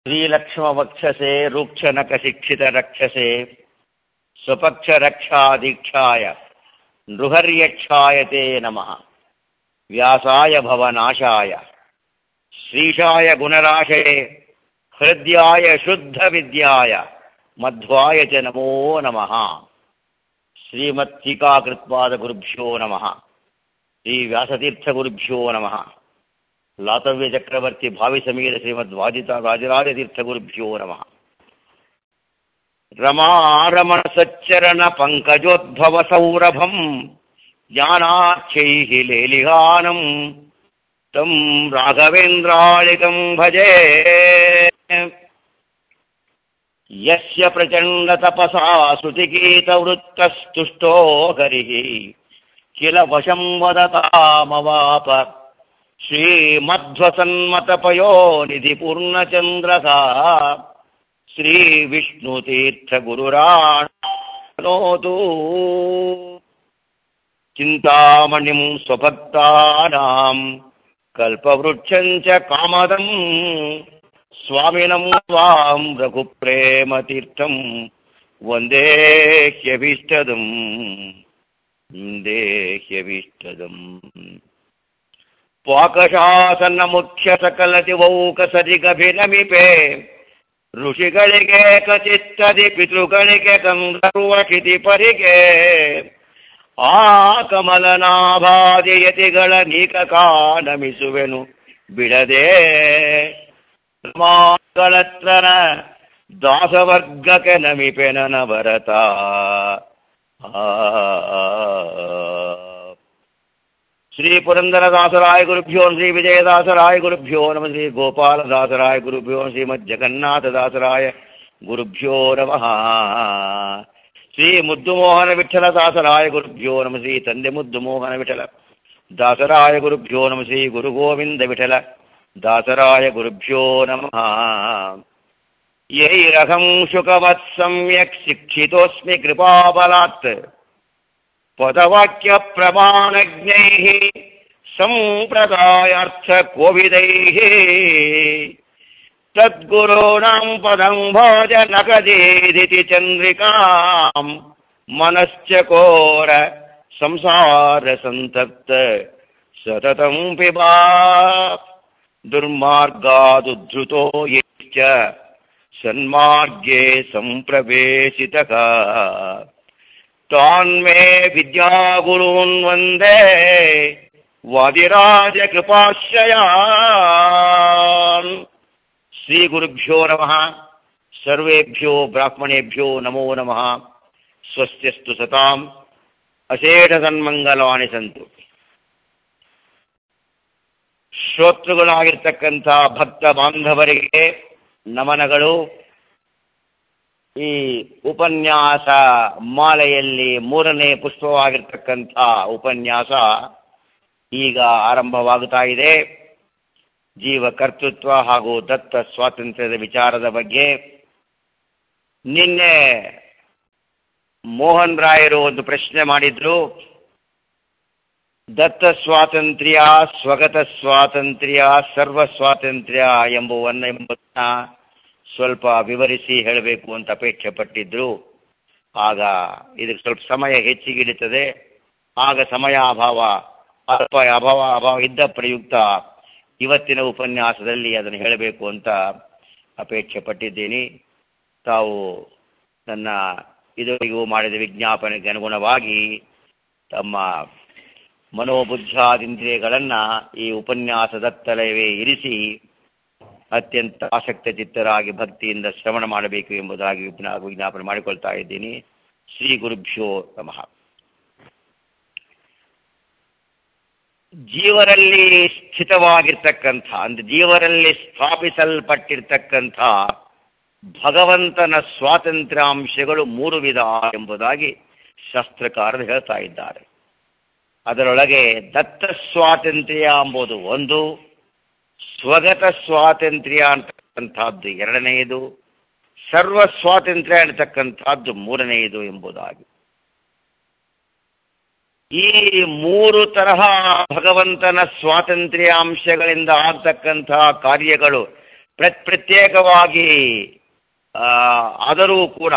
ಶ್ರೀಲಕ್ಷ್ಮವಕ್ಷಸೆ ರೂಕ್ಷನಕ ಶಿಕ್ಷಿತ ರಕ್ಷಸೆ ಸ್ವಪಕ್ಷ ರಕ್ಷಾ ದೀಕ್ಷಾಯ ನೃಹರ್ಯಕ್ಷಾಯತೆ ನಮಃ ವ್ಯಾಸಾಯ ಭವನಾಶಾಯ ಶ್ರೀಶಾಯ ಗುಣರಾಶಯೇ ಹೃದ್ಯಾಯ ಶುದ್ಧ ವಿದ್ಯಾಯ ಮಧ್ವಾಯ ಚ ನಮೋ ನಮಃ ಶ್ರೀಮತ್ ಟೀಕಾಕೃತ್ಪಾದ ಗುರುಭ್ಯೋ ನಮಃ ಶ್ರೀ ವ್ಯಾಸತೀರ್ಥ ಗುರುಭ್ಯೋ ನಮಃ ಲಾತವ್ಯ ಚಕ್ರವರ್ತಿ ಭಾವಿ ಸಮೀರ ಶ್ರೀಮದ್ ವಾಜಿತ ರಾಜರಾಜ ತೀರ್ಥ ಗುರುಭ್ಯೋ ನಮಃ ರಮಾರಮಣ ಸಚ್ಚರಣ ಪಂಕಜೋದ್ಭವ ಸೌರಭಂ ಜ್ಞಾನಾಖ್ಯೈಃ ಲೇಲಿಹಾನಂ ತಂ ರಾಘವೇಂದ್ರಾಳಿಕಂ ಭಜೆ ಯಸ್ಯ ಪ್ರಚಂಡ ತಪಸಾ ಶ್ರುತಿಗೀತವೃತ್ತಸ್ತುಷ್ಟೋ ಹರಿಃ ಕಿಲ ವಶಂ ವದತಾಮವಾಪ ಶ್ರೀಮಧ್ವಸನ್ಮತಪಯೋ ನಿಧಿ ಪೂರ್ಣಚಂದ್ರಕ ಶ್ರೀ ವಿಷ್ಣುತೀರ್ಥ ಗುರುರಾಣೋತು ಚಿಂತಾಮಣಿಂ ಸ್ವಭಕ್ತಾನಾಂ ಕಲ್ಪವೃಕ್ಷಂ ಚ ಕಾಮದಂ ಸ್ವಾಮಿನಂ ಸ್ವಾಂ ರಘುಪ್ರೇಮತೀರ್ಥಂ ವಂದೇ ಹ್ಯಭೀಷ್ಟದಂ ವಂದೇ ಹ್ಯಭೀಷ್ಟದಂ ಪಾಕಶಾಸನ ಮುಖ್ಯ ಸಕಲ ದಿವೌಕಸರಿಗಭಿನಮಿಪೆ ಋಷಿಗಳಿಗೆ ಕಚಿತ್ತದಿ ಪಿತೃಗಳಿಗೆ ಕಂದರುವ ಕ್ಷಿತಿಪರಿಗೆ ಆ ಕಮಲನಾಭಾದಿಯತಿಗಳ ನೀಕಕಾನಮಿಸುವೆನು ಬಿಡದೆ ಮಾಗಳತ್ರನ ದಾಸವರ್ಗಕ್ಕೆ ನಮಿಪೆ ನನ ಭರತ ಶ್ರೀ ಪುರಂದರದಾಸರಾಯ ಗುರುಭ್ಯೋ ಶ್ರೀ ವಿಜಯದಾಸರಾಯ ಗುರುಭ್ಯೋ ನಮ ಶ್ರೀ ಗೋಪಾಲದಾಸರಾಯ ಗುರುಭ್ಯೋ ಶ್ರೀಮದ್ ಜಗನ್ನಾಥದಾಸರಾಯ ಗುರುಭ್ಯೋ ನಮಃ ಶ್ರೀ ಮುದ್ದುಮೋಹನ ವಿಠಲ ದಾಸರಾಯ ಗುರುಭ್ಯೋ ನಮ ಶ್ರೀ ತಂದೆ ಮುದ್ದು ಮೋಹನ ವಿಠಲ ದಾಸರಾಯ ಗುರುಭ್ಯೋ ನಮ ಶ್ರೀ ಗುರು ಗೋವಿಂದ ವಿಠಲ ದಾಸರಾಯ ಗುರುಭ್ಯೋ ನಮಃ ಯೈರಹಂ ಶುಕವತ್ ಸಮ್ಯಕ್ ಶಿಕ್ಷಿತೋಸ್ಮಿ ಕೃಪಾಬಲಾತ್ ಪದವಾಕ್ಯ ಪ್ರಮಾಣಜ್ಞೈಃ ಸಂಪ್ರದಾಯಾರ್ಥ ಕೋವಿದೈಃ ತದ್ಗುರೋಣಾಂ ಪದಂ ಭೋಜ ನಕದೇದಿತಿ ಚಂದ್ರಿಕಾಂ ಮನಶ್ಚಕೋರ ಸಂಸಾರ ಸಂತಪ್ತ ಸತತಂ ಪಿಬಾ ದುರ್ಮಾರ್ಗಾದುದ್ಧೃತೋ ಯಶ್ಚ ಸನ್ಮಾರ್ಗೇ ಸಂಪ್ರವೇಶಿತಃ ತಾನ್ಮೇ ವಿದ್ಯಾಗುರೂನ್ ವಂದೇ ವಾದಿರಾಜ ಕೃಪಾಶ್ರಯಾನ್ ಶ್ರೀ ಗುರುಭ್ಯೋ ನಮಃ ಸರ್ವೇಭ್ಯೋ ಬ್ರಾಹ್ಮಣೇಭ್ಯೋ ನಮೋ ನಮಃ ಸ್ವಸ್ತ್ಯಸ್ತು ಸತಾಂ ಅಶೇಷ ಸನ್ಮಂಗಲವಾಣಿ ಸಂತು ಶ್ರೋತೃಗಳಾಗಿರ್ತಕ್ಕಂಥ ಭಕ್ತ ಬಾಂಧವರಿಗೆ ನಮನಗಳು ಈ ಉಪನ್ಯಾಸ ಮಾಲೆಯಲ್ಲಿ ಮೂರನೇ ಪುಷ್ಪವಾಗಿರ್ತಕ್ಕಂಥ ಉಪನ್ಯಾಸ ಈಗ ಆರಂಭವಾಗುತ್ತಾ ಇದೆ ಜೀವ ಕರ್ತೃತ್ವ ಹಾಗೂ ದತ್ತ ಸ್ವಾತಂತ್ರ್ಯದ ವಿಚಾರದ ಬಗ್ಗೆ ನಿನ್ನೆ ಮೋಹನ್ ರಾಯರು ಒಂದು ಪ್ರಶ್ನೆ ಮಾಡಿದ್ರು ದತ್ತ ಸ್ವಾತಂತ್ರ್ಯ ಸ್ವಗತ ಸ್ವಾತಂತ್ರ್ಯ ಸರ್ವ ಸ್ವಾತಂತ್ರ್ಯ ಎಂಬುವನ್ನ ಎಂಬುದನ್ನ ಸ್ವಲ್ಪ ವಿವರಿಸಿ ಹೇಳಬೇಕು ಅಂತ ಅಪೇಕ್ಷೆ ಪಟ್ಟಿದ್ರು ಆಗ ಇದಕ್ಕೆ ಸ್ವಲ್ಪ ಸಮಯ ಹೆಚ್ಚಿಗೆ ಹಿಡಿತದೆ ಆಗ ಸಮಯ ಅಭಾವ ಅಲ್ಪ ಅಭಾವ ಅಭಾವ ಇದ್ದ ಪ್ರಯುಕ್ತ ಇವತ್ತಿನ ಉಪನ್ಯಾಸದಲ್ಲಿ ಅದನ್ನು ಹೇಳಬೇಕು ಅಂತ ಅಪೇಕ್ಷೆ ಪಟ್ಟಿದ್ದೀನಿ ತಾವು ನನ್ನ ಇದುವರೆಗೂ ಮಾಡಿದ ವಿಜ್ಞಾಪನೆಗೆ ಅನುಗುಣವಾಗಿ ತಮ್ಮ ಮನೋಬುದ್ಧಾದಿಂದ್ರಿಯಗಳನ್ನ ಈ ಉಪನ್ಯಾಸದತ್ತಲವೇ ಇರಿಸಿ ಅತ್ಯಂತ ಆಸಕ್ತ ಚಿತ್ತರಾಗಿ ಭಕ್ತಿಯಿಂದ ಶ್ರವಣ ಮಾಡಬೇಕು ಎಂಬುದಾಗಿ ವಿಜ್ಞಾಪನೆ ಮಾಡಿಕೊಳ್ತಾ ಇದ್ದೀನಿ ಶ್ರೀ ಗುರುಭ್ಯೋ ನಮಃ ಜೀವರಲ್ಲಿ ಸ್ಥಿತವಾಗಿರ್ತಕ್ಕಂಥ ಅಂದ್ರೆ ಜೀವರಲ್ಲಿ ಸ್ಥಾಪಿಸಲ್ಪಟ್ಟಿರ್ತಕ್ಕಂಥ ಭಗವಂತನ ಸ್ವಾತಂತ್ರ್ಯಾಂಶಗಳು ಮೂರು ವಿಧ ಎಂಬುದಾಗಿ ಶಾಸ್ತ್ರಕಾರರು ಹೇಳ್ತಾ ಇದ್ದಾರೆ ಅದರೊಳಗೆ ದತ್ತ ಸ್ವಾತಂತ್ರ್ಯ ಎಂಬುದು ಒಂದು ಸ್ವಗತ ಸ್ವಾತಂತ್ರ್ಯ ಅಂತಕ್ಕಂಥದ್ದು ಎರಡನೆಯದು ಸರ್ವ ಸ್ವಾತಂತ್ರ್ಯ ಅಂತಕ್ಕಂಥದ್ದು ಮೂರನೆಯದು ಎಂಬುದಾಗಿ ಈ ಮೂರು ತರಹ ಭಗವಂತನ ಸ್ವಾತಂತ್ರ್ಯಾಂಶಗಳಿಂದ ಆಗ್ತಕ್ಕಂತಹ ಕಾರ್ಯಗಳು ಪ್ರ ಪ್ರತ್ಯೇಕವಾಗಿ ಆ, ಆದರೂ ಕೂಡ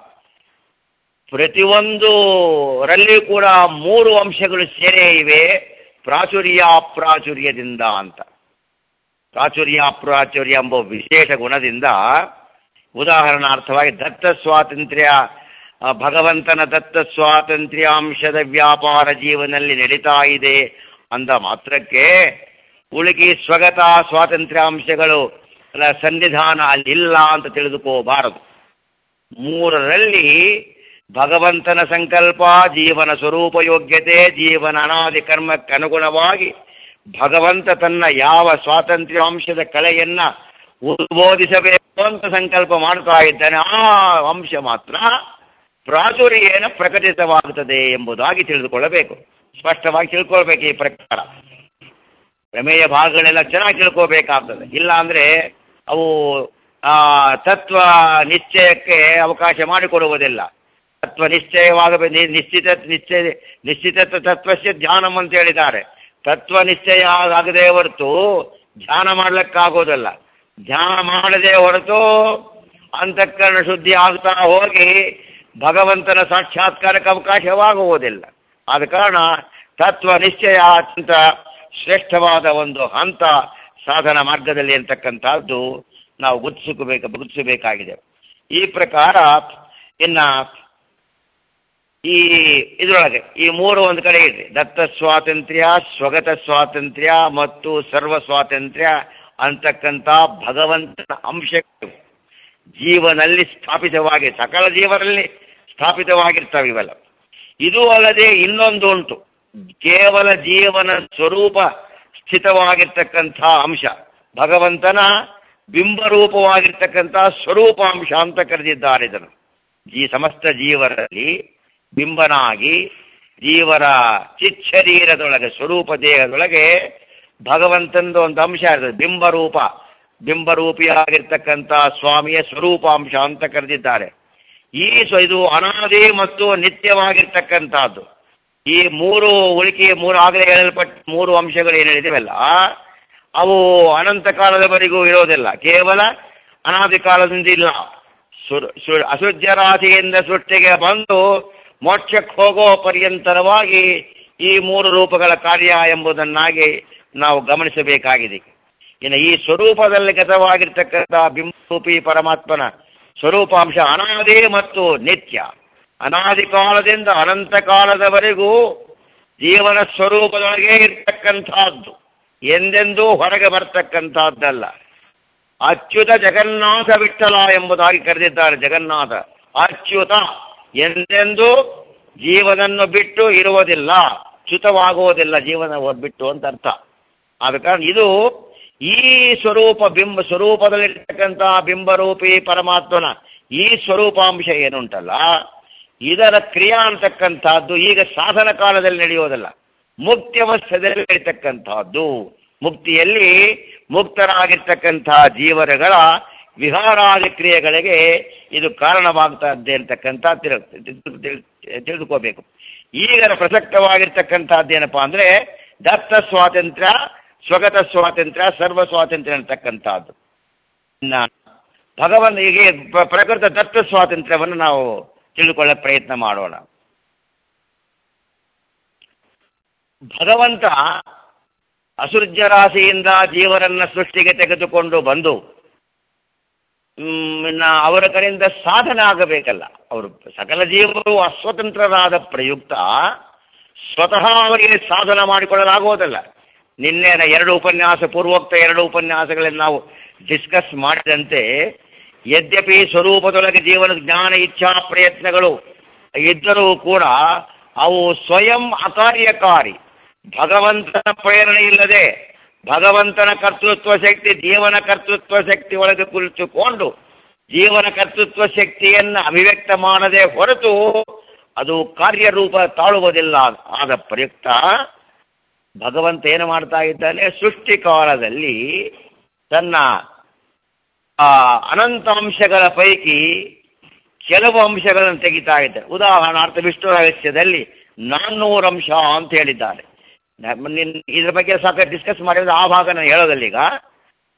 ಪ್ರತಿಯೊಂದು ರಲ್ಲಿ ಕೂಡ ಮೂರು ಅಂಶಗಳು ಸೇರೇ ಇವೆ ಪ್ರಾಚುರ್ಯ ಅಪ್ರಾಚುರ್ಯದಿಂದ ಅಂತ ಪ್ರಾಚುರ್ಯ ಅಪ್ರಾಚುರ್ಯ ಎಂಬ ವಿಶೇಷ ಗುಣದಿಂದ ಉದಾಹರಣಾರ್ಥವಾಗಿ ದತ್ತ ಸ್ವಾತಂತ್ರ್ಯ ಆ, ಭಗವಂತನ ದತ್ತ ಸ್ವಾತಂತ್ರ್ಯಾಂಶದ ವ್ಯಾಪಾರ ಜೀವನಲ್ಲಿ ನಡೀತಾ ಇದೆ ಅಂದ ಮಾತ್ರಕ್ಕೆ ಉಳುಕಿ ಸ್ವಗತ ಸ್ವಾತಂತ್ರ್ಯಾಂಶಗಳು ಅಲ್ಲ, ಸನ್ನಿಧಾನ ಅಲ್ಲಿಲ್ಲ ಅಂತ ತಿಳಿದುಕೋಬಾರದು ಮೂರರಲ್ಲಿ ಭಗವಂತನ ಸಂಕಲ್ಪ ಜೀವನ ಸ್ವರೂಪ ಯೋಗ್ಯತೆ ಜೀವನ ಅನಾದಿ ಕರ್ಮಕ್ಕೆ ಅನುಗುಣವಾಗಿ ಭಗವಂತ ತನ್ನ ಯಾವ ಸ್ವಾತಂತ್ರ್ಯಾಂಶದ ಕಲೆಯನ್ನ ಉದ್ಬೋಧಿಸಬೇಕು ಅಂತ ಸಂಕಲ್ಪ ಮಾಡ್ತಾ ಇದ್ದಾನೆ ಆ ಅಂಶ ಮಾತ್ರ ಪ್ರಾಚುರ್ಯೇನ ಪ್ರಕಟಿತವಾಗುತ್ತದೆ ಎಂಬುದಾಗಿ ತಿಳಿದುಕೊಳ್ಳಬೇಕು ಸ್ಪಷ್ಟವಾಗಿ ತಿಳ್ಕೊಳ್ಬೇಕು ಈ ಪ್ರಕಾರ ಪ್ರಮೇಯ ಭಾಗಗಳೆಲ್ಲ ಚೆನ್ನಾಗಿ ತಿಳ್ಕೋಬೇಕಾಗ್ತದೆ ಇಲ್ಲ ಅಂದ್ರೆ ಅವು ಆ ತತ್ವ ನಿಶ್ಚಯಕ್ಕೆ ಅವಕಾಶ ಮಾಡಿಕೊಡುವುದಿಲ್ಲ ತತ್ವ ನಿಶ್ಚಯವಾಗಬೇಕು ನಿ- ನಿಶ್ಚಿತ ನಿಶ್ಚಯ ನಿಶ್ಚಿತ ತತ್ವಸ್ಯ ಧ್ಯಾನಂ ಅಂತ ಹೇಳಿದ್ದಾರೆ ತತ್ವ ನಿಶ್ಚಯ ಆಗದೆ ಹೊರತು ಧ್ಯಾನ ಮಾಡ್ಲಿಕ್ಕಾಗೋದಲ್ಲ ಧ್ಯಾನ ಮಾಡದೆ ಹೊರತು ಅಂತಃಕರಣ ಶುದ್ಧಿ ಆಗ್ತಾ ಹೋಗಿ ಭಗವಂತನ ಸಾಕ್ಷಾತ್ಕಾರಕ್ಕೆ ಅವಕಾಶವಾಗುವುದಿಲ್ಲ ಆದ ಕಾರಣ ತತ್ವ ನಿಶ್ಚಯ ಅತ್ಯಂತ ಶ್ರೇಷ್ಠವಾದ ಒಂದು ಹಂತ ಸಾಧನ ಮಾರ್ಗದಲ್ಲಿ ಇರ್ತಕ್ಕಂಥದ್ದು ನಾವು ಗುರುತಿಸಬೇಕು ಗುರುತಿಸಬೇಕಾಗಿದೆ ಈ ಪ್ರಕಾರ ಇನ್ನ ಈ ಇದರೊಳಗೆ ಈ ಮೂರು ಒಂದು ಕಡೆ ಇದೆ ದತ್ತ ಸ್ವಾತಂತ್ರ್ಯ ಸ್ವಗತ ಸ್ವಾತಂತ್ರ್ಯ ಮತ್ತು ಸರ್ವ ಸ್ವಾತಂತ್ರ್ಯ ಅಂತಕ್ಕಂಥ ಭಗವಂತನ ಅಂಶಗಳು ಜೀವನಲ್ಲಿ ಸ್ಥಾಪಿತವಾಗಿ ಸಕಲ ಜೀವನಲ್ಲಿ ಸ್ಥಾಪಿತವಾಗಿರ್ತವೆ ಇವೆಲ್ಲ ಇದು ಅಲ್ಲದೆ ಇನ್ನೊಂದು ಉಂಟು ಕೇವಲ ಜೀವನ ಸ್ವರೂಪ ಸ್ಥಿತವಾಗಿರ್ತಕ್ಕಂಥ ಅಂಶ ಭಗವಂತನ ಬಿಂಬರೂಪವಾಗಿರ್ತಕ್ಕಂಥ ಸ್ವರೂಪಾಂಶ ಅಂತ ಕರೆದಿದ್ದಾರೆ ಇದನ್ನು ಈ ಸಮಸ್ತ ಜೀವರಲ್ಲಿ ಬಿಂಬನಾಗಿ ಜೀವರ ಚಿಚ್ಚರೀರದೊಳಗೆ ಸ್ವರೂಪ ದೇಹದೊಳಗೆ ಭಗವಂತಂದು ಒಂದು ಅಂಶ ಇರ್ತದೆ ಬಿಂಬರೂಪ ಬಿಂಬರೂಪಿಯಾಗಿರ್ತಕ್ಕಂಥ ಸ್ವಾಮಿಯ ಸ್ವರೂಪಾಂಶ ಅಂತ ಕರೆದಿದ್ದಾರೆ ಈ ಸ್ವ ಇದು ಅನಾದಿ ಮತ್ತು ನಿತ್ಯವಾಗಿರ್ತಕ್ಕಂಥದ್ದು ಈ ಮೂರು ಉಳಿಕೆ ಮೂರು ಆಗಲೇ ಹೇಳಲ್ಪಟ್ಟ ಮೂರು ಅಂಶಗಳು ಏನು ಹೇಳಿದಿವಲ್ಲ ಅವು ಅನಂತ ಕಾಲದವರೆಗೂ ಇರೋದಿಲ್ಲ ಕೇವಲ ಅನಾದಿ ಕಾಲದಿಂದ ಇಲ್ಲ ಸುರ್- ಸು- ಅಸುಜ್ಯ ರಾಶಿಯಿಂದ ಸೃಷ್ಟಿಗೆ ಬಂದು ಮೋಕ್ಷಕ್ಕೆ ಹೋಗೋ ಪರ್ಯಂತರವಾಗಿ ಈ ಮೂರು ರೂಪಗಳ ಕಾರ್ಯ ಎಂಬುದನ್ನಾಗಿ ನಾವು ಗಮನಿಸಬೇಕಾಗಿದೆ ಇನ್ನು ಈ ಸ್ವರೂಪದಲ್ಲಿ ಗತವಾಗಿರ್ತಕ್ಕಂಥ ಬಿಂಬರೂಪಿ ಪರಮಾತ್ಮನ ಸ್ವರೂಪಾಂಶ ಅನಾದಿ ಮತ್ತು ನಿತ್ಯ ಅನಾದಿ ಕಾಲದಿಂದ ಅನಂತ ಕಾಲದವರೆಗೂ ಜೀವನ ಸ್ವರೂಪದೊಳಗೆ ಇರ್ತಕ್ಕಂಥದ್ದು ಎಂದೆಂದೂ ಹೊರಗೆ ಬರ್ತಕ್ಕಂಥದ್ದಲ್ಲ ಅಚ್ಯುತ ಜಗನ್ನಾಥ ವಿಠಲ ಎಂಬುದಾಗಿ ಕರೆದಿದ್ದಾರೆ ಜಗನ್ನಾಥ ಅಚ್ಯುತ ಎಂದೆಂದೂ ಜೀವನನ್ನು ಬಿಟ್ಟು ಇರುವುದಿಲ್ಲ ಚ್ಯುತವಾಗುವುದಿಲ್ಲ ಜೀವನ ಬಿಟ್ಟು ಅಂತ ಅರ್ಥ ಆದ ಕಾರಣ ಇದು ಈ ಸ್ವರೂಪ ಬಿಂಬ ಸ್ವರೂಪದಲ್ಲಿರ್ತಕ್ಕಂತಹ ಬಿಂಬರೂಪಿ ಪರಮಾತ್ಮನ ಈ ಸ್ವರೂಪಾಂಶ ಏನುಂಟಲ್ಲ ಇದರ ಕ್ರಿಯಾ ಅಂತಕ್ಕಂಥದ್ದು ಈಗ ಸಾಧನ ಕಾಲದಲ್ಲಿ ನಡೆಯೋದಲ್ಲ ಮುಕ್ತ್ಯವಸ್ಥೆಯಲ್ಲಿ ನಡೀತಕ್ಕಂತಹದ್ದು ಮುಕ್ತಿಯಲ್ಲಿ ಮುಕ್ತರಾಗಿರ್ತಕ್ಕಂತಹ ಜೀವನಗಳ ವಿಹಾರಾದಿ ಕ್ರಿಯೆಗಳಿಗೆ ಇದು ಕಾರಣವಾಗ್ತದೆ ಅಂತಕ್ಕಂಥ ತಿಳ್- ತಿಳ್- ತಿಳ್- ತಿಳಿದುಕೋಬೇಕು ಈಗ ಪ್ರಸಕ್ತವಾಗಿರ್ತಕ್ಕಂಥದ್ದೇನಪ್ಪಾ ಅಂದ್ರೆ ದತ್ತ ಸ್ವಾತಂತ್ರ್ಯ ಸ್ವಗತ ಸ್ವಾತಂತ್ರ್ಯ ಸರ್ವ ಸ್ವಾತಂತ್ರ್ಯ ಅಂತಕ್ಕಂಥದ್ದು ಇನ್ನ ಭಗವಂತ ಹೀಗೆ ಪ್ರ- ಪ್ರಕೃತ ದತ್ತ ಸ್ವಾತಂತ್ರ್ಯವನ್ನು ನಾವು ತಿಳಿದುಕೊಳ್ಳ ಪ್ರಯತ್ನ ಮಾಡೋಣ ಭಗವಂತ ಅಸುರ್ಜ ರಾಶಿಯಿಂದ ಜೀವರನ್ನ ಸೃಷ್ಟಿಗೆ ತೆಗೆದುಕೊಂಡು ಬಂದು ಹ್ಮ್, ಇನ್ನ ಅವರ ಕಡೆಯಿಂದ ಸಾಧನ ಆಗಬೇಕಲ್ಲ ಅವರು ಸಕಲ ಜೀವರು ಅಸ್ವತಂತ್ರರಾದ ಪ್ರಯುಕ್ತ ಸ್ವತಃ ಅವರಿಗೆ ಸಾಧನ ಮಾಡಿಕೊಳ್ಳಲಾಗುವುದಲ್ಲ ನಿನ್ನೆನ ಎರಡು ಉಪನ್ಯಾಸ ಪೂರ್ವೋಕ್ತ ಎರಡು ಉಪನ್ಯಾಸಗಳಲ್ಲಿ ನಾವು ಡಿಸ್ಕಸ್ ಮಾಡಿದಂತೆ ಯದ್ಯಪಿ ಸ್ವರೂಪದೊಳಗೆ ಜೀವನ ಜ್ಞಾನ ಇಚ್ಛಾ ಪ್ರಯತ್ನಗಳು ಇದ್ದರೂ ಕೂಡ ಅವು ಸ್ವಯಂ ಅಕಾರ್ಯಕಾರಿ ಭಗವಂತನ ಪ್ರೇರಣೆ ಇಲ್ಲದೆ ಭಗವಂತನ ಕರ್ತೃತ್ವ ಶಕ್ತಿ ಜೀವನ ಕರ್ತೃತ್ವ ಶಕ್ತಿ ಒಳಗೆ ಕುಳಿತುಕೊಂಡು ಜೀವನ ಕರ್ತೃತ್ವ ಶಕ್ತಿಯನ್ನ ಅಭಿವ್ಯಕ್ತ ಮಾಡದೆ ಹೊರತು ಅದು ಕಾರ್ಯರೂಪ ತಾಳುವುದಿಲ್ಲ ಆದ ಪ್ರಯುಕ್ತ ಭಗವಂತ ಏನು ಮಾಡ್ತಾ ಇದ್ದಾನೆ ಸೃಷ್ಟಿ ಕಾಲದಲ್ಲಿ ತನ್ನ ಆ ಅನಂತ ಅಂಶಗಳ ಪೈಕಿ ಕೆಲವು ಅಂಶಗಳನ್ನು ತೆಗಿತಾ ಇದ್ದಾರೆ ಉದಾಹರಣಾರ್ಥ ವಿಷ್ಣು ರಹಸ್ಯದಲ್ಲಿ ನಾನ್ನೂರು ಅಂಶ ಅಂತ ಹೇಳಿದ್ದಾರೆ ನಮ್ಮ ನಿನ್- ಇದ್ರ ಬಗ್ಗೆ ಸಾಕಷ್ಟು ಡಿಸ್ಕಸ್ ಮಾಡಿದ್ರೆ ಆ ಭಾಗ ನಾನು ಹೇಳೋದಲ್ಲ ಈಗ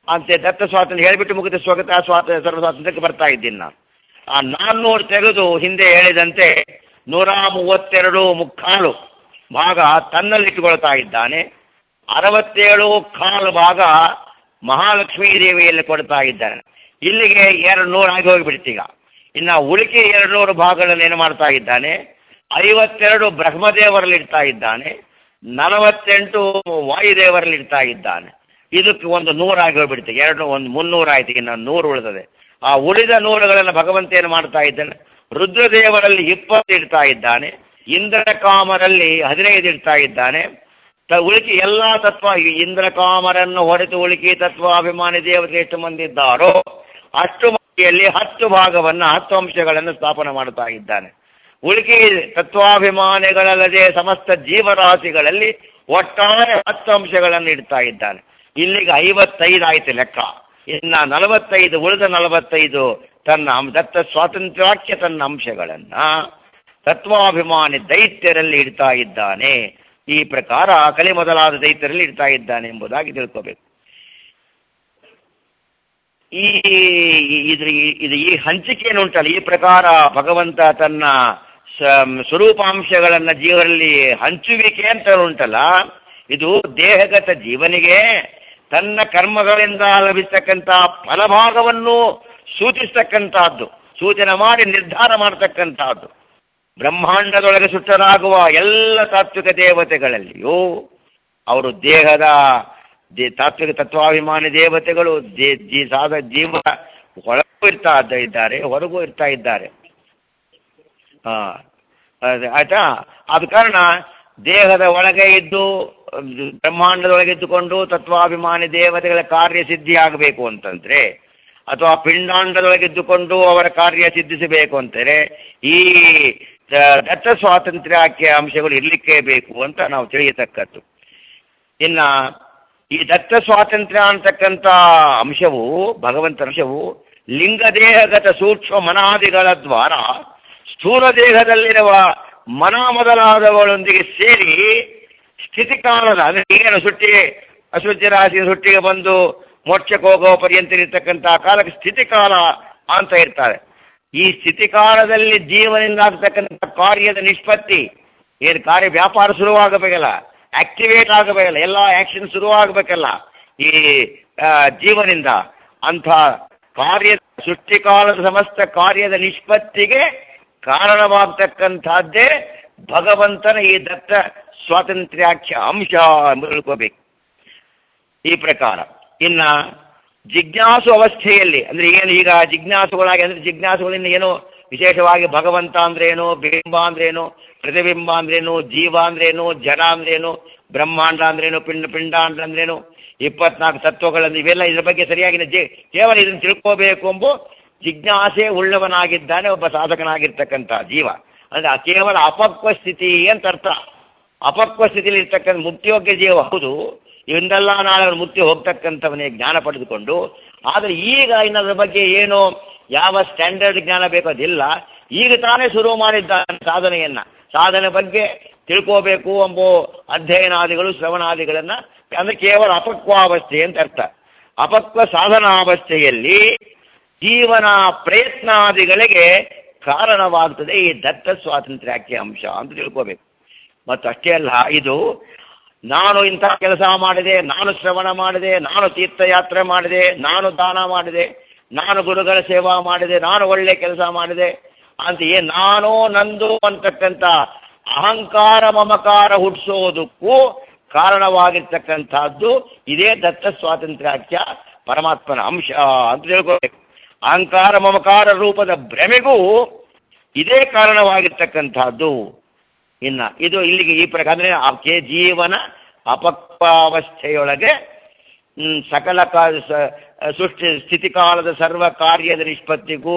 ಅಂತೆ ದತ್ತ ಸ್ವಾತಂತ್ರ್ಯ ಹೇಳಿಬಿಟ್ಟು ಮುಗಿದ ಸ್ವಗತ ಸ್ವಾತ ಸರ್ವ ಸ್ವಾತಂತ್ರ್ಯಕ್ಕೆ ಬರ್ತಾ ಇದ್ದೀನಿ ನಾನು ಆ ನಾನ್ನೂರು ತೆಗೆದು ಹಿಂದೆ ಹೇಳಿದಂತೆ ನೂರ ಮೂವತ್ತೆರಡು ಮುಕ್ಕಾಲು ಭಾಗ ತನ್ನಲ್ಲಿಟ್ಟುಕೊಳ್ತಾ ಇದ್ದಾನೆ ಅರವತ್ತೇಳು ಕಾಲು ಭಾಗ ಮಹಾಲಕ್ಷ್ಮೀ ದೇವಿಯಲ್ಲಿ ಕೊಡ್ತಾ ಇದ್ದಾನೆ ಇಲ್ಲಿಗೆ ಎರಡು ನೂರು ಆಗಿ ಹೋಗಿಬಿಡ್ತೀಗ ಇನ್ನ ಉಳಿಕೆ ಎರಡು ನೂರು ಭಾಗಗಳನ್ನು ಏನು ಮಾಡ್ತಾ ಇದ್ದಾನೆ ಐವತ್ತೆರಡು ಬ್ರಹ್ಮದೇವರಲ್ಲಿ ಇಡ್ತಾ ಇದ್ದಾನೆ ನಲವತ್ತೆಂಟು ವಾಯುದೇವರಲ್ಲಿ ಇಡ್ತಾ ಇದ್ದಾನೆ ಇದಕ್ಕೆ ಒಂದು ನೂರಾಗಿ ಹೋಗ್ಬಿಡ್ತೀವಿ ಎರಡು ಒಂದು ಮುನ್ನೂರು ಆಯ್ತು ಇನ್ನು ನೂರು ಉಳಿದದೆ ಆ ಉಳಿದ ನೂರುಗಳನ್ನು ಭಗವಂತ ಏನು ಮಾಡ್ತಾ ಇದ್ದಾನೆ ರುದ್ರದೇವರಲ್ಲಿ ಇಪ್ಪತ್ತು ಇಡ್ತಾ ಇದ್ದಾನೆ ಇಂದ್ರ ಕಾಮರಲ್ಲಿ ಹದಿನೈದು ಇಡ್ತಾ ಇದ್ದಾನೆ ತ- ಉಳಿಕೆ ಎಲ್ಲಾ ತತ್ವ ಈ ಇಂದ್ರ ಕಾಮರನ್ನು ಹೊರತು ಉಳಿಕೆ ತತ್ವಾಭಿಮಾನಿ ದೇವತೆ ಎಷ್ಟು ಮಂದಿ ಇದ್ದಾರೋ ಅಷ್ಟು ಮಂದಿಯಲ್ಲಿ ಹತ್ತು ಭಾಗವನ್ನ ಹತ್ತು ಅಂಶಗಳನ್ನು ಸ್ಥಾಪನೆ ಮಾಡ್ತಾ ಇದ್ದಾನೆ ಉಳಿಕೆ ತತ್ವಾಭಿಮಾನಿಗಳಲ್ಲದೆ ಸಮಸ್ತ ಜೀವರಾಶಿಗಳಲ್ಲಿ ಒಟ್ಟಾರೆ ಹತ್ತು ಅಂಶಗಳನ್ನು ಇಡ್ತಾ ಇದ್ದಾನೆ ಇಲ್ಲಿಗೆ ಐವತ್ತೈದು ಆಯ್ತು ಲೆಕ್ಕ ಇನ್ನ ನಲವತ್ತೈದು ಉಳಿದ ನಲವತ್ತೈದು ತನ್ನ ಅಂ- ದತ್ತ ಸ್ವಾತಂತ್ರ್ಯಕ್ಕೆ ತನ್ನ ಅಂಶಗಳನ್ನ ತತ್ವಾಭಿಮಾನಿ ದೈತ್ಯರಲ್ಲಿ ಇಡ್ತಾ ಇದ್ದಾನೆ ಈ ಪ್ರಕಾರ ಕಲಿ ಮೊದಲಾದ ದೈತ್ಯರಲ್ಲಿ ಇಡ್ತಾ ಇದ್ದಾನೆ ಎಂಬುದಾಗಿ ತಿಳ್ಕೋಬೇಕು ಈ ಈ- ಇದ್ರ ಈ- ಇದು ಈ ಹಂಚಿಕೆ ಏನು ಉಂಟಲ್ಲ ಈ ಪ್ರಕಾರ ಭಗವಂತ ತನ್ನ ಸ- ಸ್ವರೂಪಾಂಶಗಳನ್ನ ಜೀವರಲ್ಲಿ ಹಂಚುವಿಕೆ ಅಂತ ಉಂಟಲ್ಲ ಇದು ದೇಹಗತ ಜೀವನಿಗೆ ತನ್ನ ಕರ್ಮಗಳಿಂದ ಲಭಿಸ್ತಕ್ಕಂಥ ಫಲಭಾಗವನ್ನು ಸೂಚಿಸ್ತಕ್ಕಂತಹದ್ದು ಸೂಚನೆ ಮಾಡಿ ನಿರ್ಧಾರ ಮಾಡತಕ್ಕಂತಹದ್ದು ಬ್ರಹ್ಮಾಂಡದೊಳಗೆ ಸುಟ್ಟರಾಗುವ ಎಲ್ಲ ತಾತ್ವಿಕ ದೇವತೆಗಳಲ್ಲಿಯೂ ಅವರು ದೇಹದ ದೇ- ತಾತ್ವಿಕ ತತ್ವಾಭಿಮಾನಿ ದೇವತೆಗಳು ದೇ- ಜೀ- ಸಾಧ ಜೀವ ಒಳಗೂ ಇರ್ತಾ ಇದ್ದಾರೆ ಹೊರಗೂ ಇರ್ತಾ ಇದ್ದಾರೆ ಹಾ ಅದೇ, ಆಯ್ತಾ ಆದ ಕಾರಣ ದೇಹದ ಒಳಗೆ ಇದ್ದು ಅಹ್, ಬ್ರಹ್ಮಾಂಡದೊಳಗೆ ಇದ್ದುಕೊಂಡು ತತ್ವಾಭಿಮಾನಿ ದೇವತೆಗಳ ಕಾರ್ಯ ಸಿದ್ಧಿ ಆಗಬೇಕು ಅಂತಂದ್ರೆ ಅಥವಾ ಪಿಂಡಾಂಡದೊಳಗೆ ಇದ್ದುಕೊಂಡು ಅವರ ಕಾರ್ಯ ಸಿದ್ಧಿಸಬೇಕು ಅಂತಾರೆ ಈ ದ- ದತ್ತ ಸ್ವಾತಂತ್ರ್ಯಕ್ಕೆ ಅಂಶಗಳು ಇರ್ಲಿಕ್ಕೆ ಬೇಕು ಅಂತ ನಾವು ತಿಳಿಯತಕ್ಕದ್ದು ಇನ್ನ ಈ ದತ್ತ ಸ್ವಾತಂತ್ರ್ಯ ಅಂತಕ್ಕಂಥ ಅಂಶವು ಭಗವಂತನ ಅಂಶವು ಲಿಂಗದೇಹಗತ ಸೂಕ್ಷ್ಮ ಮನಾದಿಗಳ ದ್ವಾರ ಸ್ಥೂಲ ದೇಹದಲ್ಲಿರುವ ಮನ ಮೊದಲಾದವುಗಳೊಂದಿಗೆ ಸೇರಿ ಸ್ಥಿತಿಕಾಲದ ಅಂದ್ರೆ ಏನು ಸುಟ್ಟಿ ಅಶುದ್ಧ ರಾಶಿ ಸುಟ್ಟಿಗೆ ಬಂದು ಮೋಕ್ಷಕ್ಕೆ ಹೋಗೋ ಪರ್ಯಂತ ಇರ್ತಕ್ಕಂಥ ಕಾಲಕ್ಕೆ ಸ್ಥಿತಿಕಾಲ ಅಂತ ಇರ್ತಾರೆ ಈ ಸ್ಥಿತಿಕಾಲದಲ್ಲಿ ಜೀವನಿಂದ ಆಗ್ತಕ್ಕಂಥ ಕಾರ್ಯದ ನಿಷ್ಪತ್ತಿ ಏನು ಕಾರ್ಯ ವ್ಯಾಪಾರ ಶುರುವಾಗಬೇಕಲ್ಲ ಆಕ್ಟಿವೇಟ್ ಆಗಬೇಕಲ್ಲ ಎಲ್ಲ ಆಕ್ಷನ್ ಶುರುವಾಗಬೇಕಲ್ಲ ಈ ಆ, ಜೀವನಿಂದ ಅಂಥ ಕಾರ್ಯ ಸೃಷ್ಟಿಕಾಲದ ಸಮಸ್ತ ಕಾರ್ಯದ ನಿಷ್ಪತ್ತಿಗೆ ಕಾರಣವಾಗ್ತಕ್ಕಂಥದ್ದೇ ಭಗವಂತನ ಈ ದತ್ತ ಸ್ವಾತಂತ್ರ್ಯಾಖ್ಯ ಅಂಶ ಎಂದು ತಿಳ್ಕೋಬೇಕು ಈ ಪ್ರಕಾರ ಇನ್ನ ಜಿಜ್ಞಾಸು ಅವಸ್ಥೆಯಲ್ಲಿ ಅಂದ್ರೆ ಏನು ಈಗ ಜಿಜ್ಞಾಸುಗಳಾಗಿ ಅಂದ್ರೆ ಜಿಜ್ಞಾಸುಗಳಿಂದ ಏನು ವಿಶೇಷವಾಗಿ ಭಗವಂತ ಅಂದ್ರೇನು ಬಿಂಬ ಅಂದ್ರೇನು ಪ್ರತಿಬಿಂಬ ಅಂದ್ರೇನು ಜೀವ ಅಂದ್ರೇನು ಜಡ ಅಂದ್ರೇನು ಬ್ರಹ್ಮಾಂಡ ಅಂದ್ರೇನು ಪಿಂಡ ಪಿಂಡಾಂಡ ಅಂದ್ರೇನು ಇಪ್ಪತ್ನಾಲ್ಕು ತತ್ವಗಳನ್ನು ಇವೆಲ್ಲ ಇದ್ರ ಬಗ್ಗೆ ಸರಿಯಾಗಿ ಜಿ- ಕೇವಲ ಇದನ್ನು ತಿಳ್ಕೋಬೇಕು ಎಂಬ ಜಿಜ್ಞಾಸೆ ಉಳ್ಳವನಾಗಿದ್ದಾನೆ ಒಬ್ಬ ಸಾಧಕನಾಗಿರ್ತಕ್ಕಂಥ ಜೀವ ಅಂದ್ರೆ ಆ ಕೇವಲ ಅಪಕ್ವ ಸ್ಥಿತಿ ಅಂತ ಅರ್ಥ ಅಪಕ್ವ ಸ್ಥಿತಿಯಲ್ಲಿ ಇರ್ತಕ್ಕಂಥ ಮುಕ್ತಿಯೋಗ್ಯ ಜೀವ ಹೌದು ಇವೆಂದೆಲ್ಲ ನಾಳೆ ಅವನು ಮುಕ್ತಿ ಹೋಗ್ತಕ್ಕಂಥವನೇ ಜ್ಞಾನ ಪಡೆದುಕೊಂಡು ಆದ್ರೆ ಈಗ ಇನ್ನದ್ರ ಬಗ್ಗೆ ಏನು ಯಾವ ಸ್ಟ್ಯಾಂಡರ್ಡ್ ಜ್ಞಾನ ಬೇಕೋ ಅದಿಲ್ಲ ಈಗ ತಾನೇ ಶುರು ಮಾಡಿದ್ದಾನೆ ಸಾಧನೆಯನ್ನ ಸಾಧನೆ ಬಗ್ಗೆ ತಿಳ್ಕೋಬೇಕು ಎಂಬೋ ಅಧ್ಯಯನಾದಿಗಳು ಶ್ರವಣಾದಿಗಳನ್ನ ಅಂದ್ರೆ ಕೇವಲ ಅಪಕ್ವಾವಸ್ಥೆ ಅಂತ ಅರ್ಥ ಅಪಕ್ವ ಸಾಧನಾವಸ್ಥೆಯಲ್ಲಿ ಜೀವನ ಪ್ರಯತ್ನಾದಿಗಳಿಗೆ ಕಾರಣವಾಗ್ತದೆ ಈ ದತ್ತ ಸ್ವಾತಂತ್ರ್ಯಕ್ಕೆ ಅಂಶ ಅಂತ ತಿಳ್ಕೋಬೇಕು ಮತ್ತು ಅಷ್ಟೇ ಅಲ್ಲ ಇದು ನಾನು ಇಂಥ ಕೆಲಸ ಮಾಡಿದೆ ನಾನು ಶ್ರವಣ ಮಾಡಿದೆ ನಾನು ತೀರ್ಥಯಾತ್ರೆ ಮಾಡಿದೆ ನಾನು ದಾನ ಮಾಡಿದೆ ನಾನು ಗುರುಗಳ ಸೇವಾ ಮಾಡಿದೆ ನಾನು ಒಳ್ಳೆ ಕೆಲಸ ಮಾಡಿದೆ ಅಂತ ಏನ್ ನಾನು ನಂದು ಅಂತಕ್ಕಂಥ ಅಹಂಕಾರ ಮಮಕಾರ ಹುಟ್ಟಿಸೋದಕ್ಕೂ ಕಾರಣವಾಗಿರ್ತಕ್ಕಂಥದ್ದು ಇದೇ ದತ್ತ ಸ್ವಾತಂತ್ರ್ಯಾಖ್ಯ ಪರಮಾತ್ಮನ ಅಂಶ ಅಂತ ತಿಳ್ಕೋಬೇಕು ಅಹಂಕಾರ ಮಮಕಾರ ರೂಪದ ಭ್ರಮೆಗೂ ಇದೇ ಕಾರಣವಾಗಿರ್ತಕ್ಕಂಥದ್ದು ಇನ್ನ ಇದು ಇಲ್ಲಿಗೆ ಈ ಪ್ರಕಾರ ಅಂದ್ರೆ ಆಕೆ ಜೀವನ ಅಪಕ್ವಾವಸ್ಥೆಯೊಳಗೆ ಹ್ಮ್, ಸಕಲ ಕಾ- ಸ- ಸೃಷ್ಟಿ ಸ್ಥಿತಿಕಾಲದ ಸರ್ವ ಕಾರ್ಯದ ನಿಷ್ಪತ್ತಿಗೂ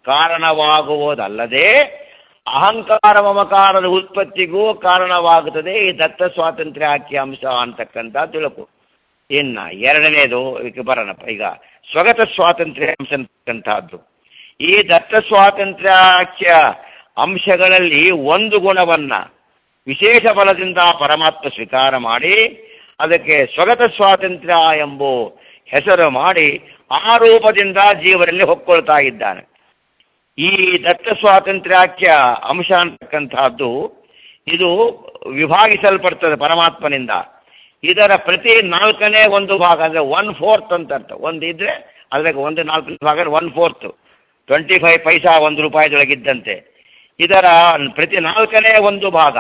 ಕಾರಣವಾಗುವುದಲ್ಲದೆ ಅಹಂಕಾರ ಮಮಕಾರದ ಉತ್ಪತ್ತಿಗೂ ಕಾರಣವಾಗುತ್ತದೆ ಈ ದತ್ತ ಸ್ವಾತಂತ್ರ್ಯ ಆಖ್ಯ ಅಂಶ ಅಂತಕ್ಕಂಥ ತಿಳ್ಕೊ ಇನ್ನ ಎರಡನೇದು ಇದಕ್ಕೆ ಬರೋಣಪ್ಪ ಈಗ ಸ್ವಗತ ಸ್ವಾತಂತ್ರ್ಯ ಅಂಶ ಅಂತಕ್ಕಂಥದ್ದು ಈ ದತ್ತ ಸ್ವಾತಂತ್ರ್ಯಾಖ್ಯ ಅಂಶಗಳಲ್ಲಿ ಒಂದು ಗುಣವನ್ನ ವಿಶೇಷ ಬಲದಿಂದ ಪರಮಾತ್ಮ ಸ್ವೀಕಾರ ಮಾಡಿ ಅದಕ್ಕೆ ಸ್ವಗತ ಸ್ವಾತಂತ್ರ್ಯ ಎಂಬ ಹೆಸರು ಮಾಡಿ ಆ ರೂಪದಿಂದ ಜೀವರಲ್ಲಿ ಹೊಕ್ಕೊಳ್ತಾ ಇದ್ದಾನೆ ಈ ದತ್ತ ಸ್ವಾತಂತ್ರ್ಯಾಖ್ಯ ಅಂಶ ಅಂತಕ್ಕಂತಹದ್ದು ಇದು ವಿಭಾಗಿಸಲ್ಪಡ್ತದೆ ಪರಮಾತ್ಮನಿಂದ ಇದರ ಪ್ರತಿ ನಾಲ್ಕನೇ ಒಂದು ಭಾಗ ಅಂದ್ರೆ ಒನ್ ಫೋರ್ತ್ ಅಂತ ಅರ್ಥ ಒಂದು ಇದ್ರೆ ಅದ್ರಾಗ ಒಂದು ನಾಲ್ಕು ಭಾಗ one fourth twenty five paisa ಒಂದು ರೂಪಾಯಿದೊಳಗಿದ್ದಂತೆ ಇದರ ಪ್ರತಿ ನಾಲ್ಕನೇ ಒಂದು ಭಾಗ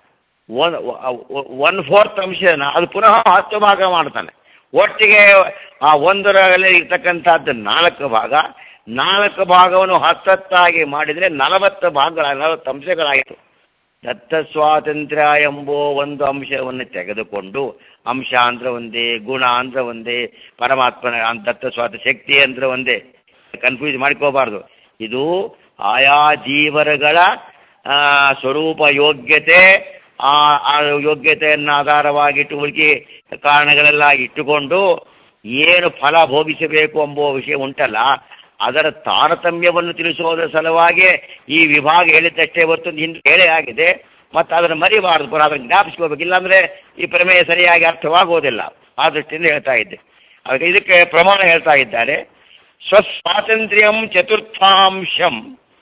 ಒನ್ ಫೋರ್ತ್ ಅಂಶನ ಅದು ಪುನಃ ಹತ್ತು ಭಾಗ ಮಾಡ್ತಾನೆ ಒಟ್ಟಿಗೆ ಆ ಒಂದರಲ್ಲಿ ಇರ್ತಕ್ಕಂಥದ್ದು ನಾಲ್ಕು ಭಾಗ ನಾಲ್ಕು ಭಾಗವನ್ನು ಹತ್ತತ್ತಾಗಿ ಮಾಡಿದರೆ ನಲವತ್ತು ಭಾಗಗಳ ನಲವತ್ತು ಅಂಶಗಳಾಯಿತು ದತ್ತ ಸ್ವಾತಂತ್ರ್ಯ ಎಂಬೋ ಒಂದು ಅಂಶವನ್ನು ತೆಗೆದುಕೊಂಡು ಅಂಶ ಅಂದ್ರೆ ಒಂದೇ ಗುಣ ಅಂದ್ರೆ ಒಂದೇ ಪರಮಾತ್ಮನ ದತ್ತ ಸ್ವಾತ ಶಕ್ತಿ ಅಂದ್ರೆ ಒಂದೇ ಕನ್ಫ್ಯೂಸ್ ಮಾಡ್ಕೋಬಾರ್ದು ಇದು ಆಯಾ ಜೀವರಗಳ ಆ, ಸ್ವರೂಪ ಯೋಗ್ಯತೆ ಆ ಆ ಯೋಗ್ಯತೆಯನ್ನು ಆಧಾರವಾಗಿಟ್ಟು ಉಳಿಕೆ ಕಾರಣಗಳೆಲ್ಲ ಇಟ್ಟುಕೊಂಡು ಏನು ಫಲ ಭೋಗಿಸಬೇಕು ಎಂಬುವ ವಿಷಯ ಉಂಟಲ್ಲ ಅದರ ತಾರತಮ್ಯವನ್ನು ತಿಳಿಸೋದರ ಸಲುವಾಗಿ ಈ ವಿಭಾಗ ಹೇಳಿದ್ದಷ್ಟೇ ಹೊರತು ಹಿಂದೆ ಹೇಳೇ ಆಗಿದೆ ಮತ್ತೆ ಅದನ್ನು ಮರಿಬಾರದು ಪುನಃ ಅದನ್ನು ಜ್ಞಾಪಿಸ್ಕೋಬೇಕು ಇಲ್ಲಾಂದ್ರೆ ಈ ಪ್ರಮೇಯ ಸರಿಯಾಗಿ ಅರ್ಥವಾಗುವುದಿಲ್ಲ ಆ ದೃಷ್ಟಿಯಿಂದ ಹೇಳ್ತಾ ಇದ್ದೆ ಅದಕ್ಕೆ ಇದಕ್ಕೆ ಪ್ರಮಾಣ ಹೇಳ್ತಾ ಇದ್ದಾರೆ ಸ್ವಸ್ವಾತಂತ್ರ್ಯಂ ಚತುರ್ಥಾಂಶಂ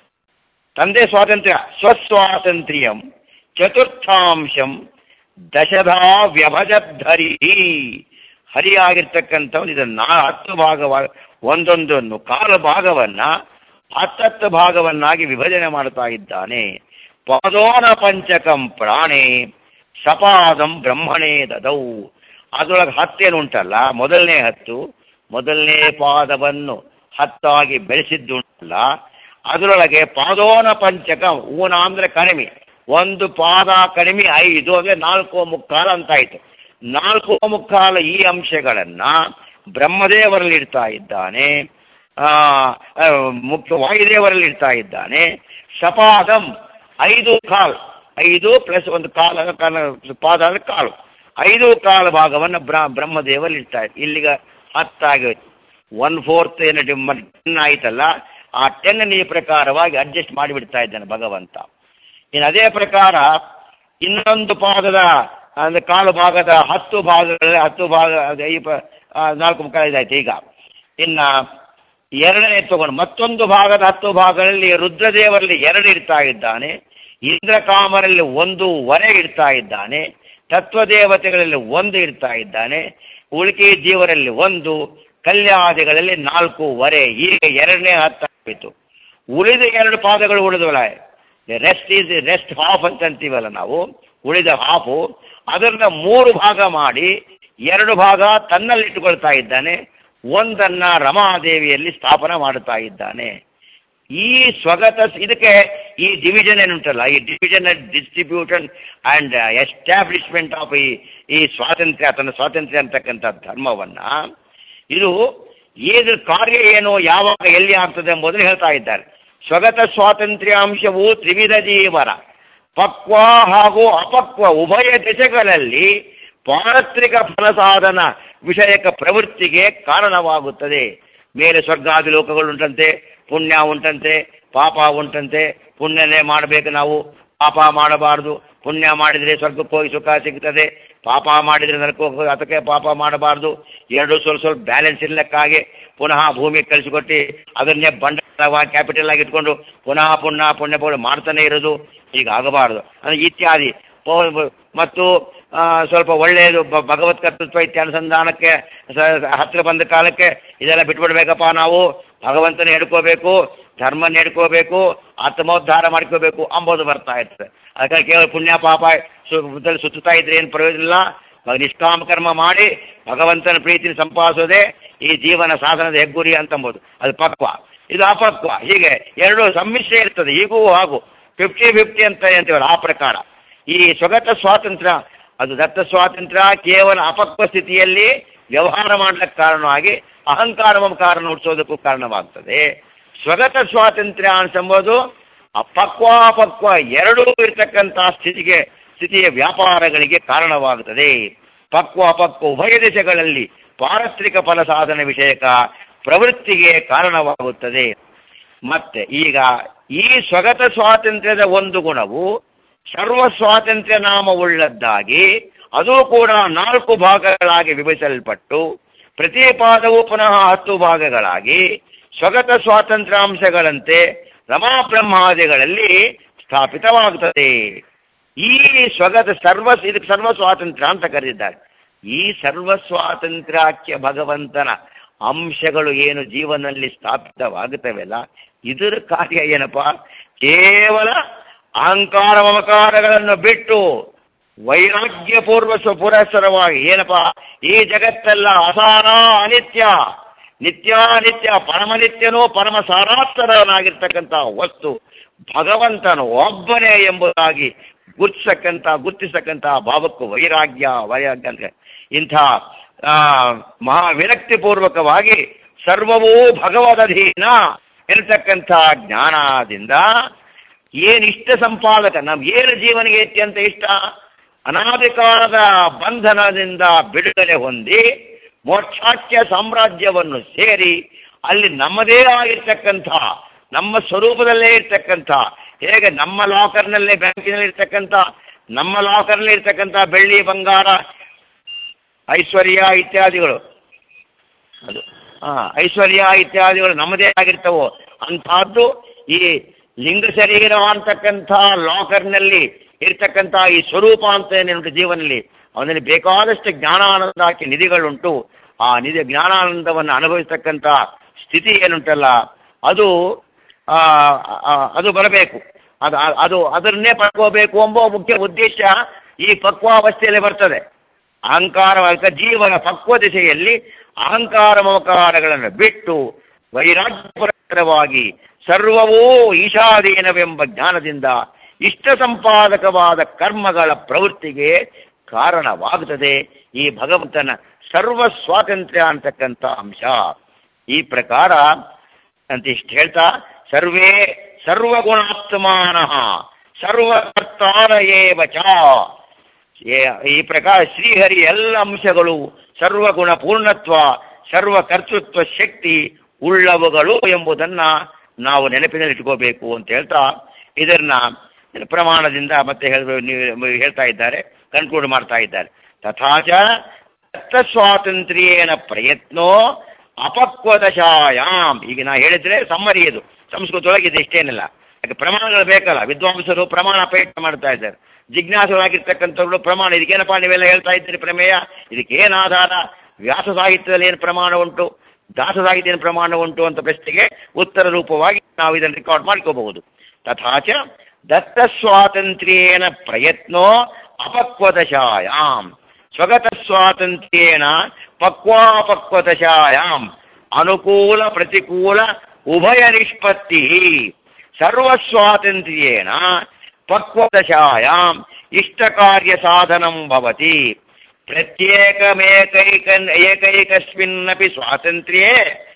ತಂದೆ ಸ್ವಾತಂತ್ರ್ಯ ಸ್ವಸ್ವಾತಂತ್ರ್ಯಂ ಚತುರ್ಥಾಂಶಂ ದಶಧಾ ವ್ಯಭಜದ್ಧರಿ ಹರಿಯಾಗಿರ್ತಕ್ಕಂಥವ್ನು ಇದನ್ನ ಹತ್ತು ಭಾಗವಾಗಿ ಒಂದೊಂದನ್ನು ಕಾಲು ಭಾಗವನ್ನ ಹತ್ತತ್ತು ಭಾಗವನ್ನಾಗಿ ವಿಭಜನೆ ಮಾಡ್ತಾ ಇದ್ದಾನೆ ಪಾದೋನ ಪಂಚಕಂ ಪ್ರಾಣೇ ಸಪಾದಂ ಬ್ರಹ್ಮಣೇ ದದೌ ಅದರೊಳಗೆ ಹತ್ತೇನು ಉಂಟಲ್ಲ ಮೊದಲನೇ ಹತ್ತು ಮೊದಲನೇ ಪಾದವನ್ನು ಹತ್ತಾಗಿ ಬೆಳೆಸಿದ್ದುಂಟಲ್ಲ ಅದರೊಳಗೆ ಪಾದೋನ ಪಂಚಕ ಊನ ಅಂದ್ರೆ ಕಡಿಮೆ ಒಂದು ಪಾದ ಕಡಿಮೆ ಐದು ಅಂದ್ರೆ ನಾಲ್ಕು ಮುಕ್ಕಾಲು ಅಂತಾಯ್ತು ನಾಲ್ಕು ಮುಕ್ಕಾಲು ಈ ಅಂಶಗಳನ್ನ ಬ್ರಹ್ಮದೇವರಲ್ಲಿ ಇಡ್ತಾ ಇದ್ದಾನೆ ಆ ಆ, ಮುಖ್ಯ ವಾಯುದೇವರಲ್ಲಿ ಇಡ್ತಾ ಇದ್ದಾನೆ ಶಪಾದಂ ಐದು ಕಾಲ್ ಐದು ಪ್ಲಸ್ ಒಂದು ಕಾಲ ಕಾಲ- ಪಾದ ಅಂದ್ರೆ ಕಾಲು ಐದು ಕಾಲು ಭಾಗವನ್ನು ಬ್ರ ಬ್ರಹ್ಮದೇವರಲ್ಲಿ ಇಡ್ತಾ ಇದ್ದಾರೆ ಇಲ್ಲಿಗ ಹತ್ತಾಗಿ ಒನ್ ಫೋರ್ತ್ ಏನು ಟೆನ್ ಆಯ್ತಲ್ಲ ಆ ಟೆನ್ ಈ ಪ್ರಕಾರವಾಗಿ ಅಡ್ಜಸ್ಟ್ ಮಾಡಿಬಿಡ್ತಾ ಇದ್ದಾನೆ ಭಗವಂತ ಇನ್ನು ಅದೇ ಪ್ರಕಾರ ಇನ್ನೊಂದು ಪಾದದ ಅಂದ್ರೆ ಕಾಲು ಭಾಗದ ಹತ್ತು ಭಾಗಗಳಲ್ಲಿ ಹತ್ತು ಭಾಗ ಅದೇ ಈ ಪ- ಆ, ನಾಲ್ಕು ಮುಖ ಇದಾಯ್ತು ಈಗ ಇನ್ನ ಎರಡನೇ ತಗೊಂಡು ಮತ್ತೊಂದು ಭಾಗದ ಹತ್ತು ಭಾಗಗಳಲ್ಲಿ ರುದ್ರದೇವರಲ್ಲಿ ಎರಡು ಇಡ್ತಾ ಇದ್ದಾನೆ ಇಂದ್ರಕಾಮರಲ್ಲಿ ಒಂದು ವರೆ ಇಡ್ತಾ ಇದ್ದಾನೆ ತತ್ವದೇವತೆಗಳಲ್ಲಿ ಒಂದು ಇಡ್ತಾ ಇದ್ದಾನೆ ಉಳಿಕೆ ಜೀವರಲ್ಲಿ ಒಂದು ಕಲ್ಯಾದಿಗಳಲ್ಲಿ ನಾಲ್ಕು ವರೆ ಈಗ ಎರಡನೇ ಹತ್ತಾಯಿತು ಉಳಿದ ಎರಡು ಪಾದಗಳು ಉಳಿದವಲ್ಲ ರೆಸ್ಟ್ ಈಸ್ ರೆಸ್ಟ್ ಹಾಫ್ ಅಂತ ಅಂತೀವಲ್ಲ ನಾವು ಉಳಿದ ಹಾಫು ಅದನ್ನ ಮೂರು ಭಾಗ ಮಾಡಿ ಎರಡು ಭಾಗ ತನ್ನಲ್ಲಿ ಇಟ್ಟುಕೊಳ್ತಾ ಇದ್ದಾನೆ ಒಂದನ್ನ ರಮಾದೇವಿಯಲ್ಲಿ ಸ್ಥಾಪನೆ ಮಾಡುತ್ತಾ ಇದ್ದಾನೆ ಈ ಸ್ವಗತ ಇದಕ್ಕೆ ಈ ಡಿವಿಷನ್ ಏನುಂಟಲ್ಲ ಈ division distribution and establishment of ಈ ಈ ಸ್ವಾತಂತ್ರ್ಯ ತನ್ನ ಸ್ವಾತಂತ್ರ್ಯ ಅಂತಕ್ಕಂಥ ಧರ್ಮವನ್ನ ಇದು ಏದು ಕಾರ್ಯ ಏನು ಯಾವಾಗ ಎಲ್ಲಿ ಆಗ್ತದೆ ಎಂಬುದನ್ನು ಹೇಳ್ತಾ ಇದ್ದಾರೆ ಸ್ವಗತ ಸ್ವಾತಂತ್ರ್ಯಾಂಶವು ತ್ರಿವಿಧ ಜೀವರ ಪಕ್ವ ಹಾಗೂ ಅಪಕ್ವ ಉಭಯ ದಶಗಳಲ್ಲಿ ಪಾರತ್ರಿಕ ಫಲಸಾಧನ ವಿಷಯಕ ಪ್ರವೃತ್ತಿಗೆ ಕಾರಣವಾಗುತ್ತದೆ ಮೇಲೆ ಸ್ವರ್ಗಾದಿ ಲೋಕಗಳು ಉಂಟಂತೆ ಪುಣ್ಯ ಉಂಟಂತೆ ಪಾಪ ಉಂಟಂತೆ ಪುಣ್ಯನೇ ಮಾಡಬೇಕು ನಾವು ಪಾಪ ಮಾಡಬಾರದು ಪುಣ್ಯ ಮಾಡಿದರೆ ಸ್ವರ್ಗಕ್ಕೆ ಹೋಗಿ ಸುಖ ಸಿಗ್ತದೆ ಪಾಪ ಮಾಡಿದರೆ ನರಕಕ್ಕೆ ಹೋಗಿ ಅದಕ್ಕೆ ಪಾಪ ಮಾಡಬಾರದು ಎರಡು ಸ್ವಲ್ಪ ಸ್ವಲ್ಪ ಬ್ಯಾಲೆನ್ಸ್ ಇರ್ಲಕ್ಕಾಗಿ ಪುನಃ ಭೂಮಿ ಕಳಿಸಿಕೊಟ್ಟು ಅದನ್ನೇ ಬಂಡವಾಳವಾಗಿ ಕ್ಯಾಪಿಟಲ್ ಆಗಿ ಇಟ್ಕೊಂಡು ಪುನಃ ಪುನಃ ಪುಣ್ಯ ಪುಣ್ಯ ಮಾಡ್ತಾನೆ ಇರೋದು ಈಗ ಆಗಬಾರದು ಅಂದ್ರೆ ಇತ್ಯಾದಿ ಪೋ- ಮತ್ತು ಆ, ಸ್ವಲ್ಪ ಒಳ್ಳೆಯದು ಭ- ಭಗವತ್ ಕರ್ತೃತ್ವ ಇತ್ಯ ಅನುಸಂಧಾನಕ್ಕೆ ಸ- ಹತ್ತಿರ ಬಂದ ಕಾಲಕ್ಕೆ ಇದೆಲ್ಲ ಬಿಟ್ಬಿಡ್ಬೇಕಪ್ಪ ನಾವು ಭಗವಂತನ ಹಿಡ್ಕೋಬೇಕು ಧರ್ಮನ ಹಿಡ್ಕೋಬೇಕು ಆತ್ಮೋದ್ಧಾರ ಮಾಡ್ಕೋಬೇಕು ಅಂಬೋದು ಬರ್ತಾ ಇರ್ತದೆ ಅದಕ್ಕೆ ಕೇವಲ ಪುಣ್ಯ ಪಾಪ ಸು- ಸುತ್ತುತ್ತಾ ಇದ್ರೆ ಏನು ಪ್ರಯೋಜನ ಇಲ್ಲ ಮ- ನಿಷ್ಕಾಮ ಕರ್ಮ ಮಾಡಿ ಭಗವಂತನ ಪ್ರೀತಿನ ಸಂಪಾದಿಸೋದೇ ಈ ಜೀವನ ಸಾಧನದ ಹೆಗ್ಗುರಿ ಅಂತಂಬೋದು ಅದು ಪಕ್ವ ಇದು ಅಪಕ್ವ ಹೀಗೆ ಎರಡು ಸಮ್ಮಿಶ್ರ ಇರ್ತದೆ ಹೀಗೂ ಹಾಗೂ ಫಿಫ್ಟಿ ಫಿಫ್ಟಿ ಅಂತ ಅಂತೀವಲ್ಲ ಆ ಪ್ರಕಾರ ಈ ಸ್ವಗತ ಸ್ವಾತಂತ್ರ್ಯ ಅದು ದತ್ತ ಸ್ವಾತಂತ್ರ್ಯ ಕೇವಲ ಅಪಕ್ವ ಸ್ಥಿತಿಯಲ್ಲಿ ವ್ಯವಹಾರ ಮಾಡ್ಲಿಕ್ಕೆ ಕಾರಣವಾಗಿ ಅಹಂಕಾರ ಮಮಕಾರನ ಹುಟ್ಟಿಸೋದಕ್ಕೂ ಕಾರಣವಾಗ್ತದೆ ಸ್ವಗತ ಸ್ವಾತಂತ್ರ್ಯ ಅಂತಂಬೋದು ಅಪಕ್ವ ಅಪಕ್ವ ಎರಡೂ ಇರತಕ್ಕಂತ ಸ್ಥಿತಿಗೆ ಸ್ಥಿತಿಯ ವ್ಯಾಪಾರಗಳಿಗೆ ಕಾರಣವಾಗುತ್ತದೆ ಪಕ್ವ ಅಪಕ್ವ ಉಭಯ ದೇಶಗಳಲ್ಲಿ ಪಾರತ್ರಿಕ ಫಲ ಸಾಧನ ವಿಷಯಕ ಪ್ರವೃತ್ತಿಗೆ ಕಾರಣವಾಗುತ್ತದೆ ಮತ್ತೆ ಈಗ ಈ ಸ್ವಗತ ಸ್ವಾತಂತ್ರ್ಯದ ಒಂದು ಗುಣವು ಸರ್ವ ಸ್ವಾತಂತ್ರ್ಯ ನಾಮವುಳ್ಳದ್ದಾಗಿ ಅದು ಕೂಡ ನಾಲ್ಕು ಭಾಗಗಳಾಗಿ ವಿಭಜಿಸಲ್ಪಟ್ಟು ಪ್ರತಿ ಪಾದವು ಪುನಃ ಹತ್ತು ಭಾಗಗಳಾಗಿ ಸ್ವಗತ ಸ್ವಾತಂತ್ರ್ಯಾಂಶಗಳಂತೆ ರಮಾ ಬ್ರಹ್ಮಾದಿಗಳಲ್ಲಿ ಸ್ಥಾಪಿತವಾಗುತ್ತದೆ ಈ ಸ್ವಗತ ಸರ್ವ ಇದಕ್ಕೆ ಸರ್ವ ಸ್ವಾತಂತ್ರ್ಯ ಅಂತ ಕರೆದಿದ್ದಾರೆ ಈ ಸರ್ವ ಸ್ವಾತಂತ್ರ್ಯಕ್ಕೆ ಭಗವಂತನ ಅಂಶಗಳು ಏನು ಜೀವನದಲ್ಲಿ ಸ್ಥಾಪಿತವಾಗುತ್ತವೆಲ್ಲ ಇದರ ಕಾರ್ಯ ಏನಪ್ಪ ಕೇವಲ ಅಹಂಕಾರ ಮಮಕಾರಗಳನ್ನು ಬಿಟ್ಟು ವೈರಾಗ್ಯ ಪೂರ್ವ ಪುರಸ್ಸರವಾಗಿ ಏನಪ್ಪ ಈ ಜಗತ್ತೆಲ್ಲ ಅಸಾರ ಅನಿತ್ಯ ನಿತ್ಯಾನಿತ್ಯ ಪರಮನಿತ್ಯನೋ ಪರಮ ಸಾರಾರ್ಥರನಾಗಿರ್ತಕ್ಕಂಥ ವಸ್ತು ಭಗವಂತನು ಒಬ್ಬನೇ ಎಂಬುದಾಗಿ ಗುರ್ತಿಸಕ್ಕಂತ ಗುರ್ತಿಸಕ್ಕಂತ ಭಾವಕ್ಕೂ ವೈರಾಗ್ಯ ವೈರಾಗ್ಯ ಅಂತ ಇಂಥ ಆ, ಮಹಾ ವಿರಕ್ತಿ ಪೂರ್ವಕವಾಗಿ ಸರ್ವವೂ ಭಗವದಧೀನ ಎನ್ನತಕ್ಕಂಥ ಜ್ಞಾನದಿಂದ ಏನ್ ಇಷ್ಟ ಸಂಪಾದಕ ನಮ್ಗೆ ಏನು ಜೀವನಿಗೆ ಅತ್ಯಂತ ಇಷ್ಟ ಅನಾದಿಕಾಲದ ಬಂಧನದಿಂದ ಬಿಡುಗಡೆ ಹೊಂದಿ ಮೋಕ್ಷಾಖ್ಯ ಸಾಮ್ರಾಜ್ಯವನ್ನು ಸೇರಿ ಅಲ್ಲಿ ನಮ್ಮದೇ ಆಗಿರ್ತಕ್ಕಂಥ ನಮ್ಮ ಸ್ವರೂಪದಲ್ಲೇ ಇರ್ತಕ್ಕಂಥ ಹೇಗೆ ನಮ್ಮ ಲಾಕರ್ನಲ್ಲೇ ಬ್ಯಾಂಕಿನಲ್ಲಿ ಇರ್ತಕ್ಕಂಥ ನಮ್ಮ ಲಾಕರ್ನಲ್ಲಿ ಇರ್ತಕ್ಕಂಥ ಬೆಳ್ಳಿ ಬಂಗಾರ ಐಶ್ವರ್ಯ ಇತ್ಯಾದಿಗಳು ಅದು ಹಾ ಐಶ್ವರ್ಯ ಇತ್ಯಾದಿಗಳು ನಮ್ಮದೇ ಆಗಿರ್ತವೋ ಅಂಥದ್ದು ಈ ಲಿಂಗ ಶರೀರ ಅಂತಕ್ಕಂಥ ಲಾಕರ್ನಲ್ಲಿ ಇರ್ತಕ್ಕಂಥ ಈ ಸ್ವರೂಪ ಅಂತ ಏನುಂಟು ಜೀವನದಲ್ಲಿ ಅವನಲ್ಲಿ ಬೇಕಾದಷ್ಟು ಜ್ಞಾನಾನಂದಕ್ಕೆ ನಿಧಿಗಳುಂಟು ಆ ನಿಧಿ ಜ್ಞಾನಾನಂದವನ್ನು ಅನುಭವಿಸ್ತಕ್ಕಂಥ ಸ್ಥಿತಿ ಏನುಂಟಲ್ಲ ಅದು ಆ, ಆ, ಅದು ಬರಬೇಕು ಅದು ಅದು ಅದನ್ನೇ ಪಡ್ಕೋಬೇಕು ಎಂಬ ಮುಖ್ಯ ಉದ್ದೇಶ ಈ ಪಕ್ವಾವಸ್ಥೆಯಲ್ಲಿ ಬರ್ತದೆ ಅಹಂಕಾರ ಅಥವಾ ಜೀವನ ಪಕ್ವ ದಿಶೆಯಲ್ಲಿ ಅಹಂಕಾರ ಮಮಕಾರಗಳನ್ನು ಬಿಟ್ಟು ವೈರಾಗ್ಯಪರವಾಗಿ ಸರ್ವವೂ ಈಶಾಧೀನವೆಂಬ ಜ್ಞಾನದಿಂದ ಇಷ್ಟ ಸಂಪಾದಕವಾದ ಕರ್ಮಗಳ ಪ್ರವೃತ್ತಿಗೆ ಕಾರಣವಾಗುತ್ತದೆ ಈ ಭಗವಂತನ ಸರ್ವ ಸ್ವಾತಂತ್ರ್ಯ ಅಂತಕ್ಕಂಥ ಅಂಶ ಈ ಪ್ರಕಾರ ಅಂತ ಇಷ್ಟು ಹೇಳ್ತಾ ಸರ್ವೇ ಸರ್ವಗುಣಾತ್ಮಾನ ಸರ್ವಕರ್ತಾರ ಏವ ಚ ಏ- ಈ ಪ್ರಕಾರ ಶ್ರೀಹರಿ ಎಲ್ಲ ಅಂಶಗಳು ಸರ್ವಗುಣ ಪೂರ್ಣತ್ವ ಸರ್ವ ಕರ್ತೃತ್ವ ಶಕ್ತಿ ಉಳ್ಳವುಗಳು ಎಂಬುದನ್ನ ನಾವು ನೆನಪಿನಲ್ಲಿ ಇಟ್ಕೋಬೇಕು ಅಂತ ಹೇಳ್ತಾ ಇದನ್ನ ಪ್ರಮಾಣದಿಂದ ಮತ್ತೆ ಹೇಳ್- ನೀವು ಹೇಳ್ತಾ ಇದ್ದಾರೆ ಕನ್ಕ್ಲೂಡ್ ಮಾಡ್ತಾ ಇದ್ದಾರೆ ತಥಾಚ ಸ್ವಾತಂತ್ರ್ಯೇನ ಪ್ರಯತ್ನೋ ಅಪಕ್ವದಶಾಯಾಮ್ ಈಗ ನಾ ಹೇಳಿದ್ರೆ ಸಮ್ಮರಿ ಇದು ಸಂಸ್ಕೃತದೊಳಗೆ ಇದು ಇಷ್ಟೇನಿಲ್ಲ ಯಾಕೆ ಪ್ರಮಾಣಗಳು ಬೇಕಲ್ಲ ವಿದ್ವಾಂಸರು ಪ್ರಮಾಣ ಪ್ರಯತ್ನ ಮಾಡ್ತಾ ಇದ್ದಾರೆ ಜಿಜ್ಞಾಸರಾಗಿರ್ತಕ್ಕಂಥವ್ರು ಪ್ರಮಾಣ ಇದಕ್ಕೇನಪ್ಪ ನೀವೆಲ್ಲ ಹೇಳ್ತಾ ಇದ್ದೀರಿ ಪ್ರಮೇಯ ಇದಕ್ಕೇನು ಆಧಾರ ವ್ಯಾಸ ಸಾಹಿತ್ಯದಲ್ಲಿ ಏನು ಪ್ರಮಾಣ ಉಂಟು ದಾಸ ಸಾಹಿತ್ಯ ಏನು ಪ್ರಮಾಣ ಉಂಟು ಅಂತ ಪ್ರಶ್ನೆಗೆ ಉತ್ತರ ರೂಪವಾಗಿ ನಾವು ಇದನ್ನು ರೆಕಾರ್ಡ್ ಮಾಡ್ಕೋಬಹುದು ತಥಾಚ ದತ್ತ ಸ್ವಾತಂತ್ರ್ಯೇನ ಪ್ರಯತ್ನೋ ಅಪಕ್ವದಶಾಯಾಮ್ ಸ್ವಗತ ಸ್ವಾತಂತ್ರ್ಯೇನ ಪಕ್ವಾಪಕ್ವದಶಾಯಾಮ್ ಅನುಕೂಲ ಪ್ರತಿಕೂಲ ಉಭಯ ನಿಷ್ಪತ್ತಿ ಸರ್ವಸ್ವಾತಂತ್ರ್ಯೇನ ಪಕ್ವದಶಾಯಾಮ್ ಇಷ್ಟ ಕಾರ್ಯ ಸಾಧನಂ ಭವತಿ ಪ್ರತ್ಯೇಕಮೇಕೈಕನ್ ಏಕೈಕಸ್ಮಿನ್ನಪಿ ಸ್ವಾತಂತ್ರ್ಯೇ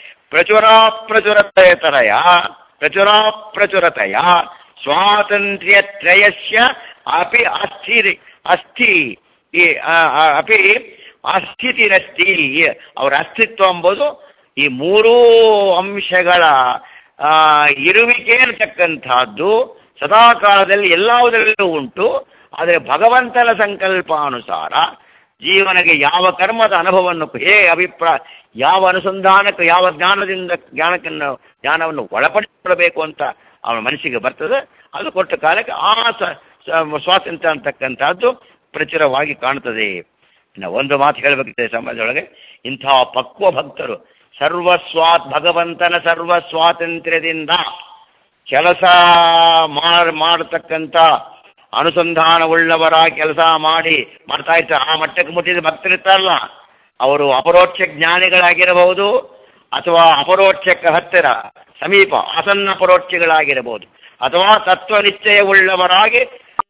ಪ್ರಚುರಾಪ್ರಚುರತಯತರಯ ಪ್ರಚುರಾಪ್ರಚುರತಯ ಸ್ವಾತಂತ್ರ್ಯತ್ರಯಸ್ಯ ಅಪಿ ಅಸ್ಥಿರಿ ಅಸ್ಥಿ ಈ ಆ- ಆ- ಅಪಿ ಅಸ್ಥಿತಿರಸ್ತಿ ಅವರ ಅಸ್ತಿತ್ವ ಎಂಬುದು ಈ ಮೂರೂ ಅಂಶಗಳ ಆ, ಇರುವಿಕೆ ಅಂತಕ್ಕಂಥದ್ದು ಸದಾಕಾಲದಲ್ಲಿ ಎಲ್ಲವುದರಲ್ಲೂ ಉಂಟು ಆದರೆ ಭಗವಂತನ ಸಂಕಲ್ಪಾನುಸಾರ ಜೀವನಗೆ ಯಾವ ಕರ್ಮದ ಅನುಭವವನ್ನು ಹೇ ಅಭಿಪ್ರಾಯ ಯಾವ ಅನುಸಂಧಾನಕ್ಕೆ ಯಾವ ಜ್ಞಾನದಿಂದ ಜ್ಞಾನಕ್ಕನ್ನು ಜ್ಞಾನವನ್ನು ಒಳಪಡಿಸಿಕೊಳ್ಬೇಕು ಅಂತ ಅವನ ಮನಸ್ಸಿಗೆ ಬರ್ತದೆ ಅದು ಕೊಟ್ಟ ಕಾಲಕ್ಕೆ ಆ ಸ- ಸ- ಸ್ವಾತಂತ್ರ್ಯ ಅಂತಕ್ಕಂಥದ್ದು ಪ್ರಚುರವಾಗಿ ಕಾಣುತ್ತದೆ ಇನ್ನು ಒಂದು ಮಾತು ಹೇಳಬೇಕಿದೆ ಸಮಾಜದೊಳಗೆ ಇಂತಹ ಪಕ್ವ ಭಕ್ತರು ಸರ್ವ ಸ್ವಾ ಭಗವಂತನ ಸರ್ವ ಸ್ವಾತಂತ್ರ್ಯದಿಂದ ಕೆಲಸ ಮಾಡ್ ಮಾಡತಕ್ಕಂಥ ಅನುಸಂಧಾನವುಳ್ಳವರ ಕೆಲಸ ಮಾಡಿ ಮಾಡ್ತಾ ಇರ್ತಾರೆ ಆ ಮಟ್ಟಕ್ಕೆ ಮುಟ್ಟಿದ ಭಕ್ತರಿರ್ತಾರಲ್ಲ ಅವರು ಅಪರೋಕ್ಷ ಜ್ಞಾನಿಗಳಾಗಿರಬಹುದು ಅಥವಾ ಅಪರೋಕ್ಷಕ್ಕೆ ಹತ್ತಿರ ಸಮೀಪ ಆಸನ್ನ ಪರೋಕ್ಷಗಳಾಗಿರಬಹುದು ಅಥವಾ ತತ್ವ ನಿಶ್ಚಯವುಳ್ಳವರಾಗಿ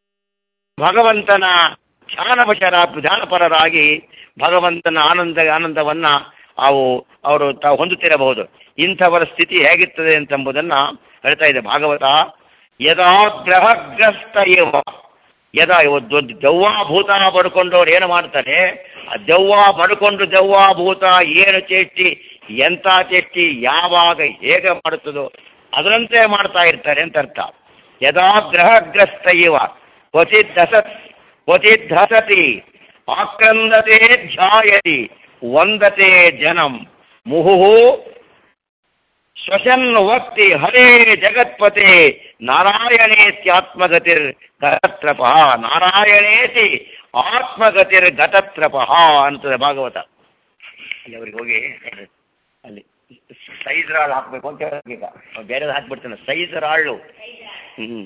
ಭಗವಂತನ ಧ್ಯಾನವಶರ ಧ್ಯಾನಪರರಾಗಿ ಭಗವಂತನ ಆನಂದ ಆನಂದವನ್ನ ಅವು ಅವರು ತಾವು ಹೊಂದುತ್ತಿರಬಹುದು ಇಂಥವರ ಸ್ಥಿತಿ ಹೇಗಿರ್ತದೆ ಎಂಬುದನ್ನ ಹೇಳ್ತಾ ಇದೆ ಭಾಗವತ ಯದಾ ಗ್ರಹಗ್ರಸ್ತ ಇವ ಯದಾ ಇವತ್ತು ಒಂದು ದೆವ್ವಾಭೂತ ಪಡ್ಕೊಂಡವ್ರು ಏನು ಮಾಡ್ತಾರೆ ಆ ದೆವ್ವ ಪಡ್ಕೊಂಡು ದೆವ್ವಾಭೂತ ಏನು ಚೇಷ್ಟಿ ಎಂತ ಚೇಷ್ಟಿ ಯಾವಾಗ ಹೇಗೆ ಮಾಡುತ್ತದೋ ಅದರಂತೆ ಮಾಡ್ತಾ ಇರ್ತಾರೆ ಅಂತ ಅರ್ಥ ಯದಾ ಗ್ರಹಗ್ರಸ್ತ ಇವ ಕ್ವಚಿತ್ ದಸತ್ ಕ್ವಚಿತ್ ಹಸತಿ ಆಕ್ರಂದತೆ ಧ್ಯಾಯತಿ ವಂದತೆ ಜನಂ ಮುಹುಹು ಶ್ವಸನ್ ವಕ್ತಿ ಹರೇ ಜಗತ್ಪತೆ ನಾರಾಯಣೇತ್ಯಾತ್ಮಗತಿರ್ ಗತತ್ರಪ ನಾರಾಯಣೇತಿ ಆತ್ಮಗತಿರ್ ಗತತ್ರಪ ಅಂತದೆ ಭಾಗವತ ಅಲ್ಲಿ ಅವ್ರಿಗೆ ಹೋಗಿ ಅಲ್ಲಿ ಸೈಜ್ ರಾಳು ಹಾಕ್ಬೇಕು ಅಂತ ಹೇಳ್ಬೇಕು ಈಗ ಬೇರೆ ಹಾಕ್ಬಿಡ್ತಾನೆ ಸೈಜ್ ರಾಳು ಹ್ಮ್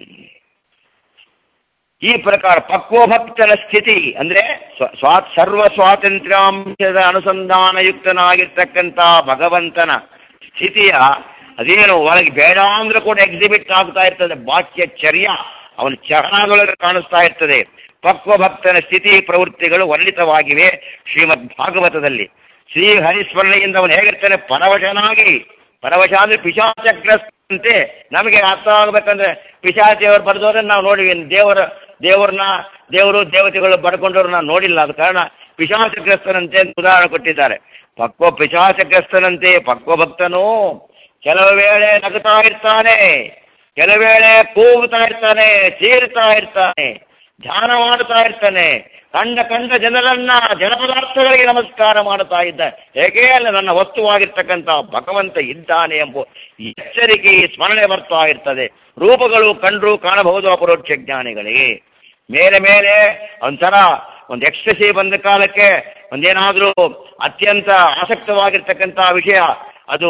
ಈ ಪ್ರಕಾರ ಪಕ್ವಭಕ್ತನ ಸ್ಥಿತಿ ಅಂದ್ರೆ ಸ್ವ- ಸ್ವಾ ಸರ್ವ ಸ್ವಾತಂತ್ರ್ಯಾಂಶದ ಅನುಸಂಧಾನಯುಕ್ತನಾಗಿರ್ತಕ್ಕಂಥ ಭಗವಂತನ ಸ್ಥಿತಿಯ ಅದೇನು ಒಳಗೆ ಬೇಡ ಅಂದ್ರೆ ಕೂಡ ಎಕ್ಸಿಬಿಟ್ ಆಗ್ತಾ ಇರ್ತದೆ ಬಾಕ್ಯಚರ್ಯ ಅವನ ಚರಣದೊಳಗೆ ಕಾಣಿಸ್ತಾ ಇರ್ತದೆ ಪಕ್ವಭಕ್ತನ ಸ್ಥಿತಿ ಪ್ರವೃತ್ತಿಗಳು ವರ್ಣಿತವಾಗಿವೆ ಶ್ರೀಮದ್ ಭಾಗವತದಲ್ಲಿ ಶ್ರೀ ಹರಿಸ್ಮರಣೆಯಿಂದ ಅವನು ಹೇಗಿರ್ತಾನೆ ಪರವಶನಾಗಿ ಪರವಶ ಅಂದ್ರೆ ಪಿಶಾಚಗ್ರಸ್ತಂತೆ ನಮಗೆ ಅರ್ಥ ಆಗ್ಬೇಕಂದ್ರೆ ಪಿಶಾಚಿಯವರು ಬರೆದೋದ್ರೆ ನಾವು ನೋಡಿವಿ ದೇವರ ದೇವರನ್ನ ದೇವರು ದೇವತೆಗಳು ಬರ್ಕೊಂಡವ್ರು ನಾವು ನೋಡಿಲ್ಲ ಆದ ಕಾರಣ ಪಿಶಾಚಗ್ರಸ್ತನಂತೆ ಅಂತ ಉದಾಹರಣೆ ಕೊಟ್ಟಿದ್ದಾರೆ ಪಕ್ವ ಪಿಶಾಚಗ್ರಸ್ತನಂತೆ ಪಕ್ವ ಭಕ್ತನು ಕೆಲವು ವೇಳೆ ನಗುತ್ತಾ ಇರ್ತಾನೆ ಕೆಲವು ವೇಳೆ ಕೂಗುತ್ತಾ ಇರ್ತಾನೆ ಚೀರ್ತಾ ಇರ್ತಾನೆ ಧ್ಯಾನ ಮಾಡ್ತಾ ಇರ್ತಾನೆ ಕಂಡ ಕಂಡ ಜನರನ್ನ ಜನಪದಾರ್ಥಗಳಿಗೆ ನಮಸ್ಕಾರ ಮಾಡ್ತಾ ಇದ್ದ ಹೇಗೆ ಅಲ್ಲ ನನ್ನ ವಸ್ತುವಾಗಿರ್ತಕ್ಕಂಥ ಭಗವಂತ ಇದ್ದಾನೆ ಎಂಬ ಎಚ್ಚರಿಕೆ ಸ್ಮರಣೆ ಬರ್ತಾ ಇರ್ತದೆ ರೂಪಗಳು ಕಂಡ್ರು ಕಾಣಬಹುದು ಅಪರೋಕ್ಷ ಜ್ಞಾನಿಗಳಿಗೆ ಮೇಲೆ ಮೇಲೆ ಒಂಥರ ಒಂದು ಎಕ್ಸ್ಟ್ರೆಸಿ ಬಂದ ಕಾಲಕ್ಕೆ ಒಂದೇನಾದ್ರೂ ಅತ್ಯಂತ ಆಸಕ್ತವಾಗಿರ್ತಕ್ಕಂಥ ವಿಷಯ ಅದು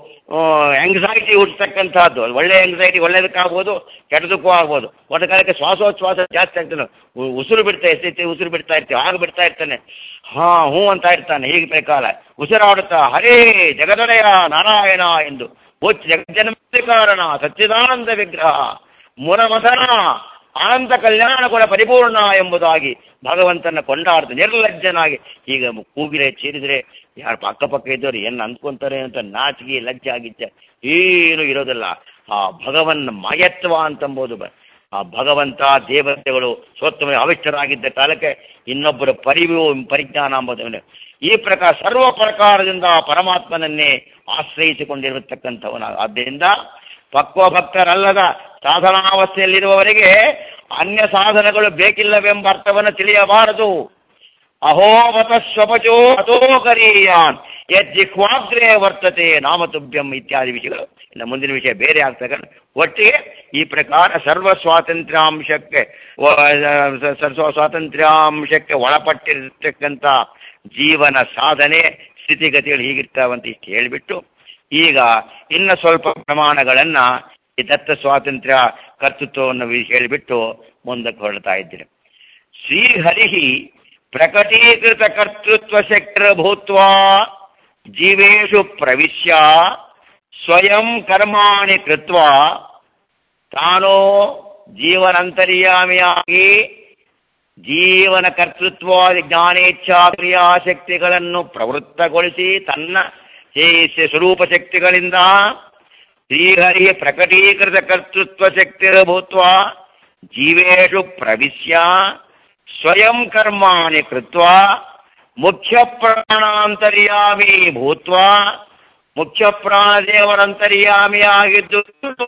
ಆಂಗ್ಸೈಟಿ ಹುಟ್ಟತಕ್ಕಂಥದ್ದು ಒಳ್ಳೆ ಆಂಗ್ಸೈಟಿ ಒಳ್ಳೇದಕ್ಕಾಗ್ಬೋದು ಕೆಟ್ಟದಕ್ಕೂ ಆಗ್ಬೋದು ಒಂದು ಕಾಲಕ್ಕೆ ಶ್ವಾಸೋಚ್ಛ್ವಾಸ ಜಾಸ್ತಿ ಆಗ್ತಾನೆ ಉ- ಉಸಿರು ಬಿಡ್ತಾ ಇರ್ತೀವಿ ಉಸಿರು ಬಿಡ್ತಾ ಇರ್ತೀವಿ ಆಗ ಬಿಡ್ತಾ ಇರ್ತಾನೆ ಹಾ ಹ್ಞೂ ಅಂತ ಇರ್ತಾನೆ ಹೀಗೆ ಬೇಕಾಲ ಉಸಿರಾಡುತ್ತಾ ಹರೇ ಜಗದೊಡೆಯ ನಾರಾಯಣ ಎಂದು ಓಚ್ ಜಗಜ್ಜನ್ಮ ಕಾರಣ ಸಚ್ಚಿದಾನಂದ ವಿಗ್ರಹ ಮುರಮಥನ ಆನಂದ ಕಲ್ಯಾಣ ಕೂಡ ಪರಿಪೂರ್ಣ ಎಂಬುದಾಗಿ ಭಗವಂತನ ಕೊಂಡಾಡ್ದು ನಿರ್ಲಜ್ಜನಾಗಿ ಈಗ ಕೂಗಿರೆ ಚೀರಿದ್ರೆ ಯಾರು ಅಕ್ಕಪಕ್ಕ ಇದ್ದವ್ರು ಏನ್ ಅಂದ್ಕೊಂತಾರೆ ಅಂತ ನಾಚಿಗೆ ಲಜ್ಜೆ ಆಗಿದ್ದೆ ಏನು ಇರೋದಿಲ್ಲ ಆ ಭಗವನ್ ಮಯತ್ವ ಅಂತಂಬೋದು ಬ- ಆ ಭಗವಂತ ದೇವತೆಗಳು ಸ್ವತ್ತಮ ಅವಿಷ್ಟರಾಗಿದ್ದ ಕಾಲಕ್ಕೆ ಇನ್ನೊಬ್ಬರ ಪರಿವು ಪರಿಜ್ಞಾನ ಎಂಬುದನ್ನು ಈ ಪ್ರಕಾರ ಸರ್ವ ಪ್ರಕಾರದಿಂದ ಪರಮಾತ್ಮನನ್ನೇ ಆಶ್ರಯಿಸಿಕೊಂಡಿರತಕ್ಕಂಥವನ ಆದ್ದರಿಂದ ಪಕ್ವ ಭಕ್ತರಲ್ಲದ ಸಾಧನಾವಸ್ಥೆಯಲ್ಲಿರುವವರಿಗೆ ಅನ್ಯ ಸಾಧನಗಳು ಬೇಕಿಲ್ಲವೆಂಬ ಅರ್ಥವನ್ನು ತಿಳಿಯಬಾರದು ಅಹೋಮತ ಸ್ವಪಚೋ ಅಥೋಕರೀಯಾನ್ ಯಜ್ಜಿಹ್ವಾಗ್ರೇ ವರ್ತತೆ ನಾಮತುಭ್ಯಂ ಇತ್ಯಾದಿ ವಿಷಯಗಳು ಇನ್ನು ಮುಂದಿನ ವಿಷಯ ಬೇರೆ ಆಗ್ತಕ್ಕಂಥ ಒಟ್ಟಿಗೆ ಈ ಪ್ರಕಾರ ಸರ್ವ ಸ್ವಾತಂತ್ರ್ಯಾಂಶಕ್ಕೆ ವ- ಸರ್ವ ಸ್ವಾತಂತ್ರ್ಯಾಂಶಕ್ಕೆ ಒಳಪಟ್ಟಿರತಕ್ಕಂಥ ಜೀವನ ಸಾಧನೆ ಸ್ಥಿತಿಗತಿಗಳು ಹೀಗಿರ್ತಾವಂತ ಇಷ್ಟು ಹೇಳಿಬಿಟ್ಟು ಈಗ ಇನ್ನ ಸ್ವಲ್ಪ ಪ್ರಮಾಣಗಳನ್ನ ಈ ದತ್ತ ಸ್ವಾತಂತ್ರ್ಯ ಕರ್ತೃತ್ವವನ್ನು ವಿ- ಹೇಳಿಬಿಟ್ಟು ಮುಂದಕ್ಕೆ ಹೊರಡ್ತಾ ಇದ್ದೀರಿ ಶ್ರೀಹರಿ ಪ್ರಕಟೀಕೃತ ಕರ್ತೃತ್ವ ಶಕ್ತಿರ ಭೂತ್ವ ಜೀವೇಶು ಪ್ರವಿಶ್ಯ ಸ್ವಯಂ ಕರ್ಮಾಣಿ ಕೃತ್ವ ತಾನೋ ಜೀವನಂತರ್ಯಾಮಿಯಾಗಿ ಜೀವನ ಕರ್ತೃತ್ವ ಜ್ಞಾನೇಚ್ಛಾ ಕ್ರಿಯಾಶಕ್ತಿಗಳನ್ನು ಪ್ರವೃತ್ತಗೊಳಿಸಿ ತನ್ನ ಈ ಸ್ವರೂಪ ಶಕ್ತಿಗಳಿಂದ ಶ್ರೀಹರಿ ಪ್ರಕಟೀಕೃತ ಕರ್ತೃತ್ವ ಶಕ್ತಿರಭೂತ್ವ ಜೀವೇಶು ಪ್ರವಿಶ್ಯ ಸ್ವಯಂ ಕರ್ಮಾಣಿ ಕೃತ್ವ ಮುಖ್ಯ ಪ್ರಾಣಾಂತರ್ಯಾಮಿ ಭೂತ್ವ ಮುಖ್ಯ ಪ್ರಾಣದೇವರಂತರ್ಯಾಮಿಯಾಗಿದ್ದು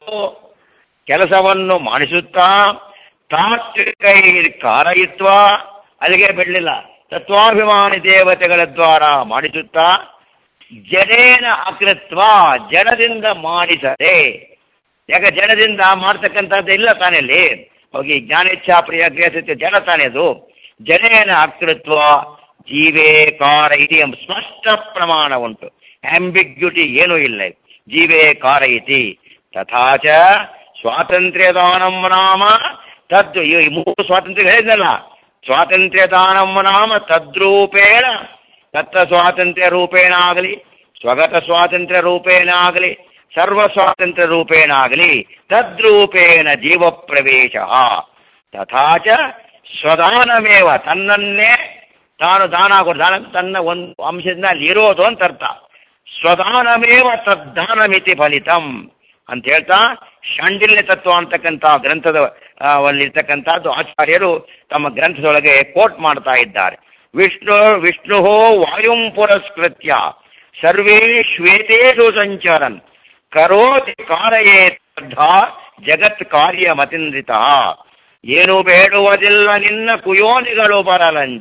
ಕೆಲಸವನ್ನು ಮಾಡಿಸುತ್ತಾ ತಾತ್ವಿಕೈ ಕಾರಯಿತ್ವ ಅಲ್ಲಿಗೆ ಬಿಡಲಿಲ್ಲ ತತ್ವಾಭಿಮಾನಿ ದೇವತೆಗಳ ದ್ವಾರ ಮಾಡಿಸುತ್ತಾ ಜಡೇನ ಅಕೃತ್ವ ಜಡದಿಂದ ಮಾಡಿಸದೆ ಯಾಕೆ ಜಡದಿಂದ ಮಾಡ್ತಕ್ಕಂಥದ್ದು ಇಲ್ಲ ತಾನೇ ಅಲ್ಲಿ ಹೋಗಿ ಜ್ಞಾನೇಚ್ಛಾ ಪ್ರಿಯ ಕ್ರಿಯಾಸತ್ಯ ಜಡ ತಾನೇ ಅದು ಜಡೇನ ಅಕೃತ್ವ ಜೀವೇ ಕಾರ ಇತಿ ಎಂಬ ಸ್ಪಷ್ಟ ಪ್ರಮಾಣ ಉಂಟು ಆಂಬಿಗ್ಯುಟಿ ಏನೂ ಇಲ್ಲ ಜೀವೇ ಕಾರ ಇತಿ ತಥಾಚ ಸ್ವಾತಂತ್ರ್ಯ ದಾನಂ ನಾಮ ತದ್ದು ಈ ಈ ಮೂರು ಸ್ವಾತಂತ್ರ್ಯ ಹೇಳಿದ್ನಲ್ಲ ಸ್ವಾತಂತ್ರ್ಯ ದಾನಂ ನಾಮ ತದ್ರೂಪೇಣ ತತ್ತ ಸ್ವಾತಂತ್ರ್ಯ ರೂಪೇಣ ಆಗಲಿ ಸ್ವಗತ ಸ್ವಾತಂತ್ರ್ಯ ರೂಪೇಣ ಆಗಲಿ ಸರ್ವ ಸ್ವಾತಂತ್ರ್ಯ ರೂಪೇಣ ಆಗಲಿ ತದ್ರೂಪೇಣ ಜೀವ ಪ್ರವೇಶ ತಥಾಚ ಸ್ವದಾನಮೇವ ತನ್ನನ್ನೇ ತಾನು ದಾನ ಕೊಡು ದಾನ ಅಂದ್ರೆ ತನ್ನ ಒಂದು ಅಂಶದಿಂದ ಅಲ್ಲಿ ಇರೋದು ಅಂತ ಅರ್ಥ ಸ್ವದಾನಮೇವ ತದ್ದಾನಮಿತಿ ಫಲಿತಂ ಅಂತ ಹೇಳ್ತಾ ಶಾಂಡಿಲ್ಯ ತತ್ವ ಅಂತಕ್ಕಂಥ ಗ್ರಂಥದ ಆ, ಅಲ್ಲಿರ್ತಕ್ಕಂಥದ್ದು ಆಚಾರ್ಯರು ತಮ್ಮ ಗ್ರಂಥದೊಳಗೆ ಕೋಟ್ ಮಾಡ್ತಾ ಇದ್ದಾರೆ ವಿಷ್ಣು ವಿಷ್ಣು ವಾಯುಂ ಪುರಸ್ಕೃತ್ಯ ಸರ್ವೇ ಶ್ವೇತೇಷು ಸಂಚರನ್ ಕರೋತಿ ಕಾರಯೇ ಶ್ರದ್ಧಾ ಜಗತ್ ಕಾರ್ಯ ಮತಿಂದ್ರಿತ ಏನು ಬೇಡುವುದಿಲ್ಲ ನಿನ್ನ ಕುಯೋನಿಗಳು ಬರಲಂಜೆ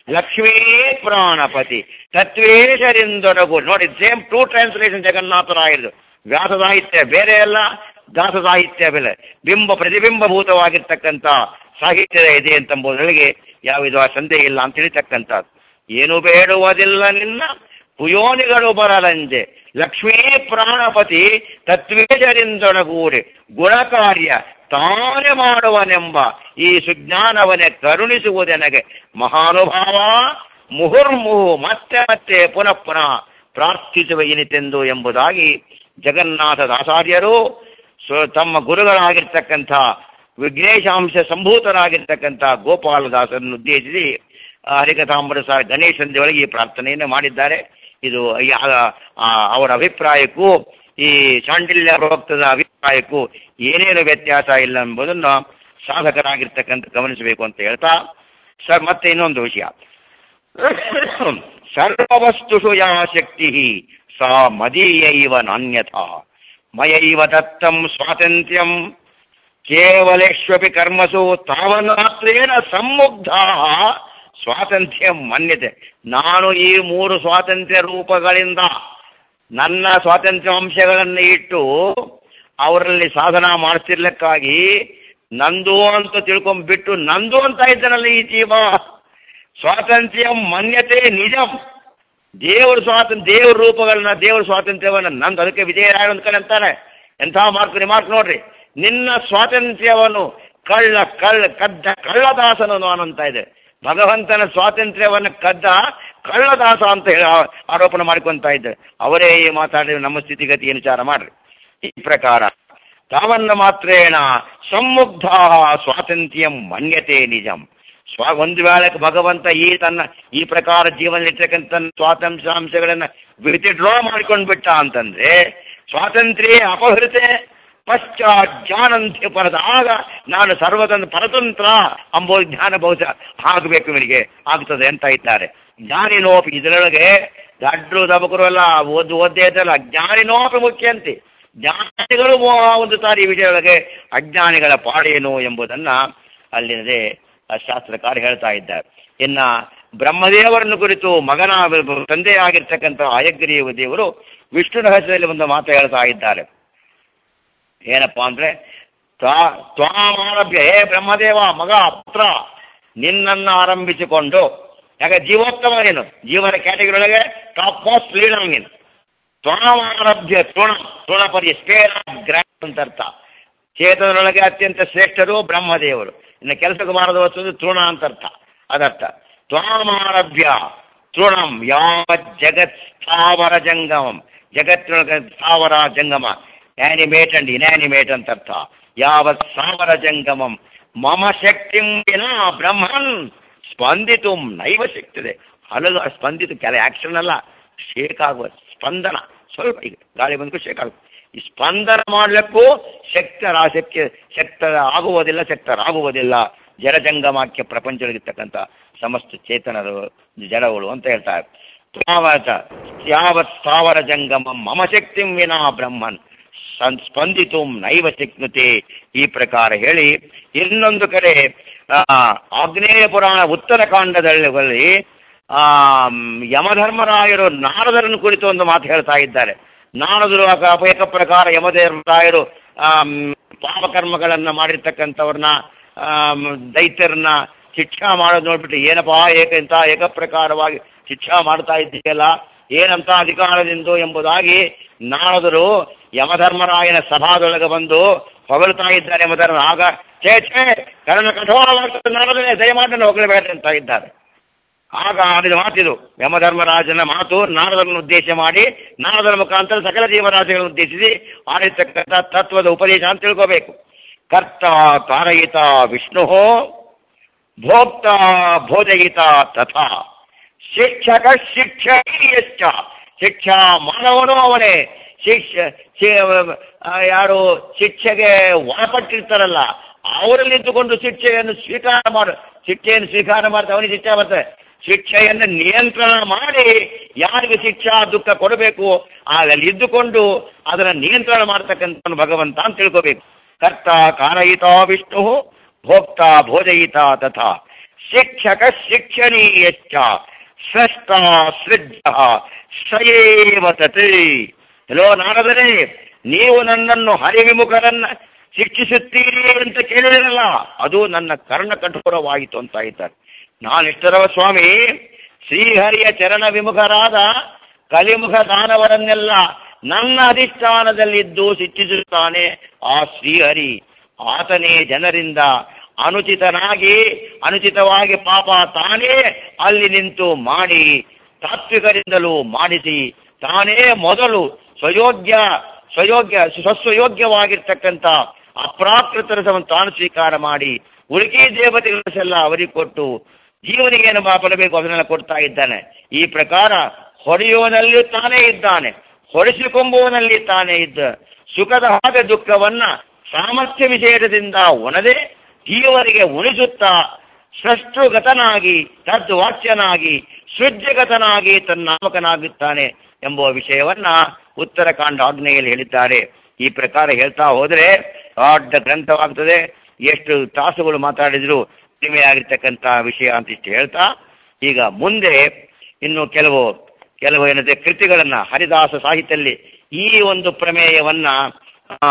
ಲಕ್ಷ್ಮೀ ಪ್ರಾಣಪತಿ ತತ್ವೇಶರಿಂದೊರಗು ನೋಡಿ ಸೇಮ್ ಟೂ ಟ್ರಾನ್ಸ್ಲೇಷನ್ ಜಗನ್ನಾಥರಾಯರು ವ್ಯಾಸ ಸಾಹಿತ್ಯ ಬೇರೆ ಅಲ್ಲ ದಾಸ ಸಾಹಿತ್ಯ ಬೆಲೆ ಬಿಂಬ ಪ್ರತಿಬಿಂಬಭೂತವಾಗಿರ್ತಕ್ಕಂಥ ಸಾಹಿತ್ಯದ ಇದೆ ಅಂತಂಬುದರಿಗೆ ಯಾವ ವಿಧವಾದ ಸಂದೇಹ ಇಲ್ಲ ಅಂತ ತಿಳಿತಕ್ಕಂಥದ್ದು ಏನು ಬೇಡುವುದಿಲ್ಲ ನಿನ್ನ ಕುಯೋನಿಗಳು ಬರಲಂಜೆ ಲಕ್ಷ್ಮೀ ಪ್ರಾಣಪತಿ ತತ್ವೇಜರಿಂದೊಳಗೂಡಿ ಗುಣಕಾರ್ಯ ತಾನೇ ಮಾಡುವನೆಂಬ ಈ ಸುಜ್ಞಾನವನ್ನೇ ಕರುಣಿಸುವುದೆನಗೆ ಮಹಾನುಭಾವ ಮುಹುರ್ಮುಹು ಮತ್ತೆ ಮತ್ತೆ ಪುನಃ ಪುನಃ ಪ್ರಾರ್ಥಿಸುವ ಇನಿತೆಂದು ಎಂಬುದಾಗಿ ಜಗನ್ನಾಥ ದಾಸಾರ್ಯರು ಸ್ವ- ತಮ್ಮ ಗುರುಗಳಾಗಿರ್ತಕ್ಕಂಥ ವಿಘ್ನೇಶಾಂಶ ಸಂಭೂತರಾಗಿರ್ತಕ್ಕಂಥ ಗೋಪಾಲದಾಸರನ್ನು ಉದ್ದೇಶಿಸಿ ಆ, ಹರಿಕಥಾಮೃತ ಸಾರ ಗಣೇಶನ ಒಳಗೆ ಈ ಪ್ರಾರ್ಥನೆಯನ್ನು ಮಾಡಿದ್ದಾರೆ ಇದು ಈ- ಆ- ಆ- ಅವರ ಅಭಿಪ್ರಾಯಕ್ಕೂ ಈ ಚಾಂಡಿಲ್ಯ ಪ್ರೋಕ್ತದ ಅಭಿಪ್ರಾಯಕ್ಕೂ ಏನೇನು ವ್ಯತ್ಯಾಸ ಇಲ್ಲ ಎಂಬುದನ್ನು ಸಾಧಕರಾಗಿರ್ತಕ್ಕಂಥ ಗಮನಿಸಬೇಕು ಅಂತ ಹೇಳ್ತಾ ಸರ್ ಮತ್ತೆ ಇನ್ನೊಂದು ವಿಷಯ ಸರ್ವವಸ್ತುಷು ಯಾ ಶಕ್ತಿ ಸಾ ಮದೀಯೈವ ನಾನ್ಯಥಾ ಮಯೈವ ದತ್ತಂ ಸ್ವಾತಂತ್ರ್ಯಂ ಕೇವಲೇಶ್ವಪಿ ಕರ್ಮಸು ತಾವನ್ಮಾತ್ರೇನ ಸಮ್ಮುಗ್ಧ ಸ್ವಾತಂತ್ರ್ಯ ಮನ್ಯತೆ ನಾನು ಈ ಮೂರು ಸ್ವಾತಂತ್ರ್ಯ ರೂಪಗಳಿಂದ ನನ್ನ ಸ್ವಾತಂತ್ರ್ಯ ಅಂಶಗಳನ್ನು ಇಟ್ಟು ಅವರಲ್ಲಿ ಸಾಧನ ಮಾಡ್ತಿರ್ಲಿಕ್ಕಾಗಿ ನಂದು ಅಂತ ತಿಳ್ಕೊಂಡ್ಬಿಟ್ಟು ನಂದು ಅಂತ ಇದ್ದಾನಲ್ಲ ಈ ಜೀವ ಸ್ವಾತಂತ್ರ್ಯ ಮನ್ಯತೆ ನಿಜಂ ದೇವರ ಸ್ವಾತಂತ್ರ್ಯ ದೇವರ ರೂಪಗಳನ್ನ ದೇವರ ಸ್ವಾತಂತ್ರ್ಯವನ್ನ ನಂದು ಅದಕ್ಕೆ ವಿಜಯರಾಯ ಅಂತ ಕಡೆ ಅಂತಾನೆ ಎಂಥ ಮಾರ್ಕ್ ರಿಮಾರ್ಕ್ ನೋಡ್ರಿ ನಿನ್ನ ಸ್ವಾತಂತ್ರ್ಯವನ್ನು ಕಳ್ಳ ಕಳ್ಳ ಕದ್ದ ಕಳ್ಳದಾಸನು ನಾನು ಅಂತ ಇದೆ ಭಗವಂತನ ಸ್ವಾತಂತ್ರ್ಯವನ್ನು ಕದ್ದ ಕಳ್ಳದಾಸ ಅಂತ ಹೇಳಿ ಆ- ಆರೋಪಣೆ ಮಾಡಿಕೊಂತ ಇದ್ದಾರೆ ಅವರೇ ಮಾತಾಡಿ ನಮ್ಮ ಸ್ಥಿತಿಗತಿಯನ್ನು ವಿಚಾರ ಮಾಡ್ರಿ ಈ ಪ್ರಕಾರ ತಾವನ್ನ ಮಾತ್ರೇಣ ಸಮ್ಮುಗ್ಧ ಸ್ವಾತಂತ್ರ್ಯಂ ಮನ್ಯತೆ ನಿಜಂ ಸ್ವ ಒಂದು ವೇಳೆ ಭಗವಂತ ಈ ತನ್ನ ಈ ಪ್ರಕಾರ ಜೀವನದಲ್ಲಿರ್ತಕ್ಕಂಥ ಸ್ವಾತಂತ್ರ್ಯಾಂಶಗಳನ್ನ ವಿತ್ಡ್ರಾ ಮಾಡ್ಕೊಂಡು ಬಿಟ್ಟ ಅಂತಂದ್ರೆ ಸ್ವಾತಂತ್ರ್ಯ ಅಪಹೃತೆ ಪಶ್ಚಾತ್ ಜ್ಞಾನಂತ್ಯ ಪರದ ಆಗ ನಾನು ಸರ್ವತಂತ್ರ ಪರತಂತ್ರ ಅಂಬೋ ಜ್ಞಾನ ಬಹುಶಃ ಆಗಬೇಕು ಇವನಿಗೆ ಆಗ್ತದೆ ಅಂತ ಇದ್ದಾರೆ ಜ್ಞಾನಿನೋಪಿ ಇದರೊಳಗೆ ದಡ್ರು ದಬಕರು ಎಲ್ಲ ಓದು ಓದ್ದೇ ಇದ್ದಲ್ಲ ಜ್ಞಾನಿನೋಪಿ ಮುಖ್ಯ ಅಂತೆ ಜ್ಞಾನಿಗಳು ಮೋ- ಒಂದು ಸಾರಿ ಈ ವಿಷಯದೊಳಗೆ ಅಜ್ಞಾನಿಗಳ ಪಾಡೇನು ಎಂಬುದನ್ನ ಅಲ್ಲಿನದೇ ಆ ಶಾಸ್ತ್ರಕಾರ ಹೇಳ್ತಾ ಇದ್ದಾರೆ ಇನ್ನ ಬ್ರಹ್ಮದೇವರನ್ನು ಕುರಿತು ಮಗನ ತಂದೆಯಾಗಿರ್ತಕ್ಕಂಥ ಅಯಗ್ರೀವ ದೇವರು ವಿಷ್ಣು ರಹಸ್ಯದಲ್ಲಿ ಒಂದು ಮಾತು ಹೇಳ್ತಾ ಇದ್ದಾರೆ ಏನಪ್ಪಾ ಅಂದ್ರೆ ತ್ವಾ- ತ್ವಾಮಾರಭ್ಯ ಹೇ ಬ್ರಹ್ಮದೇವ ಮಗ ಪುತ್ರ ನಿನ್ನನ್ನ ಆರಂಭಿಸಿಕೊಂಡು ಯಾಕೆ ಜೀವೋತ್ತಮ ನೀನು ಜೀವನ ಕ್ಯಾಟಗರಿ ಒಳಗೆ ಟಾಪ್ ಮೋಸ್ಟ್ ಲೀಡರ್ ನೀನು ತ್ವಾಮಾರಭ್ಯ ತೃಣ ತೃಣಪರಿ ಸ್ಕೇಲ್ ಗ್ರ್ಯಾಂಡ್ ಅಂತ ಅರ್ಥ ಚೇತನೊಳಗೆ ಅತ್ಯಂತ ಶ್ರೇಷ್ಠರು ಬ್ರಹ್ಮದೇವರು ಇನ್ನು ಕೆಲಸಕ್ಕೆ ಬಾರದ ವಸ್ತು ತೃಣ ಅಂತ ಅರ್ಥ ಅದರ್ಥ ತ್ವಾಮಾರಭ್ಯ ತೃಣಂ ಯಾವ ಜಗತ್ ಸ್ಥಾವರ ಜಂಗಮಂ ಜಗತ್ತಿನೊಳಗೆ ಸ್ಥಾವರ ಜಂಗಮ ಆನಿಮೇಟ್ ಅಂಡ್ ಇನ್ಯಾನಿಮೇಟ್ ಅಂತ ಅರ್ಥ ಯಾವ ಸ್ಥಾವರ ಜಂಗಮಂ ಮಮ ಶಕ್ತಿಂ ವಿನಾ ಬ್ರಹ್ಮನ್ ಸ್ಪಂದಿತು ನೈವ ಸಿಗ್ತದೆ ಹಲವು ಸ್ಪಂದಿತು ಕೆಲ ಆಕ್ಷನ್ ಅಲ್ಲ ಶೇಕ್ ಆಗುವ ಸ್ಪಂದನ ಸ್ವಲ್ಪ ಈಗ ಗಾಳಿ ಬಂದ್ಕೂ ಶೇಕ್ ಆಗುತ್ತೆ ಈ ಸ್ಪಂದನ ಮಾಡ್ಲಿಕ್ಕೂ ಶಕ್ತರ ಶಕ್ತಿ ಶಕ್ತರ ಆಗುವುದಿಲ್ಲ ಶಕ್ತರಾಗುವುದಿಲ್ಲ ಜಲಜಂಗಮಾಖ್ಯ ಪ್ರಪಂಚದಲ್ಲಿರ್ತಕ್ಕಂಥ ಸಮಸ್ತ ಚೇತನರು ಜಡಗಳು ಅಂತ ಹೇಳ್ತಾರೆ ಯಾವತ ಯಾವತ್ ಸ್ಥಾವರ ಜಂಗಮ ಮಮ ಶಕ್ತಿಂ ವಿನಾ ಬ್ರಹ್ಮನ್ ಸಂ- ಸ್ಪಂದಿತು ನೈವ ಸಿಕ್ನುತೆ ಈ ಪ್ರಕಾರ ಹೇಳಿ ಇನ್ನೊಂದು ಕಡೆ ಆ, ಆಗ್ನೇಯ ಪುರಾಣ ಉತ್ತರ ಕಾಂಡದಲ್ಲಿ ಆ ಯಮಧರ್ಮರಾಯರು ನಾರದರನ್ನು ಕುರಿತು ಒಂದು ಮಾತು ಹೇಳ್ತಾ ಇದ್ದಾರೆ ನಾರದರು ಆಗ ಏಕ ಪ್ರಕಾರ ಯಮಧರ್ಮರಾಯರು ಆಮ್, ಪಾಪಕರ್ಮಗಳನ್ನ ಮಾಡಿರ್ತಕ್ಕಂಥವ್ರನ್ನ ಆಮ್, ದೈತ್ಯರನ್ನ ಶಿಕ್ಷಾ ಮಾಡೋದು ನೋಡ್ಬಿಟ್ಟು ಏನಪ್ಪಾ ಏಕ ಇಂತ ಏಕಪ್ರಕಾರವಾಗಿ ಶಿಕ್ಷಾ ಮಾಡ್ತಾ ಇದ್ದೀಯಲ್ಲ ಏನಂತ ಅಧಿಕಾರದಿಂದು ಎಂಬುದಾಗಿ ನಾರದರು ಯಮಧರ್ಮರಾಯನ ಸಭಾದೊಳಗೆ ಬಂದು ಹೊಗಳ್ತಾ ಇದ್ದಾರೆ ಯಮಧರ್ಮ ಆಗ ಛೇ ಛೇ ಕರ್ಣ ಕಠೋರವಾಗ್ತದೆ ನಾರದನೇ ದಯಮಾಡಿ ನನ್ನ ಹೊಗಳಬೇಡ ಅಂತ ಇದ್ದಾರೆ ಆಗ ಆಡಿದ ಮಾತಿದು ಯಮಧರ್ಮರಾಜನ ಮಾತು ನಾರದರನ್ನು ಉದ್ದೇಶ ಮಾಡಿ ನಾರದರ ಮುಖಾಂತರ ಸಕಲ ಜೀವರಾಶಿಗಳನ್ನು ಉದ್ದೇಶಿಸಿ ಆಡಿರ್ತಕ್ಕಂಥ ತತ್ವದ ಉಪದೇಶ ಅಂತ ತಿಳ್ಕೋಬೇಕು ಕರ್ತ ತಾರಯಿತ ವಿಷ್ಣು ಭೋಕ್ತ ಭೋಜಯಿತ ತಥಾ ಶಿಕ್ಷಕ ಶಿಕ್ಷಕೀಯಶ್ಚ ಶಿಕ್ಷಾ ಮಾನವನು ಅವನೇ ಶಿಕ್ಷ ಶಿ- ಆ, ಯಾರು ಶಿಕ್ಷೆಗೆ ಒಳಪಟ್ಟಿರ್ತಾರಲ್ಲ ಅವರಲ್ಲಿ ನಿಂತುಕೊಂಡು ಶಿಕ್ಷೆಯನ್ನು ಸ್ವೀಕಾರ ಮಾಡು ಶಿಕ್ಷೆಯನ್ನು ಸ್ವೀಕಾರ ಮಾಡ್ತಾ ಅವನಿಗೆ ಶಿಕ್ಷೆ ಬರ್ತದೆ ಶಿಕ್ಷೆಯನ್ನು ನಿಯಂತ್ರಣ ಮಾಡಿ ಯಾರಿಗೆ ಶಿಕ್ಷಾ ದುಃಖ ಕೊಡಬೇಕು ಅಲ್ಲಿ ಇದ್ದುಕೊಂಡು ಅದನ್ನ ನಿಯಂತ್ರಣ ಮಾಡ್ತಕ್ಕಂಥ ಭಗವಂತ ಅಂತ ತಿಳ್ಕೋಬೇಕು ಕರ್ತ ಕಾರಯಿತ ವಿಷ್ಣು ಭೋಕ್ತ ಭೋಜಯಿತ ತಥಾ ಶಿಕ್ಷಕ ಶಿಕ್ಷಣೀಯಶ್ಚ ಸ್ರಷ್ಟ ಸೃಜ್ಜ ಸಯೇವ ತತ್ ಎಲ್ಲೋ ನಾರದರೆ ನೀವು ನನ್ನನ್ನು ಹರಿವಿಮುಖರನ್ನ ಶಿಕ್ಷಿಸುತ್ತೀರಿ ಅಂತ ಕೇಳಿದಿರಲ್ಲ ಅದು ನನ್ನ ಕರ್ಣ ಕಠೋರವಾಯಿತು ಅಂತ ಇದ್ದಾರೆ ನಾನೆಷ್ಟರವ ಸ್ವಾಮಿ ಶ್ರೀಹರಿಯ ಚರಣ ವಿಮುಖರಾದ ಕಲಿಮುಖ ದಾನವರನ್ನೆಲ್ಲ ನನ್ನ ಅಧಿಷ್ಠಾನದಲ್ಲಿದ್ದು ಶಿಕ್ಷಿಸುತ್ತಾನೆ ಆ ಶ್ರೀಹರಿ ಆತನೇ ಜನರಿಂದ ಅನುಚಿತನಾಗಿ ಅನುಚಿತವಾಗಿ ಪಾಪ ತಾನೇ ಅಲ್ಲಿ ನಿಂತು ಮಾಡಿ ತಾತ್ವಿಕರಿಂದಲೂ ಮಾಡಿಸಿ ತಾನೇ ಮೊದಲು ಸ್ವಯೋಗ್ಯ ಸ್ವಯೋಗ್ಯ ಸ್ವಸ್ವಯೋಗ್ಯವಾಗಿರ್ತಕ್ಕಂಥ ಅಪ್ರಾಕೃತರ ಸಮನ್ನು ತಾನು ಸ್ವೀಕಾರ ಮಾಡಿ ಉಳಿಕೆ ದೇವತೆಗಳನ್ನೆಲ್ಲ ಅವರಿಗೆ ಕೊಟ್ಟು ಜೀವನಿಗೆ ಏನು ಫಲ ಬೇಕು ಅದನ್ನೆಲ್ಲ ಕೊಡ್ತಾ ಇದ್ದಾನೆ ಈ ಪ್ರಕಾರ ಹೊಡೆಯುವನಲ್ಲಿ ತಾನೇ ಇದ್ದಾನೆ ಹೊಡೆಸಿಕೊಂಬುವನಲ್ಲಿ ತಾನೇ ಇದ್ದ ಸುಖದ ಹಾಗೆ ದುಃಖವನ್ನ ಸಾಮರ್ಥ್ಯ ವಿಷಯದಿಂದ ಒಣದೆ ಜೀವನಿಗೆ ಉಳಿಸುತ್ತಾ ಸೃಷ್ಟುಗತನಾಗಿ ತದ್ವಾಚ್ಯನಾಗಿ ಸೃಜ್ಯಗತನಾಗಿ ತನ್ನಾಮಕನಾಗುತ್ತಾನೆ ಎಂಬುವ ವಿಷಯವನ್ನ ಉತ್ತರಕಾಂಡ ಆಜ್ಞೆಯಲ್ಲಿ ಹೇಳಿದ್ದಾರೆ ಈ ಪ್ರಕಾರ ಹೇಳ್ತಾ ಹೋದ್ರೆ ದೊಡ್ಡ ಗ್ರಂಥವಾಗ್ತದೆ ಎಷ್ಟು ತಾಸುಗಳು ಮಾತಾಡಿದ್ರು ಕಡಿಮೆಯಾಗಿರ್ತಕ್ಕಂಥ ವಿಷಯ ಅಂತ ಇಷ್ಟು ಹೇಳ್ತಾ ಈಗ ಮುಂದೆ ಇನ್ನು ಕೆಲವು ಕೆಲವು ಏನಂತೆ ಕೃತಿಗಳನ್ನ ಹರಿದಾಸ ಸಾಹಿತ್ಯದಲ್ಲಿ ಈ ಒಂದು ಪ್ರಮೇಯವನ್ನ ಆ,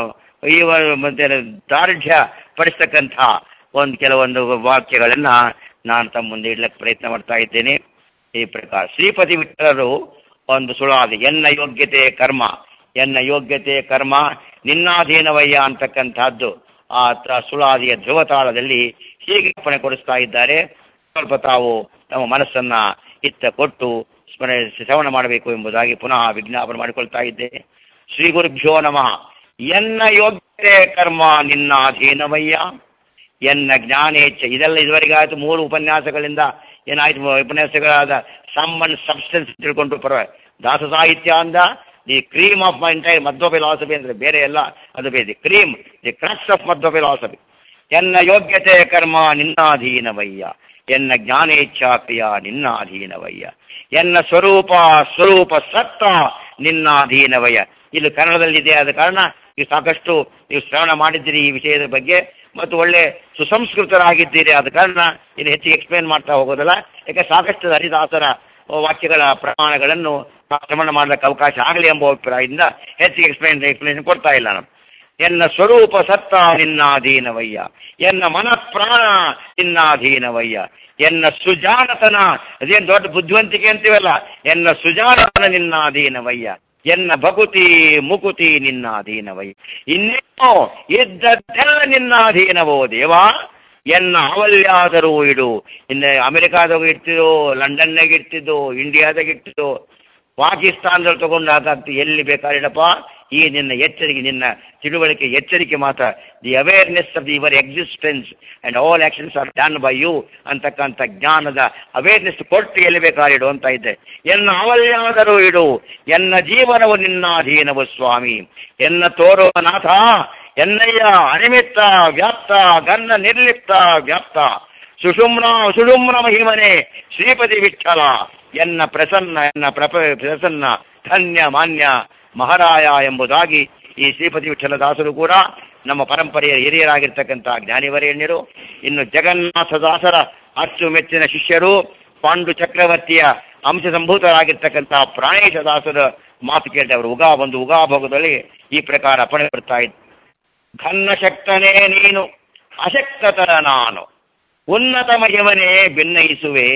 ಈ ವ- ಮತ್ತೆ ದಾರ್ಢ್ಯ ಪಡಿಸ್ತಕ್ಕಂಥ ಒಂದು ಕೆಲವೊಂದು ವಾಕ್ಯಗಳನ್ನ ನಾನು ತಮ್ಮ ಮುಂದೆ ಇಡ್ಲಕ್ಕೆ ಪ್ರಯತ್ನ ಮಾಡ್ತಾ ಇದ್ದೇನೆ ಈ ಪ್ರಕಾರ ಶ್ರೀಪತಿ ವಿಠಲರು ಒಂದು ಸುಳಾದಿ ಎನ್ನ ಯೋಗ್ಯತೆ ಕರ್ಮ ಎನ್ನ ಯೋಗ್ಯತೆ ಕರ್ಮ ನಿನ್ನಾಧೀನವಯ್ಯ ಅಂತಕ್ಕಂಥದ್ದು ಆ ತ- ಸುಳಾದಿಯ ಧ್ರುವತಾಳದಲ್ಲಿ ಹೀಗೆ ಅರ್ಪಣೆ ಕೊಡಿಸ್ತಾ ಇದ್ದಾರೆ ಸ್ವಲ್ಪ ತಾವು ತಮ್ಮ ಮನಸ್ಸನ್ನ ಇತ್ತ ಕೊಟ್ಟು ಸ್ಮರಣೆ ಶ್ರವಣ ಮಾಡಬೇಕು ಎಂಬುದಾಗಿ ಪುನಃ ವಿಜ್ಞಾಪನೆ ಮಾಡಿಕೊಳ್ತಾ ಇದ್ದೇನೆ ಶ್ರೀ ಗುರುಭ್ಯೋ ನಮಃ ಎನ್ನ ಯೋಗ್ಯತೆ ಕರ್ಮ ನಿನ್ನ ಅಧೀನವಯ್ಯ ಎನ್ನ ಜ್ಞಾನೇಚ್ಛ ಇದೆಲ್ಲ ಇದುವರೆಗೆ ಆಯ್ತು ಮೂರು ಉಪನ್ಯಾಸಗಳಿಂದ ಏನಾಯ್ತು ಉಪನ್ಯಾಸಗಳಾದ ಸಮ್ ಅಂಡ್ ಸಬ್ಸ್ಟೆನ್ಸ್ ತಿಳ್ಕೊಂಡು ಪರವ ದಾಸ ಸಾಹಿತ್ಯ ಅಂದ the cream of my entire Madhva philosophy ಅಂದ್ರೆ ಬೇರೆ ಎಲ್ಲ ಅದು ಬೇರೆ the cream the crux of Madhva philosophy ಎನ್ನ ಯೋಗ್ಯತೆ ಕರ್ಮ ನಿನ್ನಾಧೀನವಯ್ಯ ಎನ್ನ ಜ್ಞಾನೇಚ್ಛಾ ಕ್ರಿಯ ನಿನ್ನಾಧೀನವಯ್ಯ ಎನ್ನ ಸ್ವರೂಪ ಸ್ವರೂಪ ಸತ್ತ ನಿನ್ನಾಧೀನವಯ್ಯ ಇಲ್ಲಿ ಕನ್ನಡದಲ್ಲಿದೆ ಆದ ಕಾರಣ ನೀವು ಸಾಕಷ್ಟು ನೀವು ಶ್ರವಣ ಮಾಡಿದ್ದೀರಿ ಈ ವಿಷಯದ ಬಗ್ಗೆ ಮತ್ತು ಒಳ್ಳೆ ಸುಸಂಸ್ಕೃತರಾಗಿದ್ದೀರಿ ಆದ ಕಾರಣ ಇದು ಹೆಚ್ಚಿಗೆ ಎಕ್ಸ್ಪ್ಲೇನ್ ಮಾಡ್ತಾ ಹೋಗೋದಲ್ಲ ಯಾಕೆ ಸಾಕಷ್ಟು ಹರಿದಾಸರ ವಾಕ್ಯಗಳ ಪ್ರಮಾಣಗಳನ್ನು ಶ್ರವಣ ಮಾಡಲಿಕ್ಕೆ ಅವಕಾಶ ಆಗಲಿ ಎಂಬ ಅಭಿಪ್ರಾಯದಿಂದ ಹೆಚ್ಚಿಗೆ ಎಕ್ಸ್ಪ್ಲೇನ್ ಎಕ್ಸ್ಪ್ಲೇಷನ್ ಕೊಡ್ತಾ ಇಲ್ಲ ನಾನು ಎನ್ನ ಸ್ವರೂಪ ಸತ್ತ ನಿನ್ನಾಧೀನವಯ್ಯ ಎನ್ನ ಮನಃಪ್ರಾಣ ನಿನ್ನಾಧೀನವಯ್ಯ ಎನ್ನ ಸುಜಾನತನ ಅದೇನ್ ದೊಡ್ಡ ಬುದ್ಧಿವಂತಿಕೆ ಅಂತೀವಲ್ಲ ಎನ್ನ ಸುಜಾನತನ ನಿನ್ನಾಧೀನವಯ್ಯ ಎನ್ನ ಭಕುತಿ ಮುಕುತಿ ನಿನ್ನಾಧೀನವಯ್ಯ ಇನ್ನೇನೋ ಇದ್ದದ್ದೆಲ್ಲ ನಿನ್ನಾಧೀನವೋ ದೇವಾ ಎನ್ನ ಅವಲ್ಯಾದರೂ ಇಡು ಇನ್ನು ಅಮೆರಿಕಾದಾಗ ಇಡ್ತಿದ್ದೋ ಲಂಡನ್ನಾಗ ಇಡ್ತಿದ್ದೋ ಇಂಡಿಯಾದಾಗ ಇಡ್ತಿದ್ದೋ ಪಾಕಿಸ್ತಾನದಲ್ಲಿ ತಗೊಂಡಾಗ ಎಲ್ಲಿ ಬೇಕಾರಿಡಪ್ಪ ಈ ನಿನ್ನ ಎಚ್ಚರಿಕೆ ನಿನ್ನ ತಿಳುವಳಿಕೆ ಎಚ್ಚರಿಕೆ ಮಾತ್ರ the awareness of the your existence and all actions are done by you ಅಂತಕ್ಕಂಥ ಜ್ಞಾನದ ಅವೇರ್ನೆಸ್ ಕೊಟ್ಟು ಎಲ್ಲಿ ಬೇಕಾರಿಡು ಅಂತ ಇದ್ದೆ ಎನ್ನ ಅವಲ್ಯಾದರೂ ಇಡು ಎನ್ನ ಜೀವನವು ನಿನ್ನಾಧೀನವು ಸ್ವಾಮಿ ಎನ್ನ ತೋರುವ ನಾಥ ಎನ್ನಯ್ಯ ಅನಿಮಿತ್ತ ವ್ಯಾಪ್ತ ಗನ್ನ ನಿರ್ಲಿಪ್ತ ವ್ಯಾಪ್ತ ಸುಷುಮ್ನ ಸುಷುಮ್ನ ಮಹಿಮನೆ ಶ್ರೀಪತಿ ವಿಠಲ ಎನ್ನ ಪ್ರಸನ್ನ ಎನ್ನ ಪ್ರಪ ಪ್ರಸನ್ನ ಧನ್ಯ ಮಾನ್ಯ ಮಹಾರಾಯ ಎಂಬುದಾಗಿ ಈ ಶ್ರೀಪತಿ ವಿಠಲ ದಾಸರು ಕೂಡ ನಮ್ಮ ಪರಂಪರೆಯ ಹಿರಿಯರಾಗಿರ್ತಕ್ಕಂಥ ಜ್ಞಾನಿವರೇಣ್ಯರು ಇನ್ನು ಜಗನ್ನಾಥ ದಾಸರ ಅಚ್ಚು ಮೆಚ್ಚಿನ ಶಿಷ್ಯರು ಪಾಂಡು ಚಕ್ರವರ್ತಿಯ ಅಂಶ ಸಂಭೂತರಾಗಿರ್ತಕ್ಕಂಥ ಪ್ರಾಣೇಶ ದಾಸರ ಮಾತು ಕೇಳಿದೆ ಅವರು ಉಗಾ ಒಂದು ಉಗಾಭೋಗದಲ್ಲಿ ಈ ಪ್ರಕಾರ ಅಪಣೆ ಬರ್ತಾ ಇತ್ತು ಘನ್ನ ಶಕ್ತನೇ ನೀನು ಅಶಕ್ತತರ ನಾನು ಉನ್ನತ ಮಹಿಮನೆ ಭಿನ್ನಯಿಸುವೆ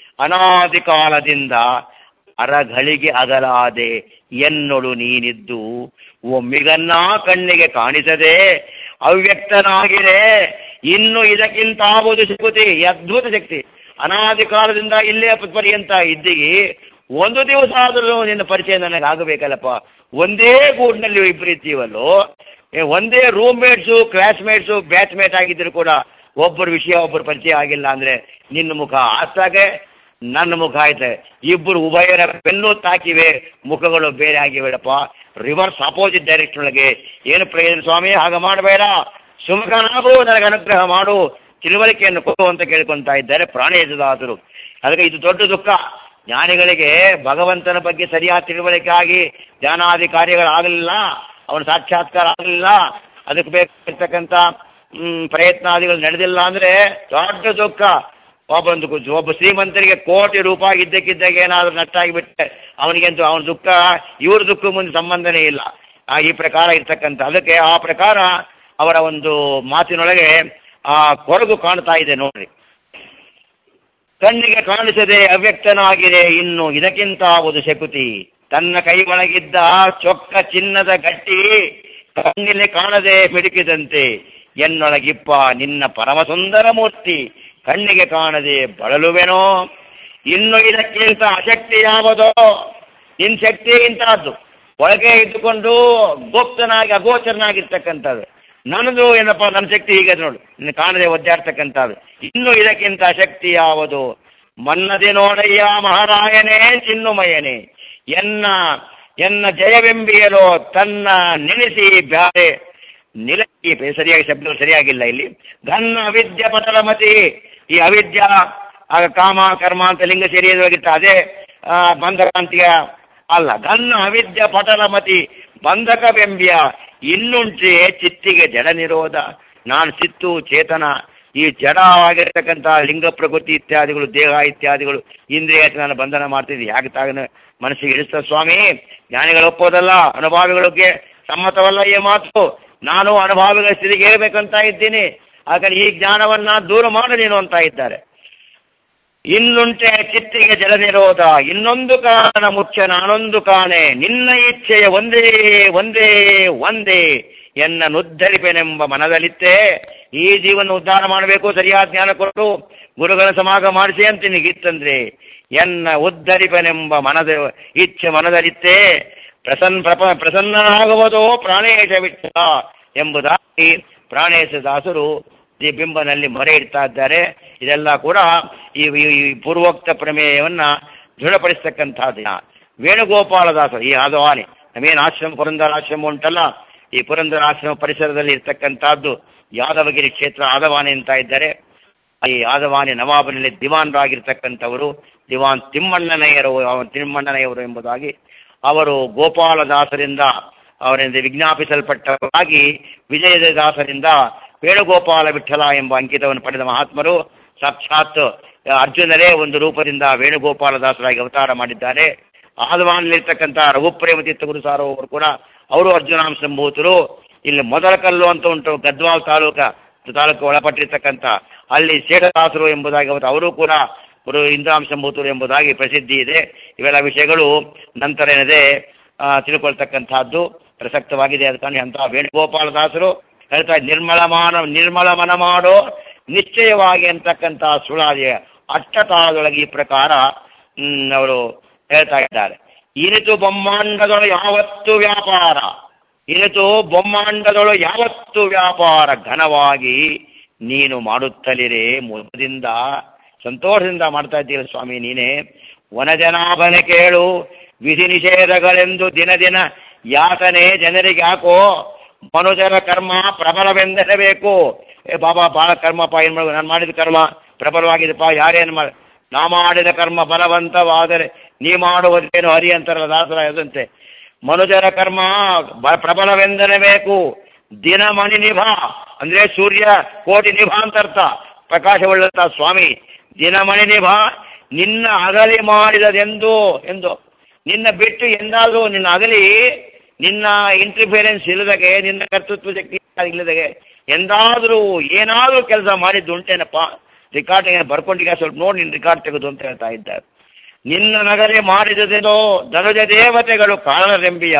ಅನಾದಿ ಕಾಲದಿಂದ ಅರಗಳಿಗೆ ಅಗಲಾದೆ ಎನ್ನೊಳು ನೀನಿದ್ದು ಒಮ್ಮಿಗನ್ನ ಕಣ್ಣಿಗೆ ಕಾಣಿಸದೆ ಅವ್ಯಕ್ತನಾಗಿರೆ ಇನ್ನು ಇದಕ್ಕಿಂತಾವುದು ಶಕ್ತಿ ಈ ಅದ್ಭುತ ಶಕ್ತಿ ಅನಾದಿ ಕಾಲದಿಂದ ಇಲ್ಲೇ ಪರ್ಯಂತ ಇದ್ದೀಗಿ ಒಂದು ದಿವಸ ಆದರೂ ನಿನ್ನ ಪರಿಚಯ ನನಗೆ ಆಗಬೇಕಲ್ಲಪ್ಪ ಒಂದೇ ಗೂಡ್ನಲ್ಲಿ ಇಬ್ಬರು ಇದ್ದೀವಲ್ಲೋ ಏ, ಒಂದೇ roommates classmates batchmate ಆಗಿದ್ರು ಕೂಡ ಒಬ್ಬರ ವಿಷಯ ಒಬ್ಬರ ಪರಿಚಯ ಆಗಿಲ್ಲ ಅಂದ್ರೆ ನಿನ್ನ ಮುಖ ಆಸ್ತಾಗೆ ನನ್ನ ಮುಖ ಐತೆ ಇಬ್ಬರು ಉಭಯರ ಬೆನ್ನು ತಾಕಿವೆ ಮುಖಗಳು ಬೇರೆ ಆಗಿವೆಳಪ್ಪ ರಿವರ್ಸ್ ಅಪೋಸಿಟ್ ಡೈರೆಕ್ಷನ್ ಒಳಗೆ ಏನು ಪ್ರಯೋಜನ ಸ್ವಾಮಿ ಹಾಗೆ ಮಾಡಬೇಡ ಸುಮುಖನಾಗು ನನಗೆ ಅನುಗ್ರಹ ಮಾಡು ತಿಳುವಳಿಕೆಯನ್ನು ಕೊಡು ಅಂತ ಕೇಳ್ಕೊಂತಾ ಇದ್ದಾರೆ ಪ್ರಾಣೇಶದಾಸರು ಅದಕ್ಕೆ ಇದು ದೊಡ್ಡ ದುಃಖ ಜ್ಞಾನಿಗಳಿಗೆ ಭಗವಂತನ ಬಗ್ಗೆ ಸರಿಯಾದ ತಿಳುವಳಿಕೆ ಆಗಿ ಧ್ಯಾನಾದಿ ಕಾರ್ಯಗಳಾಗಲಿಲ್ಲ ಅವನ ಸಾಕ್ಷಾತ್ಕಾರ ಆಗಲಿಲ್ಲ ಅದಕ್ಕೆ ಬೇಕಾಗಿರ್ತಕ್ಕಂಥ ಹ್ಮ್, ಪ್ರಯತ್ನಾದಿಗಳು ನಡೆದಿಲ್ಲ ಅಂದ್ರೆ ದೊಡ್ಡ ದುಃಖ ಒಬ್ಬೊಂದು ಕು- ಒಬ್ಬ ಶ್ರೀಮಂತರಿಗೆ ಕೋಟಿ ರೂಪಾಯಿ ಇದ್ದಕ್ಕಿದ್ದಾಗ ಏನಾದ್ರೂ ನಷ್ಟ ಆಗಿಬಿಟ್ರೆ ಅವನಿಗಂತೂ ಅವನ ದುಃಖ ಇವ್ರ ದುಃಖ ಮುಂದೆ ಸಂಬಂಧನೇ ಇಲ್ಲ ಆ ಈ ಪ್ರಕಾರ ಇರ್ತಕ್ಕಂಥ ಅದಕ್ಕೆ ಆ ಪ್ರಕಾರ ಅವರ ಒಂದು ಮಾತಿನೊಳಗೆ ಆ ಕೊರಗು ಕಾಣ್ತಾ ಇದೆ ನೋಡ್ರಿ ಕಣ್ಣಿಗೆ ಕಾಣಿಸದೆ ಅವ್ಯಕ್ತನಾಗಿದೆ ಇನ್ನು ಇದಕ್ಕಿಂತ ಆಗುವುದು ಶಕುತಿ ತನ್ನ ಕೈ ಒಳಗಿದ್ದ ಚೊಕ್ಕ ಚಿನ್ನದ ಗಟ್ಟಿ ಕಣ್ಣಿಗೆ ಕಾಣದೆ ಮಿಡುಕಿದಂತೆ ಎನ್ನೊಳಗಿಪ್ಪ ನಿನ್ನ ಪರಮ ಸುಂದರ ಮೂರ್ತಿ ಕಣ್ಣಿಗೆ ಕಾಣದೆ ಬಳಲುವೆನೋ ಇನ್ನು ಇದಕ್ಕಿಂತ ಅಶಕ್ತಿ ಯಾವುದೋ ನಿನ್ ಶಕ್ತಿ ಇಂತಹದ್ದು ಒಳಗೆ ಇದ್ದುಕೊಂಡು ಗುಪ್ತನಾಗಿ ಅಗೋಚರನಾಗಿರ್ತಕ್ಕಂಥದ್ದು ನನ್ನದು ಏನಪ್ಪ ನನ್ನ ಶಕ್ತಿ ಹೀಗೆ ನೋಡು ನಿನ್ನ ಕಾಣದೆ ಒದ್ದಾಡ್ತಕ್ಕಂಥದ್ದು ಇನ್ನು ಇದಕ್ಕಿಂತ ಶಕ್ತಿ ಯಾವುದು ಮನ್ನದೆ ನೋಡಯ್ಯ ಮಹಾರಾಯನೇ ಚಿನ್ನುಮಯನೇ ಎನ್ನ ಎನ್ನ ಜಯವೆಂಬಿಯಲೋ ತನ್ನ ನೆನೆಸಿ ಬ್ಯಾರೆ ನಿಲಕಿ ಸರಿಯಾಗಿ ಶಬ್ದ ಸರಿಯಾಗಿಲ್ಲ ಇಲ್ಲಿ ಘನ್ನ ಅವಿದ್ಯ ಪಟಲಮತಿ ಈ ಅವಿದ್ಯ ಆಗ ಕಾಮ ಕರ್ಮ ಅಂತ ಲಿಂಗ ಸೇರಿಯವಾಗಿರ್ತ ಅದೇ ಆ, ಬಂಧಕಾಂತಿಯ ಅಲ್ಲ ಘನ್ನ ಅವಿದ್ಯ ಪಟಲಮತಿ ಬಂಧಕವೆಂಬ್ಯ ಇನ್ನುಂಟೆ ಚಿತ್ತಿಗೆ ಜಡ ನಿರೋಧ ನಾನು ಚಿತ್ತು ಚೇತನ ಈ ಜಡವಾಗಿರ್ತಕ್ಕಂಥ ಲಿಂಗ ಪ್ರಕೃತಿ ಇತ್ಯಾದಿಗಳು ದೇಹ ಇತ್ಯಾದಿಗಳು ಇಂದ್ರಿಯ ನಾನು ಬಂಧನ ಮಾಡ್ತಿದ್ದೆ ಯಾಕೆ ತಾಗ ಮನಸ್ಸಿಗೆ ಇಳಿಸ್ತ ಸ್ವಾಮಿ ಜ್ಞಾನಿಗಳು ಒಪ್ಪೋದಲ್ಲ ಅನುಭಾವಿಗಳಿಗೆ ಸಮ್ಮತವಲ್ಲ ಈ ಮಾತು ನಾನು ಅನುಭಾವಿಗಳ ಸ್ಥಿತಿಗೆ ಹೇಳ್ಬೇಕಂತ ಇದ್ದೀನಿ ಹಾಗಾಗಿ ಈ ಜ್ಞಾನವನ್ನ ದೂರ ಮಾಡು ನೀನು ಅಂತ ಇದ್ದಾರೆ ಇನ್ನುಂಟೆ ಚಿತ್ತಿಗೆ ಜಲ ನಿರೋಧ ಇನ್ನೊಂದು ಕಾರಣ ಮುಖ್ಯ ನಾನೊಂದು ಕಾಣೆ ನಿನ್ನ ಇಚ್ಛೆಯ ಒಂದೇ ಒಂದೇ ಒಂದೇ ಎನ್ನ ನುದ್ಧರಿಪೆನೆಂಬ ಮನದಲ್ಲಿತ್ತೆ ಈ ಜೀವನ ಉದ್ಧಾರ ಮಾಡಬೇಕು ಸರಿಯಾದ ಜ್ಞಾನ ಕೊಟ್ಟು ಗುರುಗಳ ಸಮಾಗ ಮಾಡಿಸಿ ಅಂತ ನಿನಗಿತ್ತಂದ್ರೆ ಎನ್ನ ಉದ್ಧರಿಪನೆಂಬ ಮನದ ಇಚ್ಛೆ ಮನದಲ್ಲಿತ್ತೆ ಪ್ರಸನ್ನ ಪ್ರಪ ಪ್ರಸನ್ನನಾಗುವುದೋ ಪ್ರಾಣೇಶ ಬಿಟ್ಟ ಎಂಬುದಾಗಿ ಪ್ರಾಣೇಶ ದಾಸರು ಈ ಬಿಂಬನಲ್ಲಿ ಮೊರೆ ಇಡ್ತಾ ಇದ್ದಾರೆ ಇದೆಲ್ಲ ಕೂಡ ಈ ಈ- ಈ ಪೂರ್ವೋಕ್ತ ಪ್ರಮೇಯವನ್ನ ದೃಢಪಡಿಸ್ತಕ್ಕಂಥದ್ದು ವೇಣುಗೋಪಾಲದಾಸರು ಈ ಆದವಾನಿ ನಮೇನು ಆಶ್ರಮ ಪುರಂದರ ಆಶ್ರಮ ಉಂಟಲ್ಲ ಈ ಪುರಂದರ ಆಶ್ರಮ ಪರಿಸರದಲ್ಲಿ ಇರ್ತಕ್ಕಂಥದ್ದು ಯಾದವಗಿರಿ ಕ್ಷೇತ್ರ ಆದವಾನಿ ಅಂತ ಇದ್ದಾರೆ ಈ ಆದವಾನಿ ನವಾಬನಲ್ಲಿ ದಿವಾನ್ರಾಗಿರ್ತಕ್ಕಂಥವರು ದಿವಾನ್ ತಿಮ್ಮಣ್ಣನಯ್ಯರು ಅವ- ತಿಮ್ಮಣ್ಣನಯ್ಯವರು ಎಂಬುದಾಗಿ ಅವರು ಗೋಪಾಲದಾಸರಿಂದ ಅವರಿಂದ ವಿಜ್ಞಾಪಿಸಲ್ಪಟ್ಟವರಾಗಿ ವಿಜಯದ ದಾಸರಿಂದ ವೇಣುಗೋಪಾಲ ವಿಠಲ ಎಂಬ ಅಂಕಿತವನ್ನು ಪಡೆದ ಮಹಾತ್ಮರು ಸಾಕ್ಷಾತ್ ಅರ್ಜುನರೇ ಒಂದು ರೂಪದಿಂದ ವೇಣುಗೋಪಾಲ ದಾಸರಾಗಿ ಅವತಾರ ಮಾಡಿದ್ದಾರೆ ಆದವಾನಲ್ಲಿರ್ತಕ್ಕಂಥ ರಘುಪ್ರೇಮತೀರ್ಥ ಗುರುಸಾರ ಅವರು ಕೂಡ ಅವರು ಅರ್ಜುನಾಂಶಂಭೂತರು ಇಲ್ಲಿ ಮೊದಲ ಕಲ್ಲು ಅಂತ ಉಂಟು ಗದ್ವಾಲ್ ತಾಲೂಕ ತಾಲೂಕು ಒಳಪಟ್ಟಿರ್ತಕ್ಕಂಥ ಅಲ್ಲಿ ಶೇಷದಾಸರು ಎಂಬುದಾಗಿ ಅವರು ಅವರು ಕೂಡ ಗುರು ಇಂದ್ರಾಂಶಂಭೂತರು ಎಂಬುದಾಗಿ ಪ್ರಸಿದ್ಧಿ ಇದೆ ಇವೆಲ್ಲ ವಿಷಯಗಳು ನಂತರ ಏನಿದೆ ಆ, ತಿಳ್ಕೊಳ್ತಕ್ಕಂಥದ್ದು ಪ್ರಸಕ್ತವಾಗಿದೆ ಅದಕ್ಕೆ ಅಂತ ವೇಣುಗೋಪಾಲ ದಾಸರು ಹೇಳ್ತಾ ಇದ್ದಾರೆ, ನಿರ್ಮಲ ಮಾನ ನಿರ್ಮಲ ಮನ ಮಾಡೋ ನಿಶ್ಚಯವಾಗಿ ಅಂತಕ್ಕಂಥ ಸುಳಾದಿಯ ಅಟ್ಟತಾಳದೊಳಗೆ ಈ ಪ್ರಕಾರ ಹ್ಮ್, ಅವರು ಹೇಳ್ತಾ ಇದ್ದಾರೆ ಇನಿತು ಬ್ರಹ್ಮಾಂಡದೊಳ ಯಾವತ್ತು ವ್ಯಾಪಾರ ಇನಿತು ಬ್ರಹ್ಮಾಂಡದೊಳು ಯಾವತ್ತು ವ್ಯಾಪಾರ ಘನವಾಗಿ ನೀನು ಮಾಡುತ್ತಲಿರೆ ಮುದದಿಂದ ಸಂತೋಷದಿಂದ ಮಾಡ್ತಾ ಇದ್ದೀರ ಸ್ವಾಮಿ ನೀನೇ ವನಜನಾಭನೆ ಕೇಳು ವಿಧಿ ನಿಷೇಧಗಳೆಂದು ದಿನ ದಿನ ಯಾತನೆ ಜನರಿಗೆ ಹಾಕೋ ಮನುಜರ ಕರ್ಮ ಪ್ರಬಲವೆಂದೆನ್ನಬೇಕು ಏ ಬಾಬಾ ಬಹಳ ಕರ್ಮಪ್ಪ ಏನ್ ಮಾಡ್ಬೇಕು ನಾನು ಮಾಡಿದ ಕರ್ಮ ಪ್ರಬಲವಾಗಿದೆಪ್ಪ ಯಾರೇನು ಮಾಡ ನಾ ಮಾಡಿದ ಕರ್ಮ ಬಲವಂತವಾದರೆ ನೀ ಮಾಡುವುದೇನು ಹರಿ ಅಂತಾರಲ್ಲ ದಾಸರಾಯದಂತೆ ಮನುಜರ ಕರ್ಮ ಬ- ಪ್ರಬಲವೆಂದೆನ್ನಬೇಕು ದಿನ ಮಣಿ ನಿಭ ಅಂದ್ರೆ ಸೂರ್ಯ ಕೋಟಿ ನಿಭ ಅಂತ ಅರ್ಥ ಪ್ರಕಾಶವುಳ್ಳಂತ ಸ್ವಾಮಿ ದಿನಮಣಿ ನಿಭ ನಿನ್ನ ಅಗಲಿ ಮಾಡಿದದೆಂದು ಎಂದು ನಿನ್ನ ಬಿಟ್ಟು ಎಂದಾದ್ರೂ ನಿನ್ನ ಅಗಲಿ ನಿನ್ನ ಇಂಟರ್ಫಿಯರೆನ್ಸ್ ಇಲ್ಲದಗೆ ನಿನ್ನ ಕರ್ತೃತ್ವ ಶಕ್ತಿ ಇಲ್ಲದಗೆ ಎಂದಾದ್ರೂ ಏನಾದ್ರೂ ಕೆಲಸ ಮಾಡಿದ್ದು ಉಂಟೇನಪ್ಪ ರೆಕಾರ್ಡಿಂಗ್ ಬರ್ಕೊಂಡಿಗ ಸ್ವಲ್ಪ ನೋಡಿ ನಿನ್ನ ರೆಕಾರ್ಡ್ ತೆಗೆದು ಅಂತ ಹೇಳ್ತಾ ಇದ್ದಾರೆ ನಿನ್ನ ನಗರೆ ಮಾಡಿದದೇನೋ ಧನುಜ ದೇವತೆಗಳು ಕಾರಣರೆಂಬಿಯ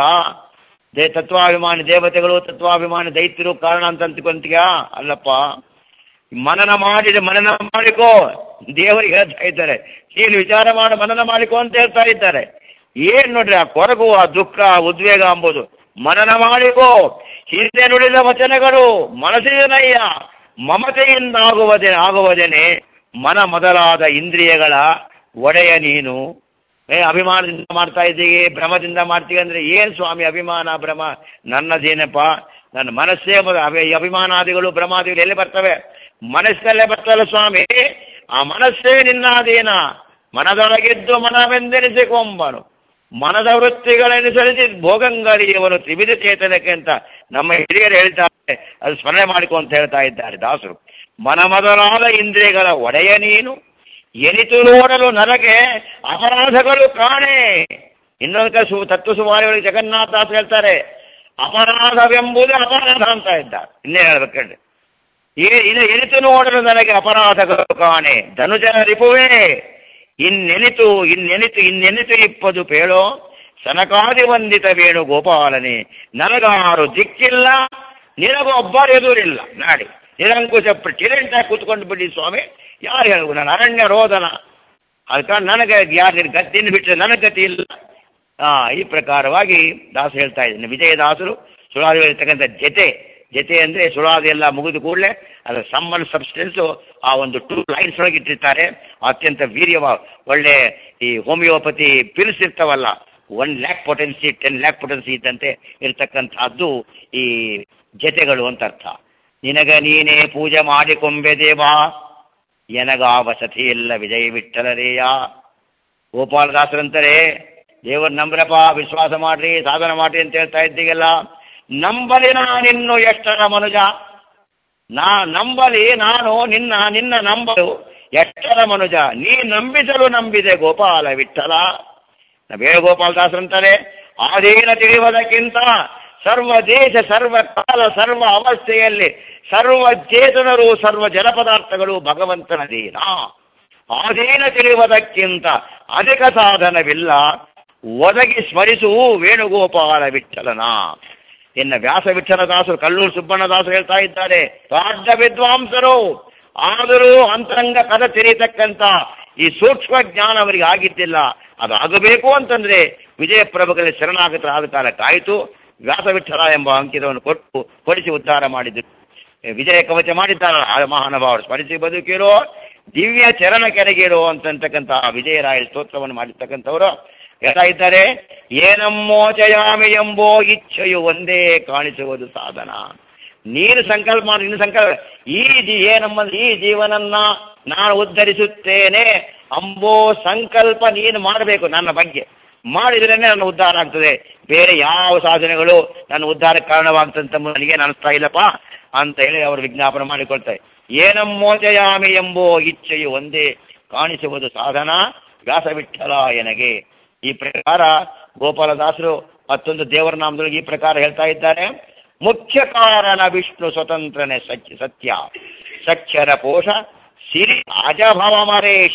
ದೇ ತತ್ವಾಭಿಮಾನಿ ದೇವತೆಗಳು ತತ್ವಾಭಿಮಾನಿ ದೈತ್ಯರು ಕಾರಣ ಅಂತ ಅಂದ್ಕೊಂತೀಯಾ ಅಲ್ಲಪ್ಪ ಮನನ ಮಾಡಿದ ಮನನ ಮಾಡಿಕೋ ದೇವರಿಗೆ ಹೇಳ್ತಾ ಇದ್ದಾರೆ ನೀನು ವಿಚಾರ ಮಾಡ ಮನನ ಮಾಡಿಕೋ ಅಂತ ಹೇಳ್ತಾ ಇದ್ದಾರೆ ಏನ್ ನೋಡ್ರಿ ಆ ಕೊರಗು ಆ ದುಃಖ ಆ ಉದ್ವೇಗ ಎಂಬುದು ಮನನ ಮಾಡಿಕೋ ಹಿಂದೆ ನುಡಿದ ವಚನಗಳು ಮನಸ್ಸಿನಯ್ಯ ಮಮತೆಯಿಂದ ಆಗುವುದೇ ಆಗುವುದೇನೆ ಮನ ಮೊದಲಾದ ಇಂದ್ರಿಯಗಳ ಒಡೆಯ ನೀನು ಏ ಅಭಿಮಾನದಿಂದ ಮಾಡ್ತಾ ಇದ್ದೀವಿ ಭ್ರಮದಿಂದ ಮಾಡ್ತೀವಿ ಅಂದ್ರೆ ಏನ್ ಸ್ವಾಮಿ ಅಭಿಮಾನ ಭ್ರಮ ನನ್ನದೇನಪ್ಪ ನನ್ನ ಮನಸ್ಸೇ ಮೊದ- ಅಭಿ- ಈ ಅಭಿಮಾನಾದಿಗಳು ಭ್ರಮಾದಿಗಳು ಎಲ್ಲಿ ಬರ್ತವೆ ಮನಸ್ಸಲ್ಲೇ ಬರ್ತಲ್ಲ ಸ್ವಾಮಿ ಆ ಮನಸ್ಸೇ ನಿನ್ನಾದೀನ ಮನದೊಳಗಿದ್ದು ಮನವೆಂದೆನಿಸಿಕೊಂಬನು ಮನದ ವೃತ್ತಿಗಳನುಸರಿಸಿ ಭೋಗಂಗರಿಯವನು ತ್ರಿವಿಧ ಚೇತನಕ್ಕೆ ಅಂತ ನಮ್ಮ ಹಿರಿಯರು ಹೇಳ್ತಾರೆ ಅದು ಸ್ಮರಣೆ ಮಾಡಿಕೊ ಅಂತ ಹೇಳ್ತಾ ಇದ್ದಾರೆ ದಾಸರು ಮನ ಮೊದಲಾದ ಇಂದ್ರಿಯಗಳ ಒಡೆಯ ನೀನು ಎನಿತು ನೋಡಲು ನನಗೆ ಅಪರಾಧಗಳು ಕಾಣೆ ಇನ್ನೊಂದು ಕಡೆ ಸು ತತ್ವ ಸುಮಾರಿಗಳಿಗೆ ಜಗನ್ನಾಥ ಹೇಳ್ತಾರೆ ಅಪರಾಧವೆಂಬುದು ಅಪರಾಧ ಅಂತ ಇದ್ದಾರೆ ಇನ್ನೇ ಹೇಳ್ಬೇಕಂದ್ರೆ ಏ- ಇನ್ನು ಎನಿತು ನೋಡಲು ನನಗೆ ಅಪರಾಧಗಳು ಕಾಣೆ ಧನುಜನ ರಿಪುವೇ ಇನ್ನೆನಿತು ಇನ್ನೆನಿತು ಇನ್ನೆನಿತು ಇಪ್ಪದು ಪೇಳೋ ಸನಕಾದಿ ವಂದಿತ ವೇಣು ಗೋಪಾಲನೆ ನನಗಾರು ದಿಕ್ಕಿಲ್ಲ ನಿನಗೊಬ್ಬರೆದುರಿಲ್ಲ ನಾಡಿ ನಿರಂಕುಶ ಟಿರೆಂಟ್ ಆಗಿ ಕೂತ್ಕೊಂಡು ಬಿಡಿ ಸ್ವಾಮಿ ಯಾರು ಹೇಳುವ ನಾನು ಅರಣ್ಯ ರೋದನ ಅದಕ್ಕೆ ನನಗೆ ಯಾರು ಗತಿಯಿಂದ ಬಿಟ್ಟರೆ ನನಗೆ ಗತಿ ಇಲ್ಲ ಆ ಈ ಪ್ರಕಾರವಾಗಿ ದಾಸ ಹೇಳ್ತಾ ಇದ್ದೀನಿ ವಿಜಯದಾಸರು ಸುಳಾದಿ ಇರ್ತಕ್ಕಂಥ ಜತೆ ಜತೆ ಅಂದ್ರೆ ಸುಳಾದಿ ಎಲ್ಲ ಮುಗಿದ ಕೂಡಲೇ ಅದರ ಸಮ್ಮನ್ ಸಬ್ಸ್ಟೆನ್ಸ್ ಆ ಒಂದು ಟೂ ಲೈನ್ಸ್ ಒಳಗೆ ಇಟ್ಟಿರ್ತಾರೆ ಅತ್ಯಂತ ವೀರ್ಯವ ಒಳ್ಳೆ ಈ ಹೋಮಿಯೋಪತಿ ಪಿಲ್ಸ್ ಇರ್ತಾವಲ್ಲ one lakh potency ten lakh potency ಇದ್ದಂತೆ ಇರ್ತಕ್ಕಂಥದ್ದು ಈ ಜತೆಗಳು ಅಂತ ಅರ್ಥ ನಿನಗ ನೀನೇ ಪೂಜೆ ಮಾಡಿಕೊಂಬೆ ದೇವಾ ಎನಗಾ ವಸತಿ ಇಲ್ಲ ವಿಜಯ ವಿಠಲರೇಯ ಗೋಪಾಲದಾಸರಂತಾರೆ ದೇವರ ನಂಬ್ರಪ್ಪ ವಿಶ್ವಾಸ ಮಾಡ್ರಿ ಸಾಧನ ಮಾಡ್ರಿ ಅಂತ ಹೇಳ್ತಾ ಇದ್ದೀಗಲ್ಲ ನಂಬಲಿ ನಾನಿನ್ನು ಎಷ್ಟರ ಮನುಜ ನಾ ನಂಬಲಿ ನಾನು ನಿನ್ನ ನಿನ್ನ ನಂಬಲು ಎಷ್ಟರ ಮನುಜ ನೀ ನಂಬಿಸಲು ನಂಬಿದೆ ಗೋಪಾಲ ವಿಠಲ ಬೇರೆ ಗೋಪಾಲದಾಸರಂತಾರೆ ಆಧೀನ ತಿಳಿಯುವುದಕ್ಕಿಂತ ಸರ್ವ ದೇಶ ಸರ್ವ ಕಾಲ ಸರ್ವ ಅವಸ್ಥೆಯಲ್ಲಿ ಸರ್ವ ಚೇತನರು ಸರ್ವ ಜಲಪದಾರ್ಥಗಳು ಭಗವಂತನದೀನ ಆಧೀನ ತಿಳಿಯುವುದಕ್ಕಿಂತ ಅಧಿಕ ಸಾಧನವಿಲ್ಲ ಒದಗಿ ಸ್ಮರಿಸು ವೇಣುಗೋಪಾಲ ವಿಠಲನ ಇನ್ನು ವ್ಯಾಸ ವಿಠಲದಾಸರು ಕಲ್ಲೂರು ಸುಬ್ಬಣ್ಣದಾಸರು ಹೇಳ್ತಾ ಇದ್ದಾರೆ ಪಾಠ ವಿದ್ವಾಂಸರು ಆದರೂ ಅಂತರಂಗ ಕದ ತೆರೀತಕ್ಕಂತ ಈ ಸೂಕ್ಷ್ಮ ಜ್ಞಾನ ಅವರಿಗೆ ಆಗಿದ್ದಿಲ್ಲ ಅದು ಆಗಬೇಕು ಅಂತಂದ್ರೆ ವಿಜಯ ಪ್ರಭುಗಳಲ್ಲಿ ಶರಣಾಗತರಾದ ಕಾಲ ಕಾಯಿತು ವ್ಯಾಸ ವಿಠಲ ಎಂಬ ಅಂಕಿತವನ್ನು ಕೊಟ್ಟು ಕೊಡಿಸಿ ಉದ್ಧಾರ ಮಾಡಿದ್ರು ವಿಜಯ ಕವಚ ಮಾಡಿದ್ದಾರಲ್ಲ ಆ ಮಹಾನುಭಾವರು ಸ್ಮರಿಸಿ ಬದುಕಿರೋ ದಿವ್ಯ ಚರಣ ಕೆರೆಗಿರೋ ಅಂತಕ್ಕಂಥ ವಿಜಯರಾಯ ಸ್ತೋತ್ರವನ್ನು ಮಾಡಿರ್ತಕ್ಕಂಥವರು ಹೇಳ್ತಾ ಇದ್ದಾರೆ ಏನಮ್ಮೋಚಯಾಮಿ ಎಂಬೋ ಇಚ್ಛೆಯು ಒಂದೇ ಕಾಣಿಸುವುದು ಸಾಧನ ನೀನು ಸಂಕಲ್ಪ ಮಾಡಿ ನಿನ್ನ ಸಂಕಲ್ಪ ಈ ಜೀ ಏನಮ್ಮ ಈ ಜೀವನನ್ನ ನಾನು ಉದ್ಧರಿಸುತ್ತೇನೆ ಅಂಬೋ ಸಂಕಲ್ಪ ನೀನು ಮಾಡಬೇಕು ನನ್ನ ಬಗ್ಗೆ ಮಾಡಿದ್ರೇನೆ ನನ್ನ ಉದ್ಧಾರ ಆಗ್ತದೆ ಬೇರೆ ಯಾವ ಸಾಧನೆಗಳು ನನ್ನ ಉದ್ಧಾರಕ್ಕೆ ಕಾರಣವಾಗ್ತಂತ ನನಗೆ ಅನಿಸ್ತಾ ಇಲ್ಲಪ್ಪ ಅಂತ ಹೇಳಿ ಅವರು ವಿಜ್ಞಾಪನೆ ಮಾಡಿಕೊಳ್ತಾರೆ ಏನಮ್ಮೋಚಯಾಮಿ ಎಂಬೋ ಇಚ್ಛೆಯು ಒಂದೇ ಕಾಣಿಸುವುದು ಸಾಧನ ವ್ಯಾಸ ವಿಠಲ ಎನಗೆ ಈ ಪ್ರಕಾರ ಗೋಪಾಲದಾಸರು ಮತ್ತೊಂದು ದೇವರ ನಾಮದೊಳಗೆ ಈ ಪ್ರಕಾರ ಹೇಳ್ತಾ ಇದ್ದಾರೆ ಮುಖ್ಯ ಕಾರಣ ವಿಷ್ಣು ಸ್ವತಂತ್ರನೇ ಸತ್ಯ ಸತ್ಯ ಸಖ್ಯರ ಪೋಷ ಸಿರಿ ಅಜಭವ ಮರೇಶ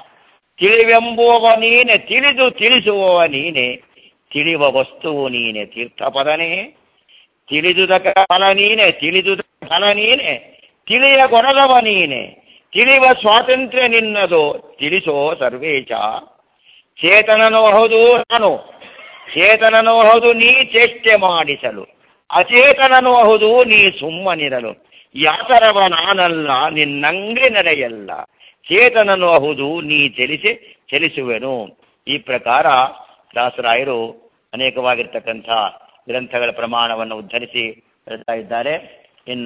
ತಿಳಿವೆಂಬುವವ ನೀನೆ ತಿಳಿದು ತಿಳಿಸುವವ ನೀನೆ ತಿಳಿವ ವಸ್ತುವು ನೀನೆ ತೀರ್ಥಪದನೇ ತಿಳಿದುದಕ ಫಲ ನೀನೆ ತಿಳಿದುದ ಫಲ ನೀನೆ ತಿಳಿಯ ಕೊರದವ ನೀನೆ ತಿಳಿವ ಸ್ವಾತಂತ್ರ್ಯ ನಿನ್ನದು ತಿಳಿಸೋ ಸರ್ವೇಶ ಚೇತನನು ಹೌದು ನಾನು ಚೇತನನು ಹೌದು ನೀ ಚೇಷ್ಟೆ ಮಾಡಿಸಲು ಅಚೇತನನು ಹೌದು ನೀ ಸುಮ್ಮನಿರಲು ಯಾತರವ ನಾನಲ್ಲ ನಿನ್ನಂಗೆ ನಡೆಯಲ್ಲ ಚೇತನನು ಹೌದು ನೀ ಚಲಿಸಿ ಚಲಿಸುವೆನು ಈ ಪ್ರಕಾರ ದಾಸರಾಯರು ಅನೇಕವಾಗಿರ್ತಕ್ಕಂಥ ಗ್ರಂಥಗಳ ಪ್ರಮಾಣವನ್ನು ಉದ್ಧರಿಸಿ ಹೇಳ್ತಾ ಇದ್ದಾರೆ ಇನ್ನ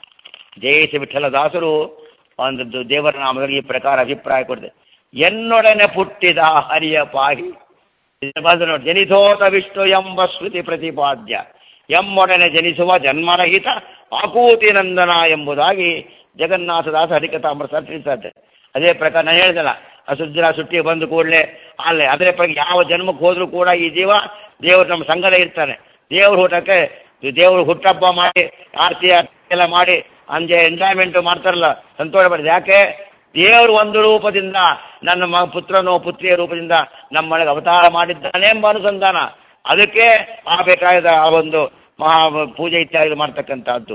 ಜಯೇಶ ವಿಠಲ ದಾಸರು ಒಂದು ದೇವರ ನಾಮದಲ್ಲಿ ಈ ಪ್ರಕಾರ ಅಭಿಪ್ರಾಯ ಕೊಡಿದೆ ಎನ್ನೊಡನೆ ಪುಟ್ಟಿದ ಹರಿಯ ಪಾಹಿ ಇದು ಬಂದು ನೋಡಿ ಜನಿತೋತ ವಿಷ್ಣು ಎಂಬ ಶ್ರುತಿ ಪ್ರತಿಪಾದ್ಯ ಎಮ್ಮೊಡನೆ ಜನಿಸುವ ಜನ್ಮರಹಿತ ಆಕೂತಿ ನಂದನ ಎಂಬುದಾಗಿ ಜಗನ್ನಾಥದಾಸ ಹರಿಕತಾಮೃತ ತಿಳಿಸುತ್ತೆ ಅದೇ ಪ್ರಕಾರ ನಾನು ಹೇಳ್ದಲ್ಲ ಅಸುದ್ದಿನ ಸುಟ್ಟಿ ಬಂದು ಕೂಡಲೇ ಅಲ್ಲೇ ಅದೇ ಪ್ರಕಾರ ಯಾವ ಜನ್ಮಕ್ಕೆ ಹೋದ್ರೂ ಕೂಡ ಈ ಜೀವ ದೇವರು ನಮ್ಮ ಸಂಘದ ಇರ್ತಾನೆ ದೇವ್ರ ಊಟಕ್ಕೆ ದೇವ್ರ ಹುಟ್ಟಹಬ್ಬ ಮಾಡಿ ಆರತಿ ಎಲ್ಲ ಮಾಡಿ ಅಂಜೆ ಎಂಜಾಯ್ಮೆಂಟ್ ಮಾಡ್ತಾರಲ್ಲ ಸಂತೋಷ ಪಡಿದೆ ಯಾಕೆ ದೇವರು ಒಂದು ರೂಪದಿಂದ ನನ್ನ ಮ ಪುತ್ರನೋ ಪುತ್ರಿಯ ರೂಪದಿಂದ ನಮ್ಮೊಳಗೆ ಅವತಾರ ಮಾಡಿದ್ದಾನೆ ಎಂಬ ಅನುಸಂಧಾನ ಅದಕ್ಕೆ ಆ ಬೇಕಾದ ಆ ಒಂದು ಮಹಾ ಪೂಜೆ ಇತ್ಯಾದಿ ಮಾಡ್ತಕ್ಕಂಥದ್ದು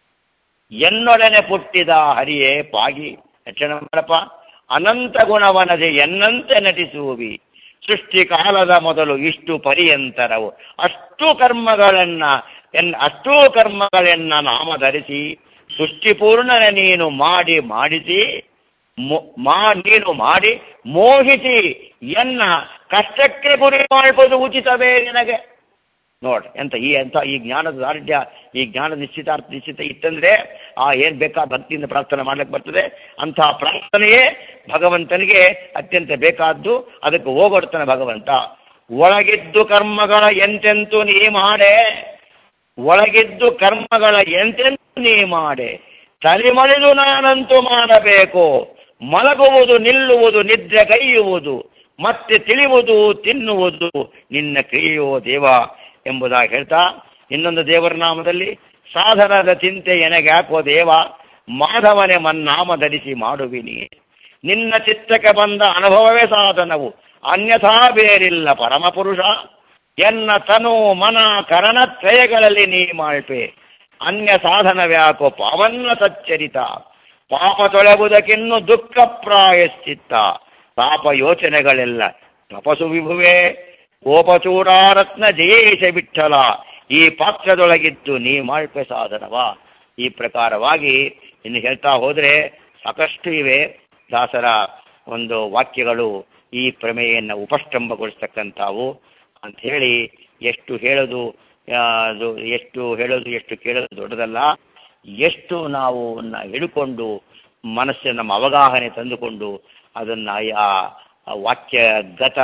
ಎನ್ನೊಡನೆ ಪುಟ್ಟಿದ ಹರಿಯೇ ಪಾಗಿ ರಕ್ಷಣೆ ಮಾಡಪ್ಪ ಅನಂತ ಗುಣವನದೆ ಎನ್ನಂತೆ ನಟಿಸುವಿ ಸೃಷ್ಟಿ ಕಾಲದ ಮೊದಲು ಇಷ್ಟು ಪರ್ಯಂತರವು ಅಷ್ಟು ಕರ್ಮಗಳನ್ನ ಎನ್ ಅಷ್ಟೂ ಕರ್ಮಗಳನ್ನ ನಾಮ ಧರಿಸಿ ಸೃಷ್ಟಿಪೂರ್ಣನ ನೀನು ಮಾಡಿ ಮಾಡಿಸಿ ಮೊ- ಮಾ ನೀನು ಮಾಡಿ ಮೋಹಿಸಿ ಎನ್ನ ಕಷ್ಟಕ್ಕೆ ಗುರಿ ಮಾಡುವುದು ಉಚಿತವೇ ನಿನಗೆ ನೋಡ್ರಿ ಎಂತ ಈ ಎಂತ ಈ ಜ್ಞಾನದ ದಾರ್ಢ್ಯ ಈ ಜ್ಞಾನ ನಿಶ್ಚಿತಾರ್ಥ ನಿಶ್ಚಿತ ಇತ್ತಂದ್ರೆ ಆ ಏನ್ ಬೇಕಾದ ಭಕ್ತಿಯಿಂದ ಪ್ರಾರ್ಥನೆ ಮಾಡ್ಲಿಕ್ಕೆ ಬರ್ತದೆ ಅಂತಹ ಪ್ರಾರ್ಥನೆಯೇ ಭಗವಂತನಿಗೆ ಅತ್ಯಂತ ಬೇಕಾದ್ದು ಅದಕ್ಕೆ ಹೋಗೊಡ್ತಾನೆ ಭಗವಂತ ಒಳಗಿದ್ದು ಕರ್ಮಗಳ ಎಂತೆಂತು ನೀ ಮಾಡೆ ಒಳಗಿದ್ದು ಕರ್ಮಗಳ ಎಂತೆಂತು ನೀ ಮಾಡೆ ತಲೆಮಳೆದು ನಾನಂತೂ ಮಾಡಬೇಕು ಮಲಗುವುದು ನಿಲ್ಲುವುದು ನಿದ್ರೆ ಕೈಯುವುದು ಮತ್ತೆ ತಿಳಿಯುವುದು ತಿನ್ನುವುದು ನಿನ್ನ ಕ್ರಿಯೆಯೋ ದೇವ ಎಂಬುದಾಗಿ ಹೇಳ್ತಾ ಇನ್ನೊಂದು ದೇವರ ನಾಮದಲ್ಲಿ ಸಾಧನದ ಚಿಂತೆ ಎನಗ್ಯಾಕೋ ದೇವ ಮಾಧವನೇ ಮನ್ನಾಮ ಧರಿಸಿ ಮಾಡುವಿನಿ ನಿನ್ನ ಚಿತ್ತಕ್ಕೆ ಬಂದ ಅನುಭವವೇ ಸಾಧನವು ಅನ್ಯಥಾ ಬೇರಿಲ್ಲ ಪರಮಪುರುಷ ಎನ್ನ ತನು ಮನ ಕರಣತ್ರಯಗಳಲ್ಲಿ ನೀ ಮಾಳ್ಪೆ ಅನ್ಯ ಸಾಧನವ್ಯಾಕೋ ಪಾವನ್ನ ಸಚ್ಚರಿತ ಪಾಪ ತೊಳೆಗುವುದಕ್ಕಿನ್ನು ದುಃಖ ಪ್ರಾಯಶ್ಚಿತ್ತ ಪಾಪ ಯೋಚನೆಗಳೆಲ್ಲ ತಪಸು ವಿಭುವೆ ಕೋಪಚೂಡಾರತ್ನ ಜಯೇಶ ವಿಠಲ ಈ ಪಾತ್ರದೊಳಗಿದ್ದು ನೀ ಮಾಳ್ಪೆ ಸಾಧನವ ಈ ಪ್ರಕಾರವಾಗಿ ಇನ್ನು ಹೇಳ್ತಾ ಹೋದ್ರೆ ಸಾಕಷ್ಟು ಇವೆ ದಾಸರ ಒಂದು ವಾಕ್ಯಗಳು ಈ ಪ್ರಮೇಯನ್ನು ಉಪಷ್ಟಂಭಗೊಳಿಸ್ತಕ್ಕಂಥವು ಅಂತ ಹೇಳಿ ಎಷ್ಟು ಹೇಳೋದು ಆ, ಅದು ಎಷ್ಟು ಹೇಳೋದು ಎಷ್ಟು ಕೇಳೋದು ದೊಡ್ಡದಲ್ಲ ಎಷ್ಟು ನಾವು ಅವನ್ನ ಹಿಡ್ಕೊಂಡು ಮನಸ್ಸಿನ ನಮ್ಮ ಅವಗಾಹನೆ ತಂದುಕೊಂಡು ಅದನ್ನ ಆ ಆ ವಾಕ್ಯ ಗತ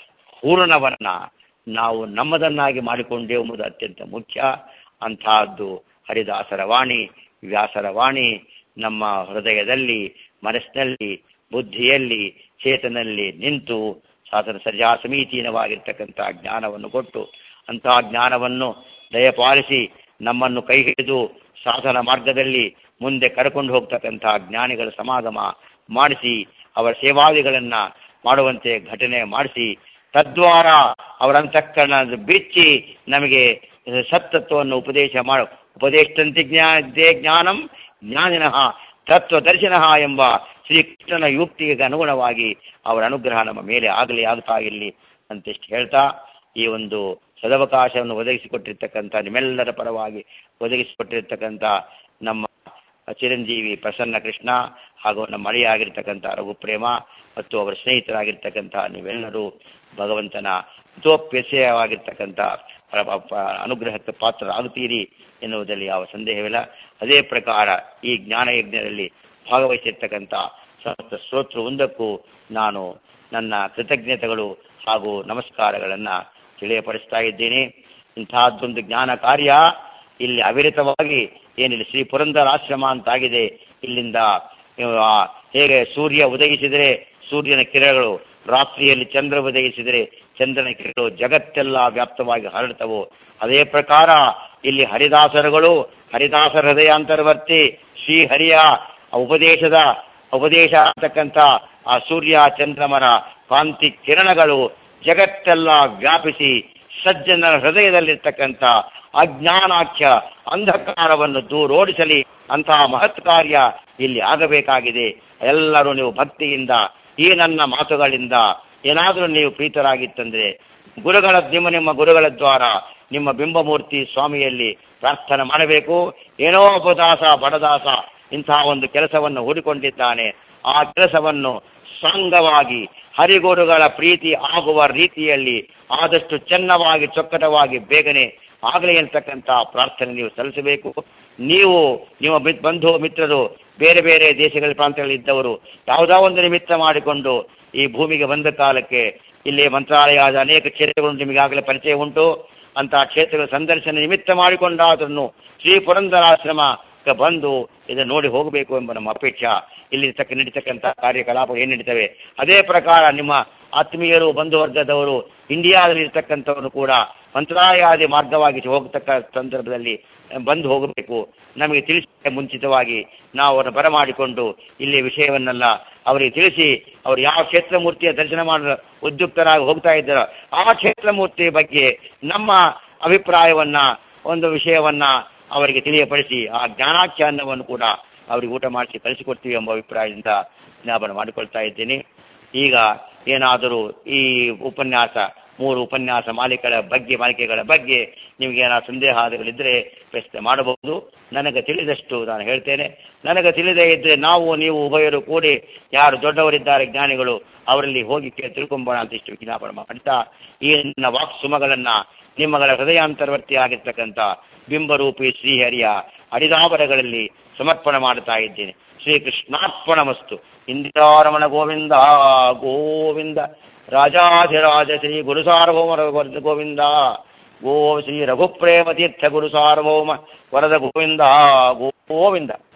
ಪೂರ್ಣವನ್ನ ನಾವು ನಮ್ಮದನ್ನಾಗಿ ಮಾಡಿಕೊಂಡೇ ಎಂಬುದು ಅತ್ಯಂತ ಮುಖ್ಯ ಅಂತಹದ್ದು ಹರಿದಾಸರ ವಾಣಿ ವ್ಯಾಸರ ವಾಣಿ ನಮ್ಮ ಹೃದಯದಲ್ಲಿ ಮನಸ್ಸಿನಲ್ಲಿ ಬುದ್ಧಿಯಲ್ಲಿ ಚೇತನಲ್ಲಿ ನಿಂತು ಸಾಧನ ಸರಿಯಾ ಸಮೀಚೀನವಾಗಿರ್ತಕ್ಕಂಥ ಜ್ಞಾನವನ್ನು ಕೊಟ್ಟು ಅಂತಹ ಜ್ಞಾನವನ್ನು ದಯಪಾಲಿಸಿ ನಮ್ಮನ್ನು ಕೈ ಹಿಡಿದು ಸಾಧನ ಮಾರ್ಗದಲ್ಲಿ ಮುಂದೆ ಕರ್ಕೊಂಡು ಹೋಗ್ತಕ್ಕಂತಹ ಜ್ಞಾನಿಗಳ ಸಮಾಗಮ ಮಾಡಿಸಿ ಅವರ ಸೇವಾದಿಗಳನ್ನ ಮಾಡುವಂತೆ ಘಟನೆ ಮಾಡಿಸಿ ತದ್ವಾರ ಅವರ ಅಂತಃಕರಣ ಬಿಚ್ಚಿ ನಮಗೆ ಸತ್ತತ್ವವನ್ನು ಉಪದೇಶ ಮಾಡ ಉಪದೇಶಂತೆ ಜ್ಞಾನೇ ಜ್ಞಾನಂ ಜ್ಞಾನಿನಃ ತತ್ವದರ್ಶನಃ ಎಂಬ ಶ್ರೀಕೃಷ್ಣನ ಯುಕ್ತಿಗೆ ಅನುಗುಣವಾಗಿ ಅವರ ಅನುಗ್ರಹ ನಮ್ಮ ಮೇಲೆ ಆಗಲಿ ಆಗ್ತಾ ಇರಲಿ ಅಂತಿಷ್ಟು ಹೇಳ್ತಾ ಈ ಒಂದು ಸದವಕಾಶವನ್ನು ಒದಗಿಸಿಕೊಟ್ಟಿರ್ತಕ್ಕಂಥ ನಿಮ್ಮೆಲ್ಲರ ಪರವಾಗಿ ಒದಗಿಸಿಕೊಟ್ಟಿರ್ತಕ್ಕಂಥ ನಮ್ಮ ಚಿರಂಜೀವಿ ಪ್ರಸನ್ನ ಕೃಷ್ಣ ಹಾಗೂ ನಮ್ಮ ಮಳೆಯಾಗಿರ್ತಕ್ಕಂಥ ರಘುಪ್ರೇಮ ಮತ್ತು ಅವರ ಸ್ನೇಹಿತರಾಗಿರ್ತಕ್ಕಂಥ ನೀವೆಲ್ಲರೂ ಭಗವಂತನ ಹಿತೋಪ್ಯಸಯವಾಗಿರ್ತಕ್ಕಂಥ ಪ- ಪ- ಪ- ಅನುಗ್ರಹಕ್ಕೆ ಪಾತ್ರರಾಗುತ್ತೀರಿ ಎನ್ನುವುದರಲ್ಲಿ ಯಾವ ಸಂದೇಹವಿಲ್ಲ ಅದೇ ಪ್ರಕಾರ ಈ ಜ್ಞಾನ ಯಜ್ಞದಲ್ಲಿ ಭಾಗವಹಿಸಿರ್ತಕ್ಕಂಥ ಸಮಸ್ತ ಶ್ರೋತೃ ಒಂದಕ್ಕೂ ನಾನು ನನ್ನ ಕೃತಜ್ಞತೆಗಳು ಹಾಗೂ ನಮಸ್ಕಾರಗಳನ್ನ ತಿಳಿಯಪಡಿಸ್ತಾ ಇದ್ದೇನೆ ಇಂತಹದ್ದೊಂದು ಜ್ಞಾನ ಕಾರ್ಯ ಇಲ್ಲಿ ಅವಿರತವಾಗಿ ಏನಿಲ್ಲ ಶ್ರೀ ಪುರಂದರ ಆಶ್ರಮ ಅಂತಾಗಿದೆ ಇಲ್ಲಿಂದ ಆ, ಹೇಗೆ ಸೂರ್ಯ ಉದಯಿಸಿದರೆ ಸೂರ್ಯನ ಕಿರಣಗಳು ರಾತ್ರಿಯಲ್ಲಿ ಚಂದ್ರ ಉದಯಿಸಿದರೆ ಚಂದ್ರನ ಕಿರಣಗಳು ಜಗತ್ತೆಲ್ಲ ವ್ಯಾಪ್ತವಾಗಿ ಹರಡ್ತವೋ ಅದೇ ಪ್ರಕಾರ ಇಲ್ಲಿ ಹರಿದಾಸರುಗಳು ಹರಿದಾಸರ ಹೃದಯಾಂತರ್ವರ್ತಿ ಶ್ರೀಹರಿಯ ಉಪದೇಶದ ಉಪದೇಶ ಅಂತಕ್ಕಂಥ ಆ ಸೂರ್ಯ ಚಂದ್ರಮರ ಕಾಂತಿ ಕಿರಣಗಳು ಜಗತ್ತೆಲ್ಲ ವ್ಯಾಪಿಸಿ ಸಜ್ಜನರ ಹೃದಯದಲ್ಲಿರ್ತಕ್ಕಂಥ ಅಜ್ಞಾನಾಖ್ಯ ಅಂಧಕಾರವನ್ನು ದೂರೋಡಿಸಲಿ ಅಂತಹ ಮಹತ್ ಕಾರ್ಯ ಇಲ್ಲಿ ಆಗಬೇಕಾಗಿದೆ ಎಲ್ಲರೂ ನೀವು ಭಕ್ತಿಯಿಂದ ಈ ನನ್ನ ಮಾತುಗಳಿಂದ ಏನಾದರೂ ನೀವು ಪ್ರೀತರಾಗಿತ್ತಂದ್ರೆ ಗುರುಗಳ ನಿಮ್ಮ ನಿಮ್ಮ ಗುರುಗಳ ದ್ವಾರ ನಿಮ್ಮ ಬಿಂಬಮೂರ್ತಿ ಸ್ವಾಮಿಯಲ್ಲಿ ಪ್ರಾರ್ಥನೆ ಮಾಡಬೇಕು ಏನೋ ಒಬ್ಬ ದಾಸ ಬಡದಾಸ ಇಂತಹ ಒಂದು ಕೆಲಸವನ್ನು ಹೂಡಿಕೊಂಡಿದ್ದಾನೆ ಆ ಕೆಲಸವನ್ನು ಸಾಂಗವಾಗಿ ಹರಿಗುರುಗಳ ಪ್ರೀತಿ ಆಗುವ ರೀತಿಯಲ್ಲಿ ಆದಷ್ಟು ಚೆನ್ನವಾಗಿ ಚೊಕ್ಕಟವಾಗಿ ಬೇಗನೆ ಆಗಲಿ ಅಂತಕ್ಕಂಥ ಪ್ರಾರ್ಥನೆ ನೀವು ಸಲ್ಲಿಸಬೇಕು ನೀವು ನಿಮ್ಮ ಮಿ- ಬಂಧು ಮಿತ್ರರು ಬೇರೆ ಬೇರೆ ದೇಶಗಳ ಪ್ರಾಂತ್ಯಗಳಿದ್ದವರು ಯಾವುದೋ ಒಂದು ನಿಮಿತ್ತ ಮಾಡಿಕೊಂಡು ಈ ಭೂಮಿಗೆ ಬಂದ ಕಾಲಕ್ಕೆ ಇಲ್ಲಿ ಮಂತ್ರಾಲಯದ ಅನೇಕ ಕ್ಷೇತ್ರಗಳು ನಿಮಗಾಗಲೇ ಪರಿಚಯ ಉಂಟು ಅಂತಹ ಕ್ಷೇತ್ರಗಳ ಸಂದರ್ಶನ ನಿಮಿತ್ತ ಮಾಡಿಕೊಂಡಾದ್ರೂ ಶ್ರೀ ಪುರಂದರಾಶ್ರಮಕ್ಕೆ ಬಂದು ಇದನ್ನು ನೋಡಿ ಹೋಗಬೇಕು ಎಂಬ ನಮ್ಮ ಅಪೇಕ್ಷೆ ಇಲ್ಲಿ ತಕ್ಕ ನಡೀತಕ್ಕಂಥ ಕಾರ್ಯಕಲಾಪ ಏನ್ ನಡೀತವೆ ಅದೇ ಪ್ರಕಾರ ನಿಮ್ಮ ಆತ್ಮೀಯರು ಬಂಧುವರ್ಗದವರು ಇಂಡಿಯಾದಲ್ಲಿ ಇರ್ತಕ್ಕಂಥವರು ಕೂಡ ಮಂತ್ರಾಲಯಾದಿ ಮಾರ್ಗವಾಗಿ ಹೋಗತಕ್ಕ ಸಂದರ್ಭದಲ್ಲಿ ಬಂದು ಹೋಗಬೇಕು ನಮಗೆ ತಿಳಿಸಿ ಮುಂಚಿತವಾಗಿ ನಾವು ಅವರನ್ನು ಬರಮಾಡಿಕೊಂಡು ಇಲ್ಲಿ ವಿಷಯವನ್ನೆಲ್ಲ ಅವರಿಗೆ ತಿಳಿಸಿ ಅವರು ಯಾವ ಕ್ಷೇತ್ರ ಮೂರ್ತಿಯ ದರ್ಶನ ಮಾಡಲು ಉದ್ಯುಕ್ತರಾಗಿ ಹೋಗ್ತಾ ಇದ್ದಾರೋ ಆ ಕ್ಷೇತ್ರ ಮೂರ್ತಿಯ ಬಗ್ಗೆ ನಮ್ಮ ಅಭಿಪ್ರಾಯವನ್ನ ಒಂದು ವಿಷಯವನ್ನ ಅವರಿಗೆ ತಿಳಿಯಪಡಿಸಿ ಆ ಜ್ಞಾನಾಖ್ಯಾನವನ್ನು ಕೂಡ ಅವರಿಗೆ ಊಟ ಮಾಡಿಸಿ ಕಳಿಸಿಕೊಡ್ತೀವಿ ಎಂಬ ಅಭಿಪ್ರಾಯದಿಂದ ಜ್ಞಾಪನ ಮಾಡಿಕೊಳ್ತಾ ಇದ್ದೀನಿ ಈಗ ಏನಾದರೂ ಈ ಉಪನ್ಯಾಸ ಮೂರು ಉಪನ್ಯಾಸ ಮಾಲಿಕೆಗಳ ಬಗ್ಗೆ ಮಾಲಿಕೆಗಳ ಬಗ್ಗೆ ನಿಮಗೆ ಏನಾದ್ರು ಸಂದೇಹಾದಿಗಳಿದ್ರೆ ಪ್ರಶ್ನೆ ಮಾಡಬಹುದು ನನಗೆ ತಿಳಿದಷ್ಟು ನಾನು ಹೇಳ್ತೇನೆ ನನಗೆ ತಿಳಿದೇ ಇದ್ರೆ ನಾವು ನೀವು ಉಭಯರು ಕೂಡಿ ಯಾರು ದೊಡ್ಡವರಿದ್ದಾರೆ ಜ್ಞಾನಿಗಳು ಅವರಲ್ಲಿ ಹೋಗಿ ಕೇ- ತಿಳ್ಕೊಂಬೋಣ ಅಂತ ಇಷ್ಟು ವಿಜ್ಞಾಪನೆ ಮಾಡ್ತಾ ಈ ನನ್ನ ವಾಕ್ ಸುಮಗಳನ್ನ ನಿಮ್ಮಗಳ ಹೃದಯಾಂತರ್ವರ್ತಿ ಆಗಿರ್ತಕ್ಕಂಥ ಬಿಂಬರೂಪಿ ಶ್ರೀಹರಿಯ ಹರಿದಾವರಗಳಲ್ಲಿ ಸಮರ್ಪಣೆ ಮಾಡುತ್ತಾ ಇದ್ದೇನೆ ಶ್ರೀಕೃಷ್ಣಾರ್ಪಣಮಸ್ತು ಇಂದಿರಾರಮಣ ಗೋವಿಂದ ಗೋವಿಂದ ರಾಜಾಧಿರಾಜ ಶ್ರೀ ಗುರು ಸಾರ್ವಭೌಮ ವರದ ಗೋವಿಂದ ಗೋ ಶ್ರೀ ರಘುಪ್ರೇಮ ತೀರ್ಥ ಗುರು ಸಾರ್ವಭೌಮ ವರದ ಗೋವಿಂದ ಗೋವಿಂದ